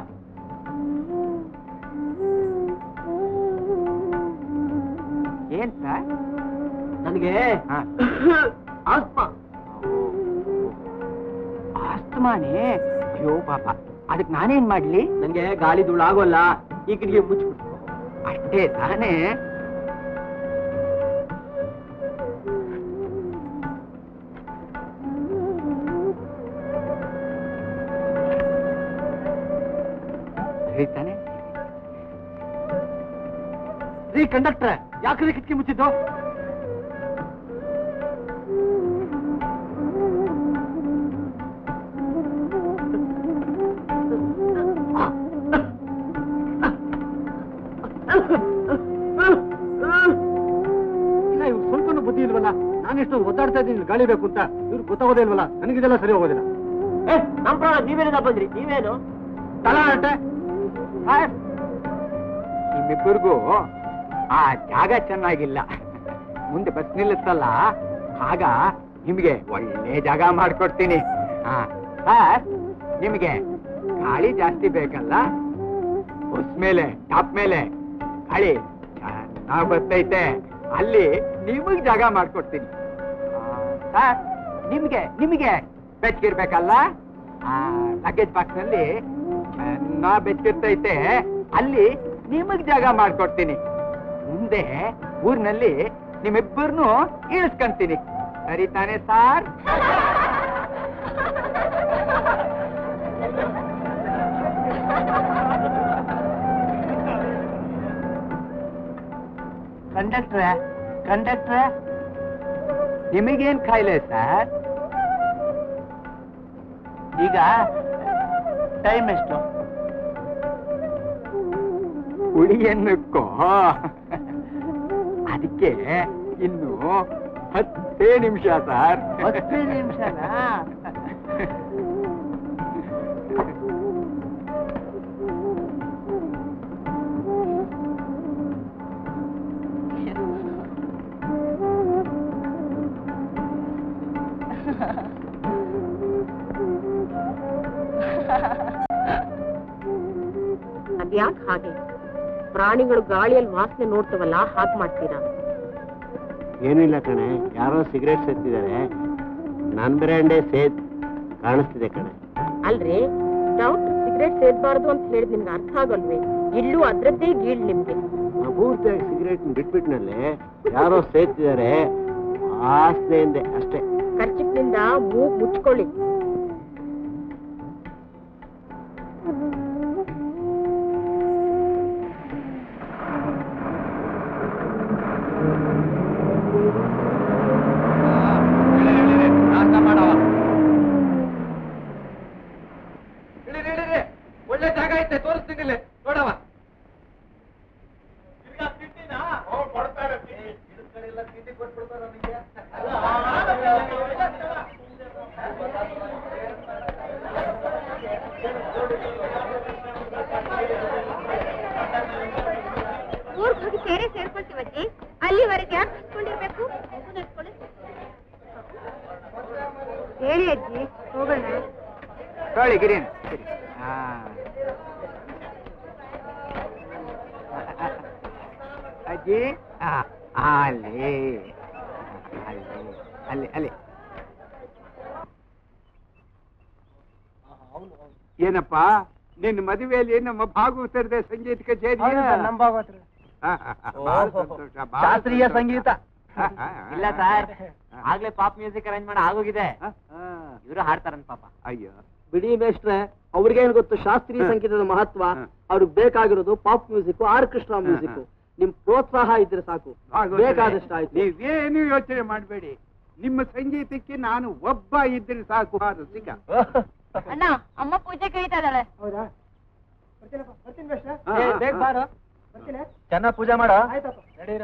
A: ಏನ್ ಸರ್
F: ನನಗೆ ಆಸ್ಮಾ
A: ಆಸ್ತಮಾನೇ ಅಯ್ಯೋ ಪಾಪ ಅದಕ್ಕೆ ನಾನೇನ್ ಮಾಡ್ಲಿ
F: ನನಗೆ ಗಾಳಿ ಧೂಳು ಆಗೋಲ್ಲ ಈ ಕಿಡಿಗೆ ಮುಚ್ಚಿಬಿಟ್ಟು
A: ಅಷ್ಟೇ ತಾನೇ ಸರಿ ತಾನೇ
F: ರೀ ಕಂಡಕ್ಟ್ರೆ ಯಾಕ್ರಿ ಕಿಟಕಿ ಮುಚ್ಚಿದ್ದು ಇಲ್ಲ ಇವ್ರು ಸ್ವಲ್ಪನೂ ಬುದ್ಧಿ ಇಲ್ವಲ್ಲ ನಾನೆಷ್ಟು ಒದ್ದಾಡ್ತಾ ಇದ್ದೀನಿ ಗಾಳಿ ಬೇಕು ಅಂತ ಇವ್ರು ಗೊತ್ತಾಗೋದೇ ಇಲ್ವಲ್ಲ ನನಗಿದೆಲ್ಲ ಸರಿ ಹೋಗೋದಿಲ್ಲ ಏ ನಮ್ ಪ್ರಾಣ ನೀವೇನಿಂದ ಬಂದ್ರಿ ನೀವೇನು ತಲಾಟೆ
A: ನಿಮ್ಮಿಬ್ಬರಿಗೂ ಆ ಜಾಗ ಚೆನ್ನಾಗಿಲ್ಲ ಮುಂದೆ ಬಸ್ ನಿಲ್ಲುತ್ತಲ್ಲ ಆಗ ನಿಮಗೆ ಒಳ್ಳೆ ಜಾಗ ಮಾಡ್ಕೊಡ್ತೀನಿ ಹಾ ಸರ್ ನಿಮಗೆ ಗಾಳಿ ಜಾಸ್ತಿ ಬೇಕಲ್ಲ ಬಸ್ ಮೇಲೆ ಟಾಪ್ ಮೇಲೆ ಗಾಳಿ ಚೆನ್ನಾಗ್ ಬರ್ತೈತೆ ಅಲ್ಲಿ ನಿಮಗ್ ಜಾಗ ಮಾಡ್ಕೊಡ್ತೀನಿ ಆ, ಸರ್ ನಿಮ್ಗೆ ನಿಮಗೆ ಬೆಚ್ಚಗಿರ್ಬೇಕಲ್ಲ ಆ ಲಗೇಜ್ ಬಾಕ್ಸ್ ನಲ್ಲಿ ಚೆನ್ನಾಗ್ ಬೆಚ್ಚಿರ್ತೈತೆ ಅಲ್ಲಿ ನಿಮಗ್ ಜಾಗ ಮಾಡ್ಕೊಡ್ತೀನಿ ಮುಂದೆ ಊರ್ನಲ್ಲಿ ನಿಮ್ಮಿಬ್ಬರನ್ನು ಇಳಿಸ್ಕೊಂತೀನಿ ಸರಿ ತಾನೇ ಸಾರ್ ಕಂಡಕ್ಟ್ರೆ ಕಂಡಕ್ಟ್ರೆ ನಿಮಗೇನ್ ಕಾಯಿಲೆ ಸರ್
F: ಈಗ ಟೈಮ್ ಎಷ್ಟು
A: ಹುಳಿಯನ್ನಕ್ಕೋ ಅದಕ್ಕೆ ಇನ್ನು ಹತ್ತೇ ನಿಮಿಷ ಸರ್
F: ಹತ್ತೇ ನಿಮಿಷನಾ?
C: ಅದ್ಯಾಕ್ ಹಾಗೆ ಪ್ರಾಣಿಗಳು ಗಾಳಿಯಲ್ಲಿ ವಾಸನೆ ನೋಡ್ತವಲ್ಲ ಹಾಗ್ ಮಾಡ್ತೀರಾ
F: ಏನಿಲ್ಲ ಕಣೆ ಯಾರೋ ಸಿಗರೇಟ್ ಸೇರ್ತಿದ್ದಾರೆ ನನ್ ಬ್ರ್ಯಾಂಡೇ ಸೇದ್ ಕಾಣಿಸ್ತಿದೆ ಕಣೆ
C: ಅಲ್ರಿ ಡಾಕ್ಟರ್ ಸಿಗರೇಟ್ ಸೇದ್ಬಾರ್ದು ಅಂತ ಹೇಳಿದ್ ನಿಮ್ಗೆ ಅರ್ಥ ಆಗಲ್ವೇ ಇಲ್ಲೂ ಅದ್ರದ್ದೇ ಗೀಳ್ ನಿಮ್ಗೆ
F: ಪೂರ್ತಿಯಾಗಿ ಸಿಗರೇಟ್ ಬಿಟ್ಬಿಟ್ನಲ್ಲೇ ಯಾರೋ ಸೇರ್ತಿದ್ದಾರೆ ಆಸ್ತೆಯಿಂದೆ ಅಷ್ಟೇ
C: ಖರ್ಚಿಪ್ನಿಂದ ಮೂಗ್ ಮುಚ್ಕೊಳ್ಳಿ
D: ಒಳ್ಳೆ ಜಾಗ ಐತೆ ತೋರಿಸ್ತೀನಿ ಇಲ್ಲಿ ನೋಡವ
I: ಊರ್ಗ್ ಹೋಗಿ ಸೇರೆ ಸೇರ್ಕೊಳ್ತೀವಜ್ಜಿ ಅಲ್ಲಿವರೆಗೆ ಯಾಕೆ ನಿಂತ್ಕೊಂಡಿರ್ಬೇಕು ಹೇಳಿ ಅಜ್ಜಿ ಹೋಗೋಣ
A: ತೊಳಿ ಗಿರಿನ್ ಹಾ ಅಜ್ಜಿ ಆ, ಅಲ್ಲಿ ಅಲ್ಲಿ ಅಲ್ಲಿ ಅಲ್ಲಿ
G: ಏನಪ್ಪ ನಿನ್ನ ಮದುವೆಯಲ್ಲಿ ನಮ್ಮ ಭಾಗವತರದ ಸಂಗೀತ ಕಚೇರಿ
F: ನಮ್ಮ ಭಾಗವತರು
G: ಹಾ, ಹಾ, ಹಾ, ಬಹಳ ಸಂತೋಷ, ಬಹಳ
F: ಶಾಸ್ತ್ರೀಯ
G: ಸಂತೋಷ.
F: ಸಂಗೀತ
G: ಹಾ, ಹಾ, ಹಾ.
B: ಇಲ್ಲ ಸರ್ ಆಗ್ಲೇ ಪಾಪ್ ಮ್ಯೂಸಿಕ್ ಅರೇಂಜ್ ಮಾಡಿ ಆಗೋಗಿದೆ
G: ಹಾ, ಹಾ.
B: ಇವರು ಹಾಡ್ತಾರಂತ ಪಾಪ
G: ಅಯ್ಯೋ
F: ಬಿಡಿ ಮೇಷ್ಟ್ರೆ ಅವ್ರಿಗೇನು ಗೊತ್ತು ಶಾಸ್ತ್ರೀಯ
G: ಹ.
F: ಸಂಗೀತದ ಮಹತ್ವ
G: ಹ.
F: ಅವ್ರಿಗೆ ಬೇಕಾಗಿರೋದು ಪಾಪ್ ಮ್ಯೂಸಿಕ್ ಆರ್ಕೆಸ್ಟ್ರಾ ಮ್ಯೂಸಿಕ್
G: ಹ.
F: ನಿಮ್ ಪ್ರೋತ್ಸಾಹ ಇದ್ರೆ ಸಾಕು
G: ಭಾಗವತರೇ,
F: ಬೇಕಾದಷ್ಟು ಆಯ್ತು
G: ನೀವೇನು ಯೋಚನೆ ಮಾಡಬೇಡಿ ನಿಮ್ಮ ಸಂಗೀತಕ್ಕೆ ನಾನು ಒಬ್ಬ ಇದ್ರೆ ಸಾಕು ಆ ರಸಿಕ
I: ಅಣ್ಣ ಅಮ್ಮ ಪೂಜೆ ಕರೀತಾ ಇದ್ದಾಳೆ
F: ಹೌದಾ
G: ಹಾ, ಹಾ, ಹಾ.
F: ಚೆನ್ನಾಗಿ ಪೂಜೆ ಮಾಡ ನಡೀರ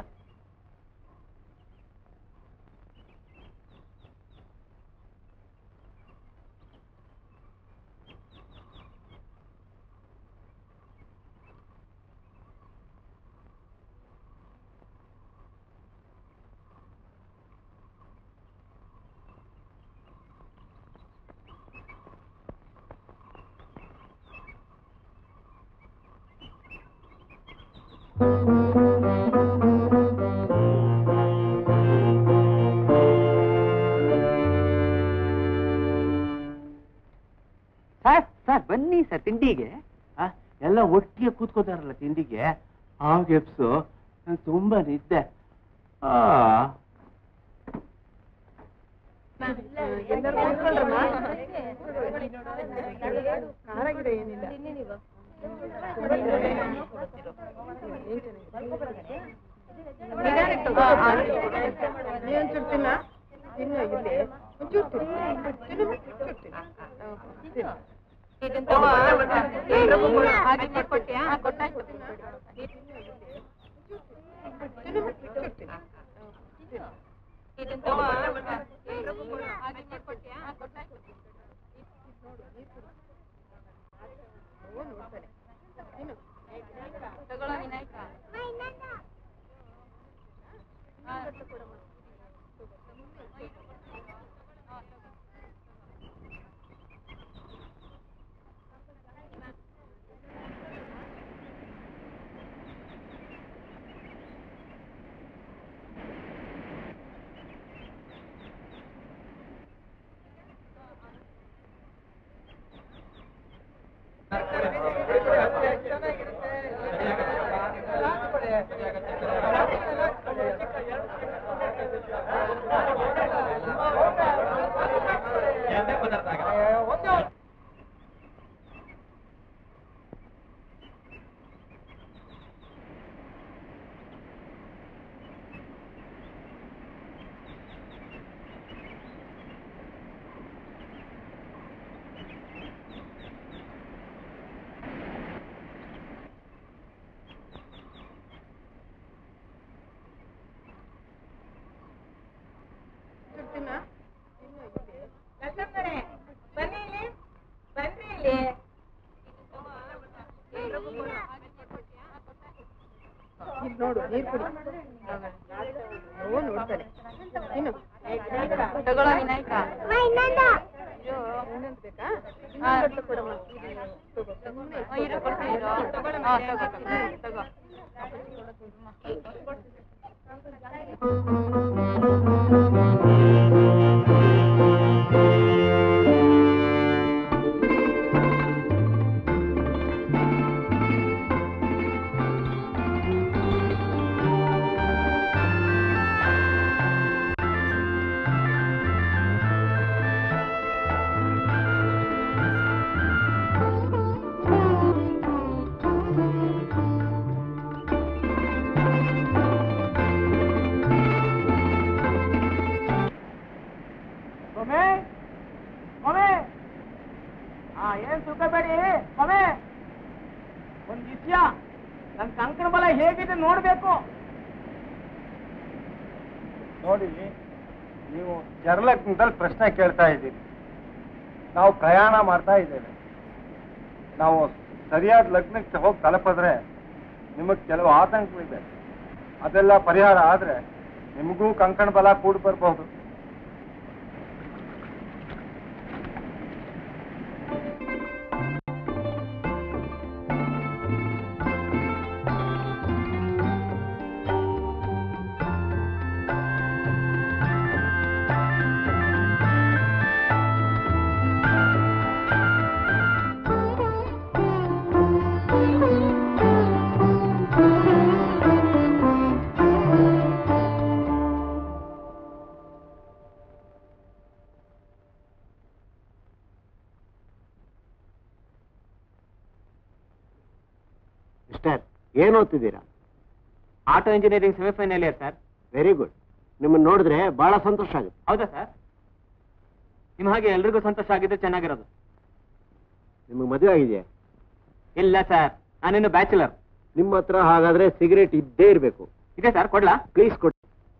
B: ಸರ್ ಸರ್ ಬನ್ನಿ ಸರ್ ತಿಂಡಿಗೆ ಆ, ಎಲ್ಲ ಒಟ್ಟಿಗೆ ಕೂತ್ಕೋತಾರಲ್ಲ ತಿಂಡಿಗೆ ಆ ಗೆಪ್ಸು ನಂಗ್ ತುಂಬಾ ನಿದ್ದೆ ಆ
C: ನೀ ಒಂಚೂರು ತಿನ್ನ ತಿನ್ನು ಇಲ್ಲಿ ಒಂಚೂರು ತಿನ್ನು ತಿನ್ನು ಒಂಚೂರು ತಿನ್ನು. ಹ್ಮ್, ತಿನ್ನು. ತಿನ್ನು, ಒಂಚೂರು ತಿನ್ನು. ಹ್ಮ್, ತಿನ್ನು. ಓ, ನೋಡ್ತಾನೆ. ತಿನ್ನು. ಒಂಚೂರು ತಿನ್ನ. ತಿನ್ನು ಇಲ್ಲಿ. ಇಲ್ಲಿ ನೋಡು ನೀರ್ ಕುಡಿ ಓ ನೋಡ್ತಾನೆ ಇನ್ನು ತಗೊಳ್ಳೋ ವಿನಾಯಕ ಇನ್ನೊಂದು ಬೇಕಾ ಇನ್ನೊಂದು ಕೊಡಮ್ಮ ತಗೋ ಸುಮ್ನೆ ತಗೊಳ್ಳಮ್ಮ. ಹ್ಮ್, ತಗೋ
F: ಒಮ್ಮೆ ಒಮ್ಮೆ ಹಾ ಏನ್ ಸುಖಬೇಡಿ ಒಮ್ಮೆ ಒಂದ್ ವಿಷಯ ನನ್ ಕಂಕಣ ಬಲ ಹೇಗಿದೆ ನೋಡ್ಬೇಕು ನೋಡಿ ನೀವು ಜರಲಗ್ನದಲ್ಲಿ ಪ್ರಶ್ನೆ ಕೇಳ್ತಾ ಇದ್ದೀರಿ ನಾವು ಪ್ರಯಾಣ ಮಾಡ್ತಾ ಇದ್ದೇವೆ ನಾವು ಸರಿಯಾದ ಲಗ್ನಕ್ಕೆ ಹೋಗಿ ತಲುಪಿದ್ರೆ ನಿಮಗೆ ಕೆಲವು ಆತಂಕಗಳಿದೆ ಅದೆಲ್ಲ ಪರಿಹಾರ ಆದ್ರೆ ನಿಮಗೂ ಕಂಕಣ ಬಲ ಕೂಡಿ ಬರಬಹುದು
J: ಮಿಸ್ಟರ್ ಏನ್ ಓದ್ತಿದ್ದೀರಾ
B: auto engineering semifinal year sir
J: very good ನಿಮ್ಮನ್ನ ನೋಡಿದ್ರೆ ಬಹಳ ಸಂತೋಷ ಆಗುತ್ತೆ
B: ಹೌದಾ ಸರ್ ನಿಮ್ಮ ಹಾಗೆ ಎಲ್ರಿಗೂ ಸಂತೋಷ ಆಗಿದ್ರೆ ಚೆನ್ನಾಗಿರೋದು
J: ನಿಮಗೆ ಮದುವೆ ಆಗಿದೆಯಾ
B: ಇಲ್ಲ ಸರ್ ನಾನಿನ್ನು ಬ್ಯಾಚುಲರ್
J: ನಿಮ್ಮ ಹತ್ರ ಹಾಗಾದ್ರೆ ಸಿಗರೇಟ್ ಇದ್ದೇ ಇರಬೇಕು
B: ಇದೆ ಸರ್ ಕೊಡ್ಲಾ
J: ಪ್ಲೀಸ್ ಕೊಡಿ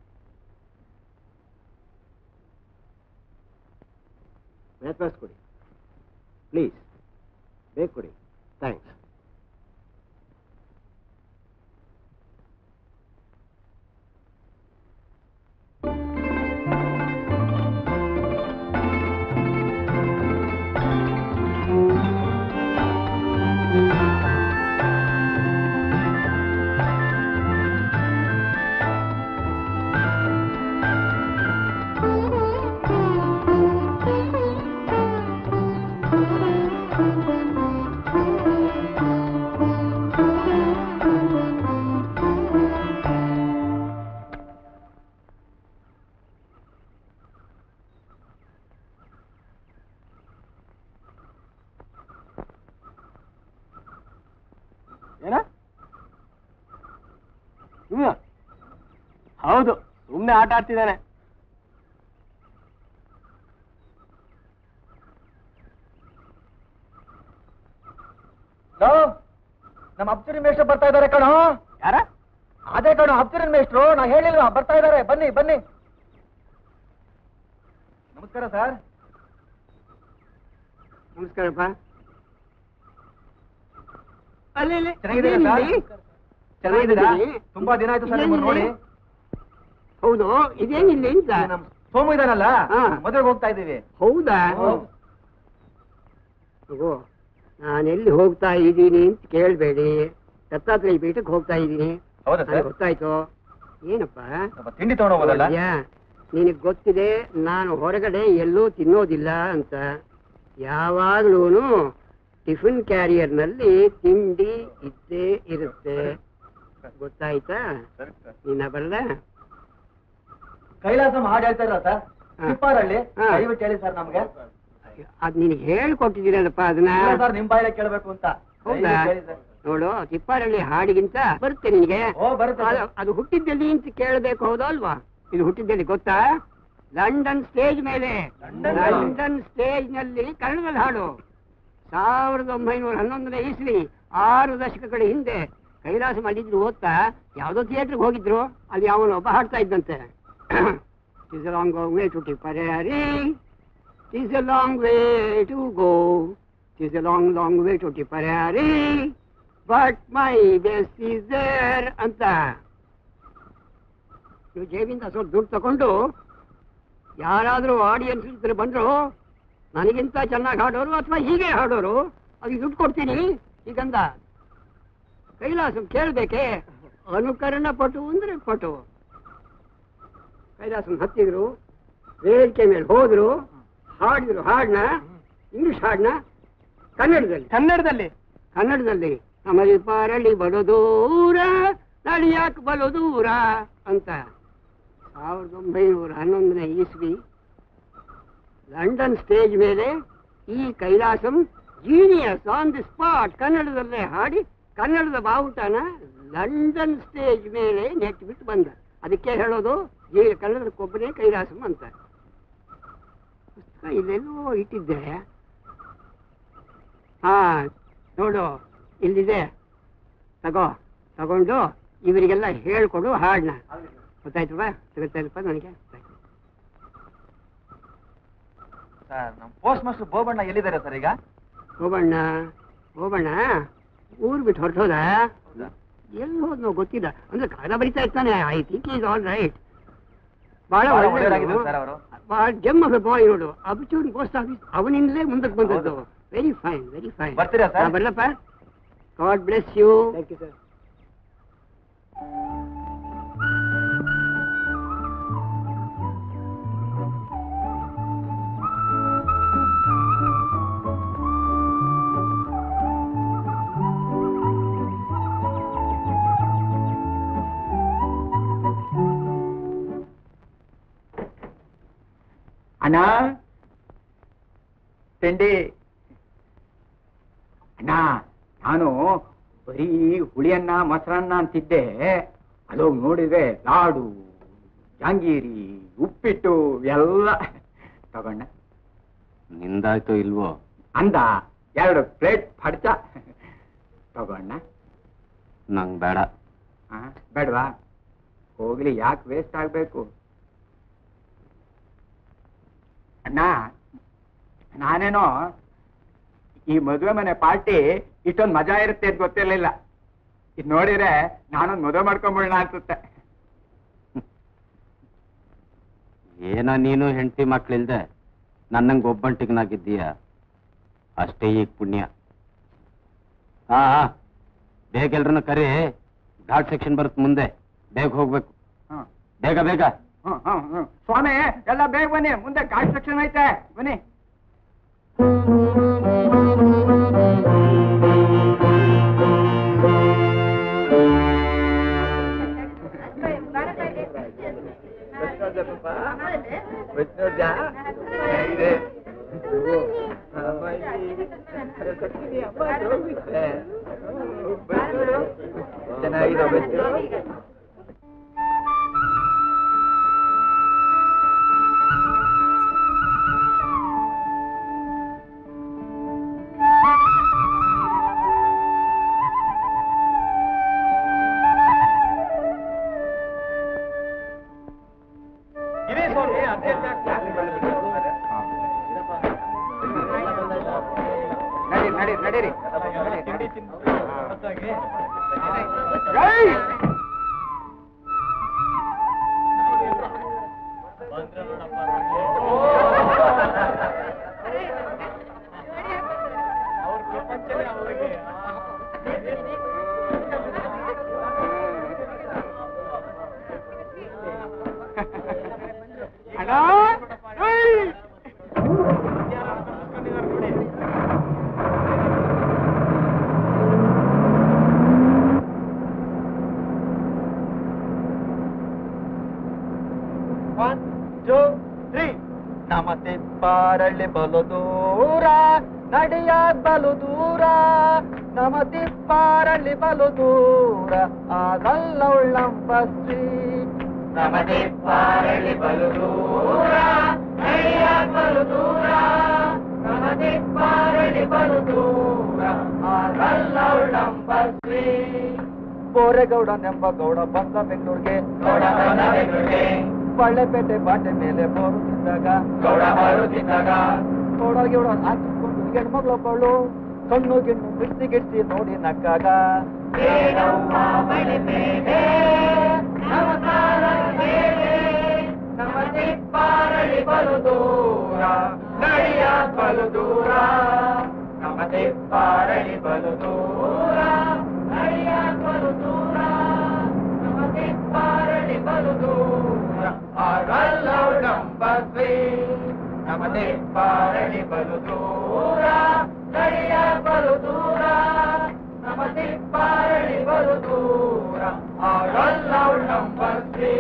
J: ಮ್ಯಾಥ್ಸ್ ಕೊಡಿ ಪ್ಲೀಸ್ ಬೇಕು ಕೊಡಿ ಥ್ಯಾಂಕ್ಸ್
D: ಏನ ಹ್ಮ್. ಹೌದು ಸುಮ್ನೆ ಆಟ ಆಡ್ತಿದ್ದಾನೆ
A: ನಮ್ಮ ಅಬ್ಸರಿನ್ ಮೇಷ್ಟ್ರು ಬರ್ತಾ ಇದಾರೆ ಕಣೋ
D: ಯಾರ
A: ಅದೇ ಕಣೋ ಅಬ್ಸರಿನ್ ಮೇಷ್ಟ್ರು ನಾ ಹೇಳಿಲ್ವಾ ಬರ್ತಾ ಇದಾರೆ ಬನ್ನಿ ಬನ್ನಿ ನಮಸ್ಕಾರ ಸರ್
J: ನಮಸ್ಕಾರಪ್ಪ
F: ಅಲ್ಲಿ ಇಲ್ಲಿ
A: ಚೆನ್ನಾಗಿದ್ದೀರಾ ಸರ್? ಚೆನ್ನಾಗಿದ್ದೀರಾ ತುಂಬಾ ದಿನ ಆಯ್ತು ಸರ್ ನಿಮ್ಮನ್ನ ನೋಡಿ
J: ಹೌದು ಇದೇನಿಲ್ಲ ಅಂತ
A: ನಮ್ ಸೋಮು ಇದಾನಲ್ಲ
J: ಹಾ.
A: ಮದುವೆಗೆ ಹೋಗ್ತಾ ಇದ್ದೀವಿ
J: ಹೌದಾ ಮಗು ನಾನೆಲ್ಲಿ ಹೋಗ್ತಾ ಇದ್ದೀನಿ ಅಂತ ಕೇಳಬೇಡಿ ದತ್ತಾತ್ರೇಯ ಪೀಠಕ್ಕೆ ಹೋಗ್ತಾ ಇದ್ದೀನಿ
A: ಹೌದಾ
J: ನನಗೆ ಗೊತ್ತಾಯ್ತು ಏನಪ್ಪ
A: ಸ್ವಲ್ಪ ತಿಂಡಿ ತಗೊಂಡೋಗೋದಲ್ಲ
J: ನೋಡ್ದ್ಯಾ? ನಿನಗ್ ಗೊತ್ತಿದೆ ನಾನು ಹೊರಗಡೆ ಎಲ್ಲೂ ತಿನ್ನೋದಿಲ್ಲ ಅಂತ ಯಾವಾಗ್ಲೂ ಟಿಫಿನ್ ಕ್ಯಾರಿಯರ್ನಲ್ಲಿ ತಿಂಡಿ ಇದ್ದೇ ಇರುತ್ತೆ ಗೊತ್ತಾಯ್ತಾ ನಿನ್ನ ಬರಲ್ಲ
A: ಕೈಲಾಸಂ ಹಾಡು ಹೇಳ್ತಾ ಇರಲ್ಲ ಸರ್
J: ಹಾ.
A: ತಿಪ್ಪಾರಳ್ಳಿ
J: ಹಾ.
A: ದಯವಿಟ್ಟು ಹೇಳಿ ಸರ್ ನಮ್ಗೆ
J: ಅದ್ ನಿನಗೆ ಹೇಳ್ಕೊಟ್ಟಿದ್ದೀರಲ್ಲಪ್ಪ ಅದನ್ನ
A: ಇಲ್ಲ ಸರ್ ನಿಮ್ ಬಾಯಿಲೆ ಕೇಳಬೇಕು ಅಂತ
J: ಹೌದಾ
A: ದಯವಿಟ್ಟು ಹೇಳಿ ಸರ್.
J: ನೋಡು ತಿಪ್ಪಾರಳ್ಳಿ ಹಾಡಿಗಿಂತ ಬರುತ್ತೆ ನಿನಗೆ
A: ಓ ಬರುತ್ತೆ ಸರ್.
J: ಅದು- ಅದು ಹುಟ್ಟಿದ್ದೆಲ್ಲಿ ಅಂತ ಕೇಳಬೇಕು ಹೌದಾ ಅಲ್ವಾ ಇದು ಹುಟ್ಟಿದ್ದೆಲ್ಲಿ ಗೊತ್ತಾ ಲಂಡನ್ ಸ್ಟೇಜ್ ಮೇಲೆ ಲಂಡನ್ ಸ್ಟೇಜ್ ನಲ್ಲಿ ಕನ್ನಡದಲ್ಲಿ ಹಾಡು ಸಾವಿರದ ಒಂಬೈನೂರ ಹನ್ನೊಂದನೇ ಇಸ್ವಿ ಆರು ದಶಕಗಳ ಹಿಂದೆ ಕೈಲಾಸ ಮಾಡಿದ್ರು ಓದ್ತಾ ಯಾವ್ದೋ ಥಿಯೇಟರ್ಗೆ ಹೋಗಿದ್ರು ಅಲ್ಲಿ ಅವನು ಒಬ್ಬ ಹಾಡ್ತಾ ಇದ್ದಂತೆ is long way to Tipperary is a long way to go is a long long way to Tipperary but my best is there ಅಂತ ನೀವು ಜೇಬಿಂದ ಸ್ವಲ್ಪ ದುಡ್ಡು ತಗೊಂಡು ಯಾರಾದರೂ ಆಡಿಯನ್ಸ್ ಇದ್ರೆ ಬಂದ್ರು ನನಗಿಂತ ಚೆನ್ನಾಗಿ ಹಾಡೋರು ಅಥವಾ ಹೀಗೆ ಹಾಡೋರು ಅದಕ್ಕೆ ದುಡ್ಡು ಕೊಡ್ತೀನಿ ಹೀಗಂದ ಕೈಲಾಸಂ ಕೇಳಬೇಕೆ ಅನುಕರಣ ಪಟು ಅಂದ್ರೆ ಪಟು ಕೈಲಾಸಂ ಹತ್ತಿದ್ರು ವೇದಿಕೆ ಮೇಲೆ ಹೋದ್ರು ಹಾಡಿದ್ರು ಹಾಡನ್ನ ಇಂಗ್ಲಿಷ್ ಹಾಡನ್ನ ಕನ್ನಡದಲ್ಲಿ
F: ಕನ್ನಡದಲ್ಲಿ
J: ಕನ್ನಡದಲ್ಲಿ ನಮಗೆ ಪಾರಳಿ ಬಲು ದೂರ ನಡಿಯಾಕ ಬಲು ದೂರ ಅಂತ ಸಾವಿರದ ಒಂಬೈನೂರ ಹನ್ನೊಂದನೇ ಇಸ್ವಿ ಲಂಡನ್ ಸ್ಟೇಜ್ ಮೇಲೆ ಈ Kailasam genius on the spot ಕನ್ನಡದಲ್ಲೇ ಹಾಡಿ ಕನ್ನಡದ ಬಾವುಟನ ಲಂಡನ್ ಸ್ಟೇಜ್ ಮೇಲೆ ನೆಟ್ಬಿಟ್ಟು ಬಂದ ಅದಕ್ಕೆ ಹೇಳೋದು ಈ ಕನ್ನಡದ ಕೊಬ್ಬನೇ ಕೈಲಾಸಂ ಅಂತ ಪುಸ್ತಕ ಇಲ್ಲೆಲ್ಲೋ ಇಟ್ಟಿದ್ದೆ ಹಾ ನೋಡು ಇಲ್ಲಿದೆ ತಗೋ ತಗೊಂಡು ಇವರಿಗೆಲ್ಲ ಹೇಳ್ಕೊಡು ಹಾಡನ್ನ ಗೊತ್ತಾಯ್ತಲ್ವಾ ಸಿಗುತ್ತಾ ಇಲ್ಲಪ್ಪ ನನಗೆ
A: ಸರ್ ನಮ್ ಪೋಸ್ಟ್ ಮಾಸ್ಟರ್ ಬೋಬಣ್ಣ ಎಲ್ಲಿದ್ದಾರೆ ಸರ್ ಈಗ
J: ಹೋಬಣ್ಣ ಹೋಬಣ್ಣ ಊರ್ ಬಿಟ್ಟು ಹೊರಟೋದ ಎಲ್ಲಿ ಹೋದ್ನೋ ಗೊತ್ತಿಲ್ಲ ಅಂದ್ರೆ ಕನ್ನಡ ಬರಿತಾ ಇರ್ತಾನೆ I think is all right ಬಹಳ
A: ಬಹಳ
J: ಒಳ್ಳೆಯವನು.
A: ಒಳ್ಳೆಯವರಾಗಿದ್ದಾರೆ ಸರ್ ಅವರು.
J: ಬಹಳ ಜಮ್ ಆಫ್ ಬಾಯ್ ನೋಡು ಅಬ್ಚೂನ್ ಪೋಸ್ಟ್ ಆಫೀಸ್ ಅವನಿಂದಲೇ ಮುಂದಕ್ಕೆ ಬಂದದ್ದು ವೆರಿ ಫೈನ್ ವೆರಿ ಫೈನ್
A: ಬರ್ತೀರಾ sir?
J: ಬರ್ಲಪ್ಪ God bless you
F: thank you sir
A: ಅಣ್ಣ ತಿಂಡಿ ಅಣ್ಣ ನಾನು ಬರೀ ಹುಳಿಯನ್ನ ಮೊಸರನ್ನ ಅಂತಿದ್ದೆ ಅಲ್ಲೋಗಿ ನೋಡಿದ್ರೆ ಲಾಡು ಜಾಂಗೀರಿ ಉಪ್ಪಿಟ್ಟು ಎಲ್ಲ ತಗೊಂಡ
B: ನಿಂದಾಯ್ತೋ ಇಲ್ವೋ
A: ಅಂದ ಎರಡು ಪ್ಲೇಟ್ ಪಡ್ಚ ತಗೊಂಡ
B: ನಂಗ್ ಬೇಡ
A: ಆ, ಬೇಡ್ವಾ ಹೋಗ್ಲಿ ಯಾಕೆ ವೇಸ್ಟ್ ಆಗ್ಬೇಕು ಅಣ್ಣ ನಾನೇನೋ ಈ ಮದುವೆ ಮನೆ ಪಾರ್ಟಿ ಇಷ್ಟೊಂದು ಮಜಾ ಇರುತ್ತೆ ಅಂತ ಗೊತ್ತಿರ್ಲಿಲ್ಲ ಇದು ನೋಡಿದ್ರೆ ನಾನೊಂದು ಮದುವೆ ಮಾಡ್ಕೊಂಬಿಡೋಣ ಅನ್ಸುತ್ತೆ
B: ಏನೋ ನೀನು ಹೆಂಡತಿ ಮಕ್ಳಿಲ್ದೆ ನನ್ನಂಗ್ ಒಬ್ಬಂಟಿಗನಾಗಿದ್ದೀಯ ಅಷ್ಟೇ ಈಗ ಪುಣ್ಯ ಹಾ ಹಾ, ಬೇಗ ಎಲ್ರನ್ನ ಕರಿ ಘಾಟ್ ಸೆಕ್ಷನ್ ಬರುತ್ತೆ ಮುಂದೆ ಬೇಗ ಹೋಗ್ಬೇಕು
A: ಹ್ಮ್
B: ಬೇಗ ಬೇಗ
A: ಹ್ಮ್ ಹ್ಮ್ ಹ್ಮ್ ಸ್ವಾಮಿ ಎಲ್ಲ ಬೇಗ ಬನ್ನಿ ಮುಂದೆ ಕಾನ್ಸ್ಟ್ರಕ್ಷನ್ ಐತೆ ಬನ್ನಿ ಚೆನ್ನಾಗಿದೆ ಬಸ್ಸು. ನಡೀರಿ ನಡೀರಿ ನಡೀರಿ ಒನ್ ಟೂ ತ್ರೀ ನಮ್ಮ ತಿಪ್ಪಾರಳ್ಳಿ ಬಲು ದೂರ ನಡೆಯ ಬಲು ದೂರ ನಮ್ಮ ತಿಪ್ಪಾರಳ್ಳಿ ಬಲು ದೂರ ಆಗಲ್ಲ ಉಳ್ಳಂಬಸ್ರಿ ನಮ್ಮ ತಿಪ್ಪಾರಳ್ಳಿ ಬಲು ದೂರ ನಡೆಯ ಬಲು ದೂರ ನಮ್ಮ ತಿಪ್ಪಾರಳ್ಳಿ ಬಲು ದೂರ ಆಗಲ್ಲ ಉಳ್ಳಂಬಸ್ರಿ ಬೋರೆಗೌಡನೆಂಬ ಗೌಡ ಬಂದ ಬೆಂಗಳೂರಿಗೆ ಗೌಡ ಬಂದ ಬೆಂಗಳೂರಿಗೆ ಬಳ್ಳೆಪೇಟೆ ಬಾಟೆ ಮೇಲೆ ಬರುತ್ತಿದ್ದಾಗ ಗೌಡ ಬರುತ್ತಿದ್ದಾಗ ಗೌಡಗೆ ಹಾಕಿಕೊಂಡು ಹೆಣ್ಮಗಳೊಬ್ಬಳು ಕಣ್ಣು ಗಿಣ್ಣು ಗಿಡ್ಸಿ ಗಿಡ್ಸಿ ನೋಡಿ ನಕ್ಕಾಗ ನಮ್ಮ ತಿಪ್ಪಾರಳಿ ಬಲು ದೂರ ನಡಿಯ ಬಲು ದೂರ ನಮ್ಮ ತಿಪ್ಪಾರಳಿ ಬಲು ದೂರ ನಡಿಯ ಬಲು ದೂರ ನಮ್ಮ ತಿಪ್ಪಾರಳಿ ಬಲು ದೂರ ಆಗಲ್ಲ ಉಡಂಬಸ್ವಿ ನಮ್ಮ ತಿಪ್ಪಾರಳಿ ಬಲು ದೂರ ನಡಿಯ ಬಲು ದೂರ ನಮ್ಮ ತಿಪ್ಪಾರಳಿ ಬಲು ದೂರ ಆಗಲ್ಲ ಉಡಂಬಸ್ವಿ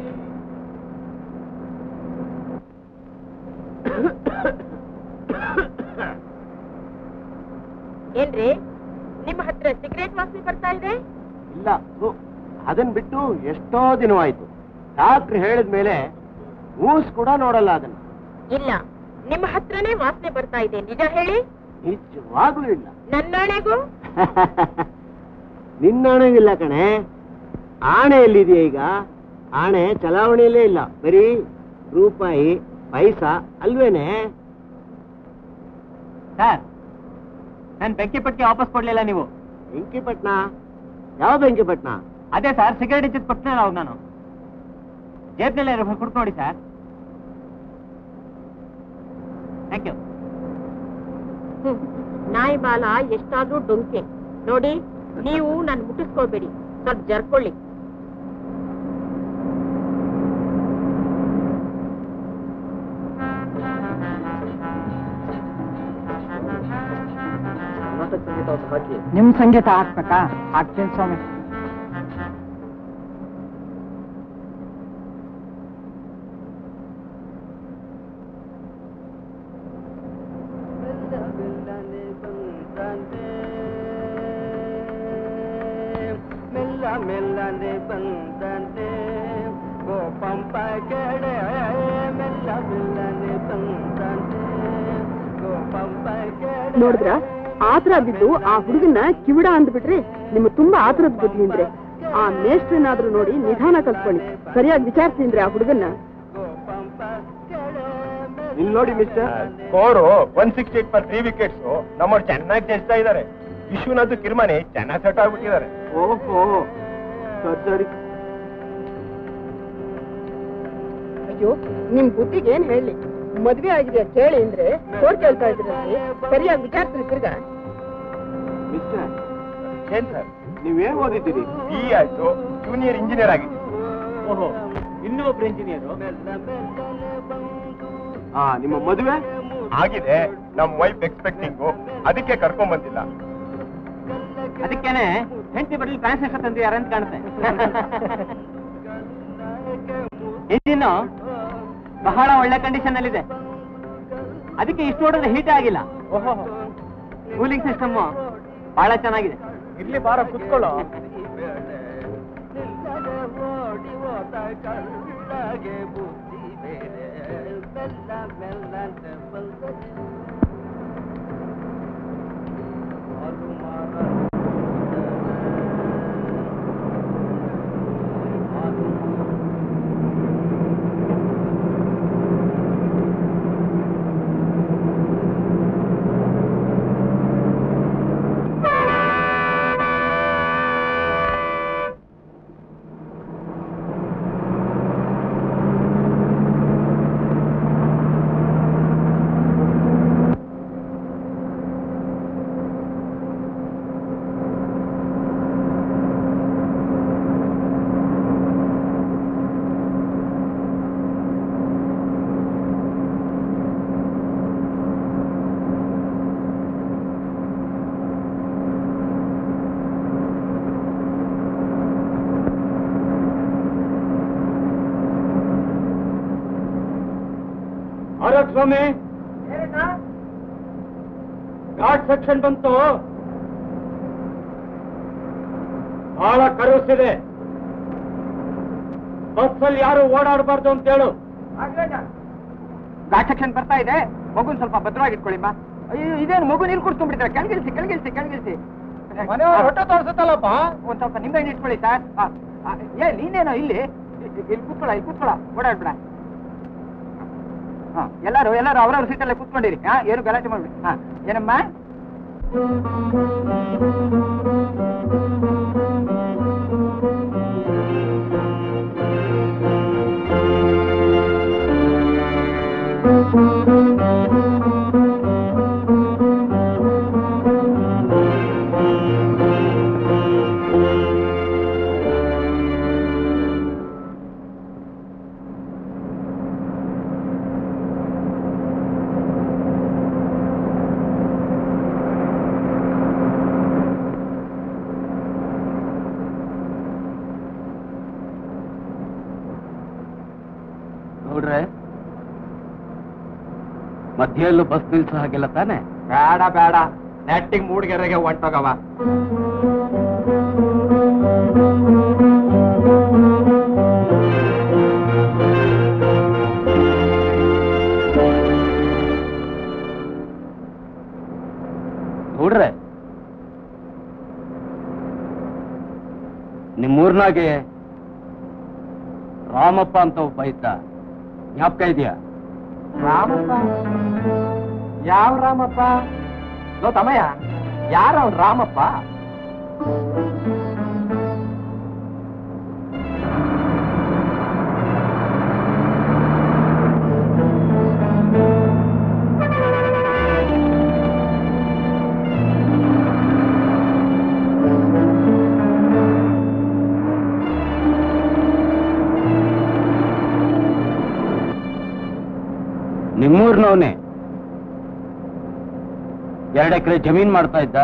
C: ಏನ್ರಿ ನಿಮ್ಮ ಹತ್ರ ಸಿಗರೇಟ್ ವಾಸನೆ ಬರ್ತಾ ಇದೆ
H: ಇಲ್ಲ ಥು, ಅದನ್ ಬಿಟ್ಟು ಎಷ್ಟೋ ದಿನವಾಯ್ತು ಡಾಕ್ಟ್ರ್ ಹೇಳಿದ ಮೇಲೆ ಊಸ್ ಕೂಡ ನೋಡಲ್ಲ ಅದನ್ನ
C: ಇಲ್ಲ ನಿಮ್ಮ ಹತ್ರನೇ ವಾಸನೆ ಬರ್ತಾ ಇದೆ ನಿಜ ಹೇಳಿ
H: ನಿಜವಾಗ್ಲೂ ಇಲ್ಲ
C: ನನ್ನಾಣೆಗೂ
H: ನಿನ್ನಾಣೆಗಿಲ್ಲ ಕಣೆ ಆಣೆ ಎಲ್ಲಿದೆಯಾ ಈಗ ಆಣೆ ಚಲಾವಣೆಯಲ್ಲೇ ಇಲ್ಲ ಬರೀ ರೂಪಾಯಿ ಪೈಸಾ ಅಲ್ವೇನೆ
B: ಸರ್ ನನ್ ಬೆಂಕಿ ಪಟ್ಟಿ ವಾಪಸ್ ಕೊಡ್ಲಿಲ್ಲ ನೀವು
H: ಬೆಂಕಿಪಟ್ನ ಯಾವ ಬೆಂಕಿಪಟ್ನ
B: ಅದೇ ಸರ್ ಸಿಗರೇಟ್ ಇಚ್ಚಿದ್ ಕೊಟ್ಟನಲ್ಲ ಅವಾಗ ನಾನು ಜೇಬ್ನಲ್ಲೇ ಕುಡ್ತು ನೋಡಿ ಸರ್ ಥ್ಯಾಂಕ್ ಯು
C: ಹ್ಮ್. ನಾಯಿ ಬಾಲ ಎಷ್ಟಾದ್ರೂ ಡೊಂಕೆ ನೋಡಿ ನೀವು ನನ್ ಮುಟ್ಟಿಸ್ಕೋಬೇಡಿ ಸ್ವಲ್ಪ ಜರ್ಕೊಳ್ಳಿ
F: ನಿಮ್ ಸಂಗೀತ ಹಾಕ್ಬೇಕಾ ಹಾಕ್ತೀನಿ ಸ್ವಾಮಿ
A: ಮೆಲ್ಲ ಮೆಲ್ಲನೆ ಬಂದಂತೆ ಗೋಪಂಪ ಕೆಳೆ ಮೆಲ್ಲ ಮೆಲ್ಲನೆ ಬಂದಂತೆ ಗೋಪಂಪ ಕೆಳೆ
C: ನೋಡಿದ್ರ ಆತರ ಬಿದ್ದು ಆ ಹುಡುಗನ್ನ ಕಿವಿಡ ಅಂದ್ಬಿಟ್ರೆ ನಿಮ್ಗೆ ತುಂಬಾ ಆತರದ ಬುದ್ಧಿ ಅಂದ್ರೆ ಆ ಮೇಷ್ಟ್ರನ್ನಾದ್ರೂ ನೋಡಿ ನಿಧಾನ ಕಲ್ತ್ಕೊಳ್ಳಿ ಸರಿಯಾಗಿ ವಿಚಾರಿಸಿದ್ರೆ ಆ ಹುಡುಗನ್ನ
A: ಗೋಪಂಪ ಕೆಳೆ
H: ಇಲ್ಲಿ ನೋಡಿ mister
D: score one sixty eight for three wickets ನಮ್ಮವ್ರು ಚೆನ್ನಾಗಿ ಚೆಸ್ತಾ ಇದ್ದಾರೆ ವಿಶ್ವನಾಥ್ ಕಿರ್ಮಾನಿ ಚೆನ್ನಾಗಿ ಸೆಟ್ ಆಗ್ಬಿಟ್ಟಿದ್ದಾರೆ
H: ಓಹೋ ಸರಿ
C: ಅಯ್ಯೋ ನಿಮ್ ಬುದ್ಧಿಗೆ ಏನ್ ಹೇಳಿ ಮದ್ವೆ ಆಗಿದೆ ಕೇಳಿ ಅಂದ್ರೆ ಕೋರ್ ಕೇಳ್ತಾ ಇದ್ರಲ್ಲಿ ಸರಿಯಾಗಿ ವಿಚಾರಿಸ್ರಿ ತಿರ್ಗ
H: ಮಿಸ್ಟರ್
D: ಏನ್ ಸರ್
H: ನೀವೇನ್ ಓದಿದ್ದೀರಿ
D: ಬಿ ಆಯ್ತು ಜೂನಿಯರ್ ಇಂಜಿನಿಯರ್ ಆಗಿದೆ
B: ಓಹೋ ಇನ್ನೂ ಒಬ್ರು ಇಂಜಿನಿಯರ್
H: ಆ ನಿಮ್ಮ ಮದುವೆ
D: ಆಗಿದೆ ನಮ್ ವೈಫ್ ಎಕ್ಸ್ಪೆಕ್ಟಿಂಗು ಅದಕ್ಕೆ ಕರ್ಕೊಂಡ್ ಬಂದಿಲ್ಲ
B: ಅದಕ್ಕೇನೆ ಹೆಂಡತಿ ಬಡಲಿ ಪ್ಯಾನ್ಸ್ ಎಷ್ಟ ತಂದಿದ್ದಾರೆ ಅಂತ ಕಾಣುತ್ತೆ ಇಂಜಿನ್ ಬಹಳ ಒಳ್ಳೆ ಕಂಡೀಷನ್ ಅಲ್ಲಿದೆ ಅದಕ್ಕೆ ಇಷ್ಟು ಹೊಡೆದ್ರೆ ಹೀಟ್ ಆಗಿಲ್ಲ ಓಹೋ
J: ಕೂಲಿಂಗ್ ಸಿಸ್ಟಮ್ ಬಹಳ ಚೆನ್ನಾಗಿದೆ
D: ಇರ್ಲಿ ಬಾರ ಕುತ್ಕೊಳ್ಳೋ ಆರೋಗ್ಯ ಸ್ವಾಮಿ ಘಾಟ್ ಸೆಕ್ಷನ್ ಬಂತು ಬಹಳ ಕರುಸಿದೆ ಬಸ್ಸಲ್ಲಿ ಯಾರು ಓಡಾಡಬಾರ್ದು ಅಂತ ಹೇಳು
J: ಘಾಟ್ ಸೆಕ್ಷನ್ ಬರ್ತಾ ಇದೆ ಮಗುನ್ ಸ್ವಲ್ಪ ಭದ್ರವಾಗಿ ಇಟ್ಕೊಳ್ಳಿಮ್ಮ ಅಯ್ಯೋ ಇದೇನು ಮಗು ನೀರು ಕುಡ್ಸ್ಕೊಂಡ್ಬಿಟ್ಟಿದ್ದಾರೆ ಕೆಳಗಿಳಿಸಿ ಕೆಳಗಿಳಿಸಿ ಕೆಳಗಿಳಿಸಿ
D: ಮನೆಯವ್ರು ಹೊಟ್ಟೆ ತೋರಿಸುತ್ತಲ್ಲಪ್ಪ
J: ಒಂದ್ ಸ್ವಲ್ಪ ನಿಂಬೆ ಹಣ್ಣು ಇಟ್ಕೊಳ್ಳಿ ಸರ್ ಆ, ಆ, ಏ ನೀನೇನೋ ಇಲ್ಲಿ ಇ- ಇಲ್ಲಿ ಕೂತ್ಕೊಳ ಇಲ್ಲಿ ಕೂತ್ಕೊಳ ಓಡಾಡ್ಬೇಡ ಹಾ ಎಲ್ಲಾರು ಎಲ್ಲಾರು ಅವ್ರವ್ರ ಸೀಟಲ್ಲೇ ಕೂತ್ಕೊಂಡಿರಿ ಹಾ ಏನು ಗಲಾಟೆ ಮಾಡ್ಬಿಡಿ ಹಾ ಏನಮ್ಮ
B: ನೋಡ್ರೆ ಮಧ್ಯೆಯಲ್ಲೂ ಬಸ್ ನಿಲ್ಸೋ ಹಾಗೆಲ್ಲ ತಾನೆ
D: ಬೇಡ ಬೇಡ ನೆಟ್ಟಿಗೆ ಮೂಡ್ಗೆರೆಗೆ ಹೊಂಟೋಗವ
B: ನೋಡ್ರೆ ನಿಮ್ಮೂರ್ನಾಗೆ ರಾಮಪ್ಪ ಅಂತ ಒಬ್ಬ ಇದ್ದ ಜ್ಞಾಪಕ ಇದೆಯಾ
D: ರಾಮಪ್ಪ ಯಾವ ರಾಮಪ್ಪ ಲೋ ತಮ್ಮಯ್ಯ ಯಾರ ಅವ್ನ್ ರಾಮಪ್ಪ
B: ನಿಮ್ಮೂರ್ನವನೇ ಎರಡು ಎಕರೆ ಜಮೀನ್ ಮಾಡ್ತಾ ಇದ್ದ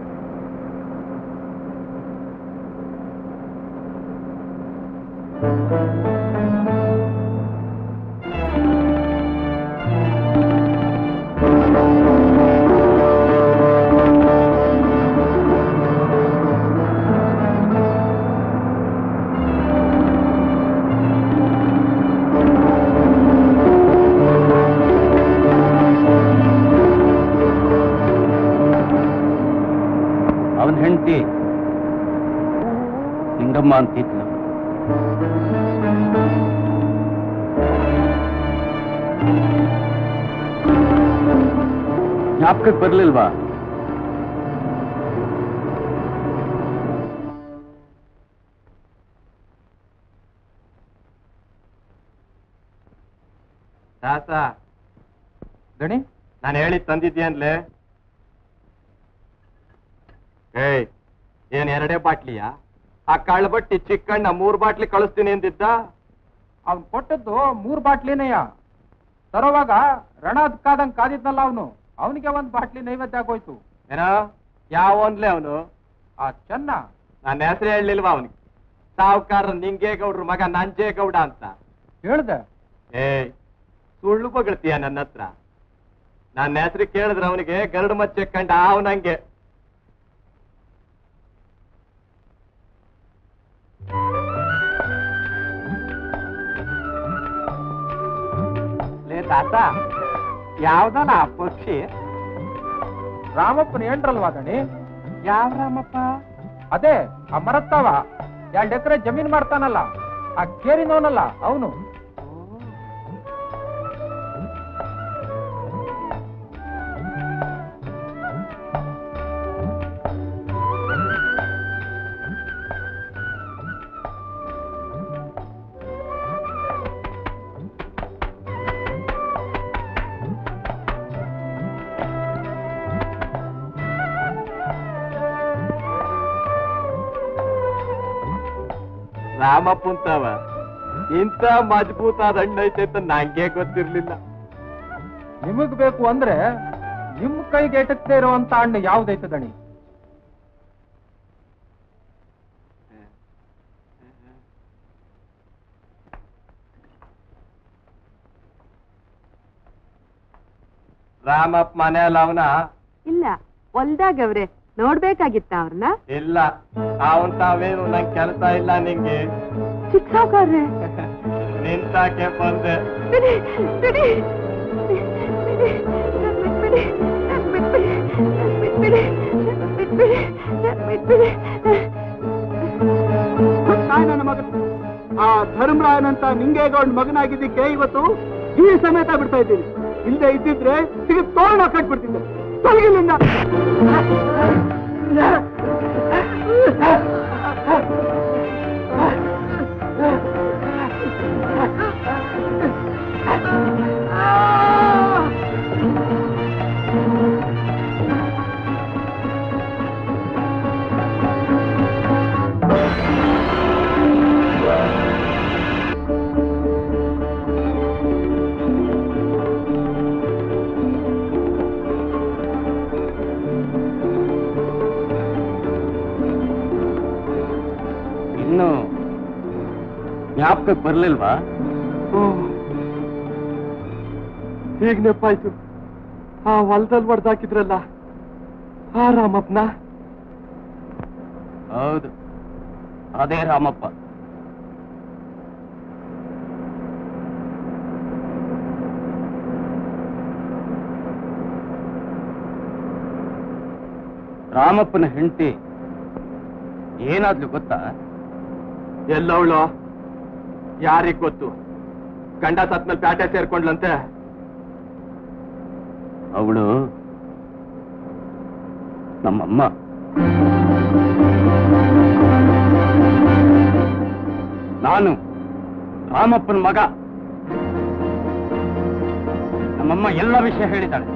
B: ಅವನ ಹೆಂಡತಿ ಲಿಂಗಮ್ಮ ಅಂತಿದ್ಲು ಜ್ಞಾಪಕಕ್ಕೆ ಬರ್ಲಿಲ್ವಾ
D: ದಾಸ ದಣಿ ನಾನು ಹೇಳಿ ತಂದಿದ್ಯನ್ಲೆ ಏಯ್ ಏನ್ ಎರಡೇ ಬಾಟ್ಲಿಯಾ ಆ ಕಳ್ಬಟ್ಟಿ ಚಿಕ್ಕಣ್ಣ ಮೂರ್ ಬಾಟ್ಲಿ ಕಳಿಸ್ತೀನಿ ಅಂದಿದ್ದ
K: ಅವ್ನ್ ಕೊಟ್ಟದ್ದು ಮೂರ್ ಬಾಟ್ಲಿನಯ್ಯ ತರೋವಾಗ ರಣದ್ ಕಾದಂಗ್ ಕಾದಿದ್ನಲ್ಲ ಅವನು ಅವನಿಗೆ ಒಂದ್ ಬಾಟ್ಲಿ ನೈವೇದ್ಯ ಆಗೋಯ್ತು
D: ಏನೋ ಯಾವನ್ಲೆ ಅವನು
K: ಆ ಚೆನ್ನ
D: ನನ್ನ ಹೆಸರು ಹೇಳಲಿಲ್ವಾ ಅವನಿಗೆ ಸಾವುಕಾರ ನಿಂಗೇಗೌಡ್ರ ಮಗ ನಂಜೇಗೌಡ ಅಂತ
K: ಹೇಳ್ದೆ
D: ಏಯ್ ಸುಳ್ಳು ಬಗಳ್ತೀಯ ನನ್ನ ಹತ್ರ ನನ್ನ ಹೆಸರು ಕೇಳಿದ್ರೆ ಅವನಿಗೆ ಗರಡು ಮಚ್ಚೆ ಕಂಡ ಅವನಂಗೆ
G: ಲೇ ತಾತ ಯಾವ್ದಲ್ಲ ಆ ಪಕ್ಷಿ
K: ರಾಮಪ್ಪನ ಏನ್ರಲ್ವಾ ಗಣಿ
G: ಯಾವ ರಾಮಪ್ಪ
K: ಅದೇ ಆ ಮರತ್ತವ ಎರಡು ಎಕರೆ ಜಮೀನ್ ಮಾಡ್ತಾನಲ್ಲ ಆ ಕೇರಿನವನಲ್ಲ ಅವನು
D: ರಾಮಪ್ಪಂತವ ಇಂಥ ಮಜಬೂತಾದ ಹಣ್ಣು ಐತೆ ಅಂತ ನಂಗೆ ಗೊತ್ತಿರ್ಲಿಲ್ಲ
K: ನಿಮಗ್ ಬೇಕು ಅಂದ್ರೆ ನಿಮ್ ಕೈಗೆ ಎಟಕ್ದೇ ಇರುವಂತ ಹಣ್ಣು ಯಾವ್ದೈತೆ ದಣಿ
D: ರಾಮಪ್ಪ ಮನೆಯಲ್ಲ ಅವನ
C: ಇಲ್ಲ ಹೊಲ್ದಾಗವ್ರೆ ನೋಡ್ಬೇಕಾಗಿತ್ತ ಅವ್ರನ್ನ
D: ಇಲ್ಲ ಅವನ್ ತಾವೇನು ನಂಗೆ ಕೆಲಸ ಇಲ್ಲ ನಿಂಗೆ
C: ಚಿಕ್ಕ ಸಾವ್ಕಾರ್ರೆ
D: ನಿಂತಾಕೆ ಬಂದೆ
C: ಬಿಡಿ ಬಿಡಿ ಬಿಟ್ಬಿಡಿ ಬಿಟ್ಬಿಡಿ ಬಿಟ್ಬಿಡಿ ಬಿಟ್ಬಿಡಿ ಬಿಟ್ಬಿಡಿ
F: ತಾಯಿ ನನ್ನ ಮಗ ಆ ಧರ್ಮರಾಯನಂತ ನಿಂಗೇಗೌಡ ಮಗನಾಗಿದ್ದಕ್ಕೆ ಇವತ್ತು ಈ ಸಮೇತ ಬಿಡ್ತಾ ಇದ್ದೀನಿ ಇಲ್ಲದೆ ಇದ್ದಿದ್ರೆ ಸಿಗ ತೋರಣ ಕಟ್ಬಿಡ್ತಿದ್ದೆ ತೊಲಗಿಲ್ಲಿಂದ
B: ಇನ್ನು ಜ್ಞಾಪಕಕ್ಕೆ ಬರ್ಲಿಲ್ವಾ
D: ಈಗ ನೆಪ್ಪಾಯ್ತು ಆ ಹೊಲದಲ್ಲಿ ಹೊಡೆದಾಕಿದ್ರಲ್ಲ ಆ ರಾಮಪ್ಪನ
B: ಹೌದು ಅದೇ ರಾಮಪ್ಪ ರಾಮಪ್ಪನ ಹೆಂಡತಿ ಏನಾದ್ಲು ಗೊತ್ತಾ
D: ಎಲ್ಲವಳು ಯಾರಿಗ್ ಗೊತ್ತು ಗಂಡ ಸತ್ಮೇಲೆ ಪ್ಯಾಟೆ ಸೇರ್ಕೊಂಡ್ಲಂತೆ
B: ಅವಳು ನಮ್ಮಮ್ಮ ನಾನು ರಾಮಪ್ಪನ ಮಗ ನಮ್ಮಮ್ಮ ಎಲ್ಲ ವಿಷಯ ಹೇಳಿದ್ದಾಳೆ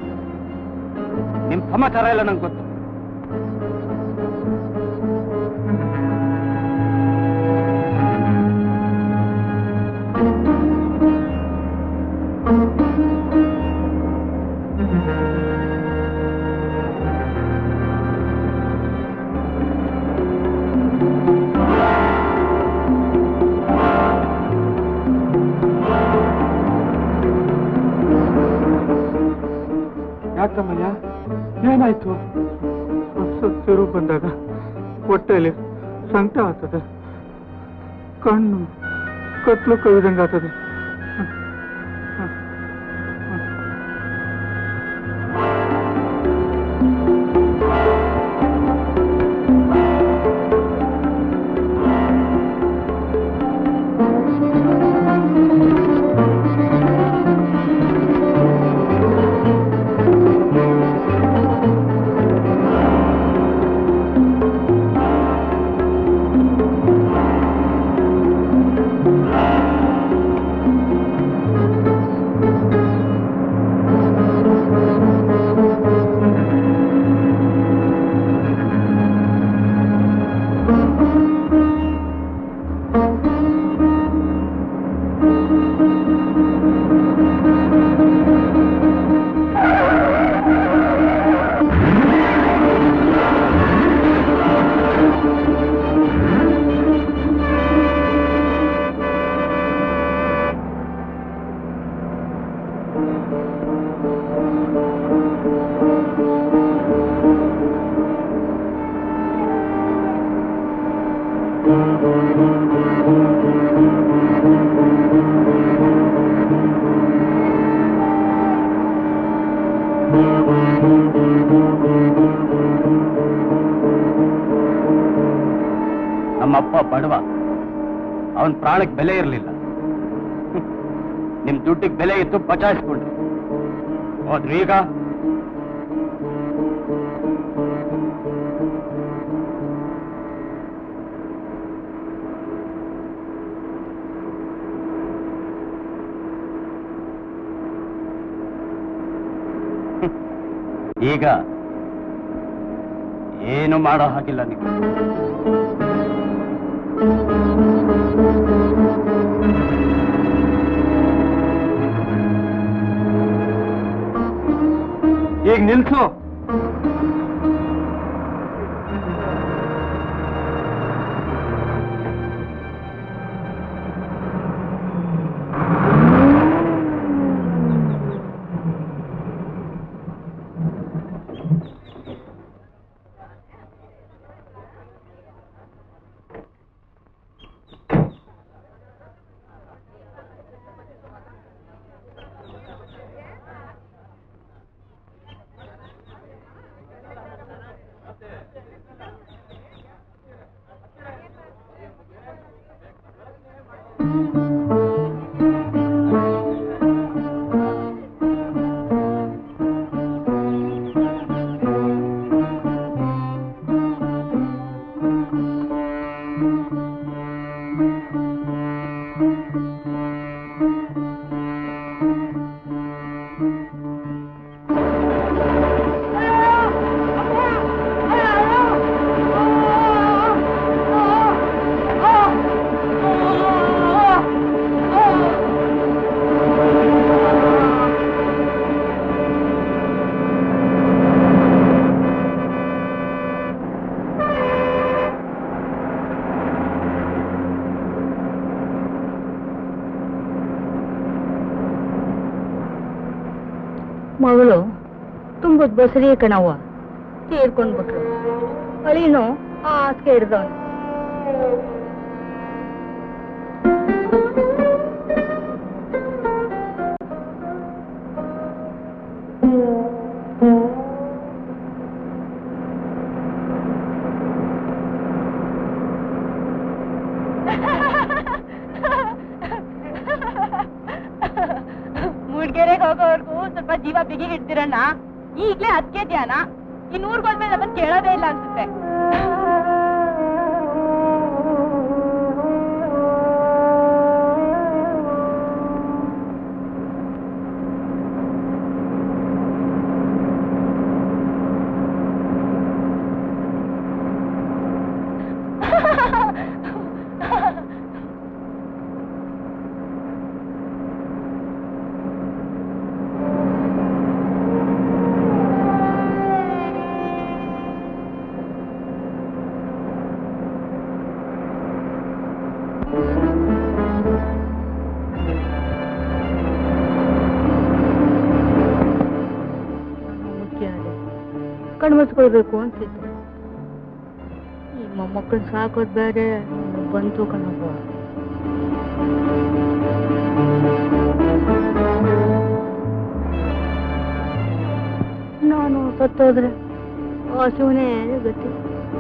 B: ನಿಮ್ ಸಮಾಚಾರ ಎಲ್ಲ ನಂಗೆ ಗೊತ್ತು
D: ಯಾಕಮ್ಮಯ್ಯ ಏನಾಯ್ತು
G: ಸಿರು ಬಂದಾಗ ಹೊಟ್ಟೆಲಿ ಸಂಕಟ ಆಗ್ತದೆ ಕಣ್ಣು ಕತ್ಲು ಕವಿದಂಗ ಆಗ್ತದೆ
B: ನಮ್ಮಪ್ಪ ಬಡವ ಅವನ್ ಪ್ರಾಣಕ್ಕೆ ಬೆಲೆ ಇರಲಿಲ್ಲ ನಿಮ್ ದುಡ್ಡಿಗೆ ಬೆಲೆ ಇತ್ತು ಬಚಾಯಿಸ್ಕೊಂಡ್ರಿ ಹೋದ್ರು ಈಗ ಈಗ ಏನು ಮಾಡೋ ಹಾಗಿಲ್ಲ ನೀವು
D: ಈಗ ನಿಲ್ಸು
I: ಮಗಳು ತುಂಬದ್ ಬಸರಿ ಕಣವ್ವ ತೀರ್ಕೊಂಡ್ಬಿಟ್ರು ಅಳಿನು ಆಸ್ಕೆ ಹಿಡ್ದವನು ಮೂಡ್ಗೆರೆಗೆ ಹೋಗೋವರೆಗೂ ಸ್ವಲ್ಪ ಜೀವ ಬಿಗಿ ಇಡ್ತೀರಣ್ಣ ಈಗ್ಲೇ ಅದಕ್ಕೆ ಧ್ಯಾನ ಇನ್ ಊರ್ಗ್ ಹೋದ್ಮೇಲೆ ನಮ್ಮನ್ ಕೇಳೋದೇ ಇಲ್ಲ ಅನ್ಸುತ್ತೆ ಕಣ್ಮುಚ್ಕೊಳ್ಬೇಕು ಅಂತಿತ್ತು ಈ ಮೊಮ್ಮಕ್ಕಳು ಸಾಕೋದ್ ಬೇರೆ ಬಂತು ಕಣಪ್ಪ ನಾನು ಸತ್ತೋದ್ರೆ ಆ ಶಿವನೇ ಗತಿ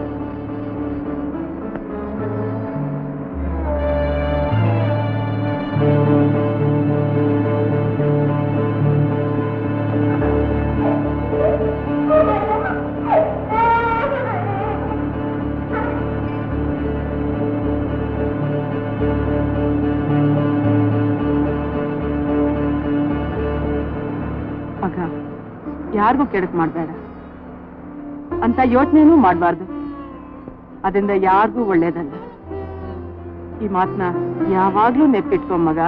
C: ಮಗ ಯಾರಿಗೂ ಕೆಡಕ್ ಮಾಡಬೇಡ ಅಂತ ಯೋಚನೆನೂ ಮಾಡಬಾರ್ದು ಅದರಿಂದ ಯಾರಿಗೂ ಒಳ್ಳೇದಲ್ಲ ಈ ಮಾತನ್ನ ಯಾವಾಗ್ಲೂ ನೆಪ್ಪಿಟ್ಕೊ ಮಗ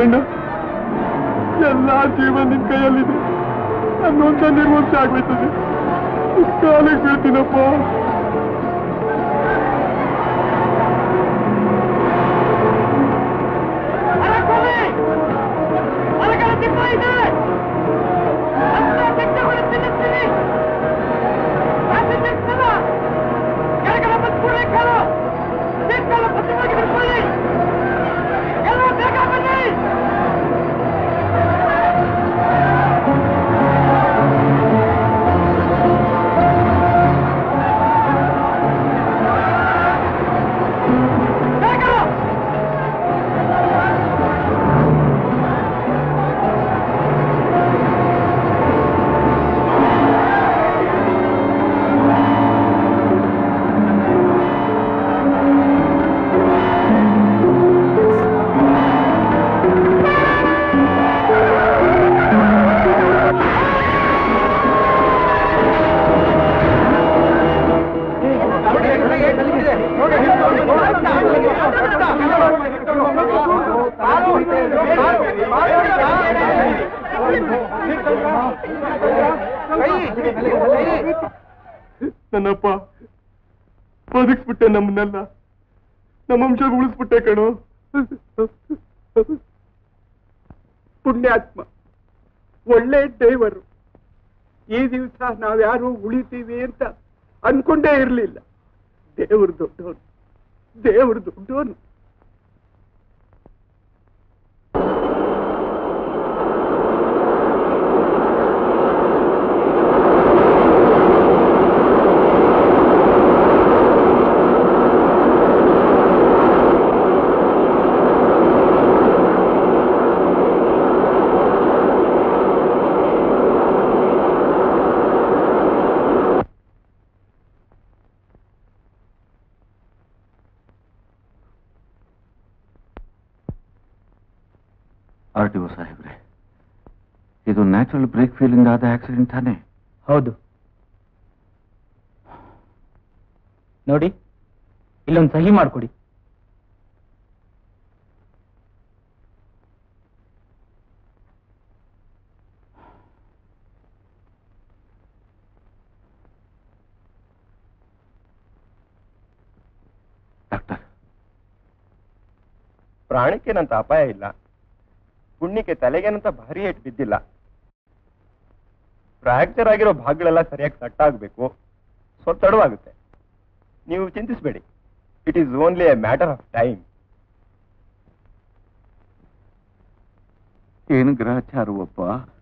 D: ವೀರಣ್ಣ ಎಲ್ಲಾ ಜೀವನ ನಿನ್ ಕೈಯಲ್ಲಿದೆ ನನ್ನೊಂದ ನಿರ್ವಂಶ ಆಗ್ಬಿಡ್ತದೆ ಕಾಲಿಗೆ ಬೀಳ್ತೀನಪ್ಪ ನನ್ನಪ್ಪ ಬದುಕ್ಸ್ಬಿಟ್ಟೆ ನಮ್ಮನ್ನೆಲ್ಲ ನಮ್ಮ ವಂಶ ಉಳಿಸ್ಬಿಟ್ಟೆ ಕಣೋ
G: ಪುಣ್ಯಾತ್ಮ ಒಳ್ಳೆ ಡೈವರು ಈ ದಿವಸ ನಾವ್ಯಾರು ಉಳಿತೀವಿ ಅಂತ ಅನ್ಕೊಂಡೇ ಇರ್ಲಿಲ್ಲ ದೇವ್ರು ದೊಡ್ಡವನು ದೇವ್ರು ದೊಡ್ಡವನು
E: ಆರ್ ಟಿ ಒ ಸಾಹೇಬ್ರೆ ಇದು ನ್ಯಾಚುರಲ್ ಬ್ರೇಕ್ ಫೇಲಿಂಗ್ ಆದ ಆಕ್ಸಿಡೆಂಟ್ ತಾನೇ
K: ಹೌದು ನೋಡಿ ಇಲ್ಲೊಂದು ಸಹಿ ಮಾಡ್ಕೊಡಿ
E: ಡಾಕ್ಟರ್
D: ಪ್ರಾಣಕ್ಕೇನಂತ ಅಪಾಯ ಇಲ್ಲ ಪುಣ್ಯಕ್ಕೆ ತಲೆಗೇನಂತ ಭಾರಿ ಏಟ್ ಬಿದ್ದಿಲ್ಲ ಫ್ರಾಕ್ಚರ್ ಆಗಿರೋ ಭಾಗಗಳೆಲ್ಲ ಸರಿಯಾಗಿ ಸೆಟ್ ಆಗಬೇಕು ಸ್ವಲ್ಪ ತಡವಾಗುತ್ತೆ ನೀವು ಚಿಂತಿಸಬೇಡಿ it is only a matter of time
E: ಏನು ಗ್ರಹಚಾರವಪ್ಪ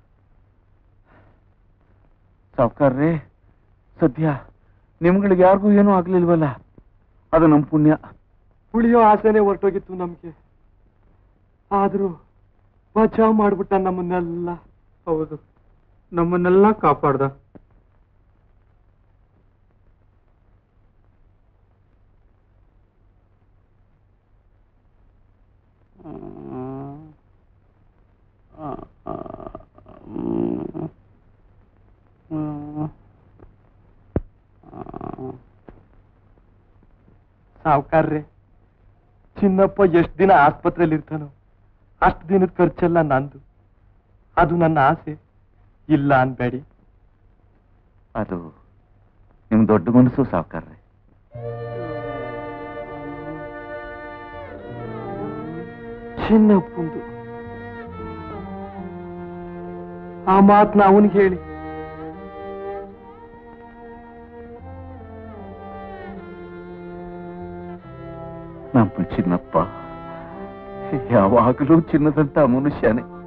E: ಸಾವ್ಕಾರ್ರೆ ಸದ್ಯ ನಿಮ್ಗಳಿಗೆ ಯಾರಿಗೂ ಏನೂ ಆಗ್ಲಿಲ್ವಲ್ಲ ಅದು ನಮ್ ಪುಣ್ಯ
D: ಉಳಿಯೋ ಆಸೆನೆ ಹೊರಟೋಗಿತ್ತು ನಮ್ಗೆ ಆದ್ರೂ ಬಚಾವ್ ಮಾಡ್ಬಿಟ್ಟ ನಮ್ಮನ್ನೆಲ್ಲ
G: ಹೌದು ನಮ್ಮನ್ನೆಲ್ಲ ಕಾಪಾಡ್ದ
D: ಸಾವ್ಕಾರ್ರೆ ಚಿನ್ನಪ್ಪ ಎಷ್ಟು ದಿನ ಆಸ್ಪತ್ರೆಯಲ್ಲಿ ಇರ್ತಾನೋ ಅಷ್ಟು ದಿನದ ಖರ್ಚೆಲ್ಲ ನಂದು ಅದು ನನ್ನ ಆಸೆ ಇಲ್ಲ ಅನ್ಬೇಡಿ
E: ಅದು ನಿಮ್ ದೊಡ್ಡ ಮನಸ್ಸು ಸಾವ್ಕಾರ್ರೆ
D: ಚಿನ್ನಪ್ಪಂದು ಆ ಮಾತನ್ನ ಅವನಿಗೆ ಹೇಳಿ
E: ನಮ್ಮ ಚಿನ್ನಪ್ಪ ಯಾವಾಗಲೂ ಚಿನ್ನದಂತ ಮನುಷ್ಯನೇ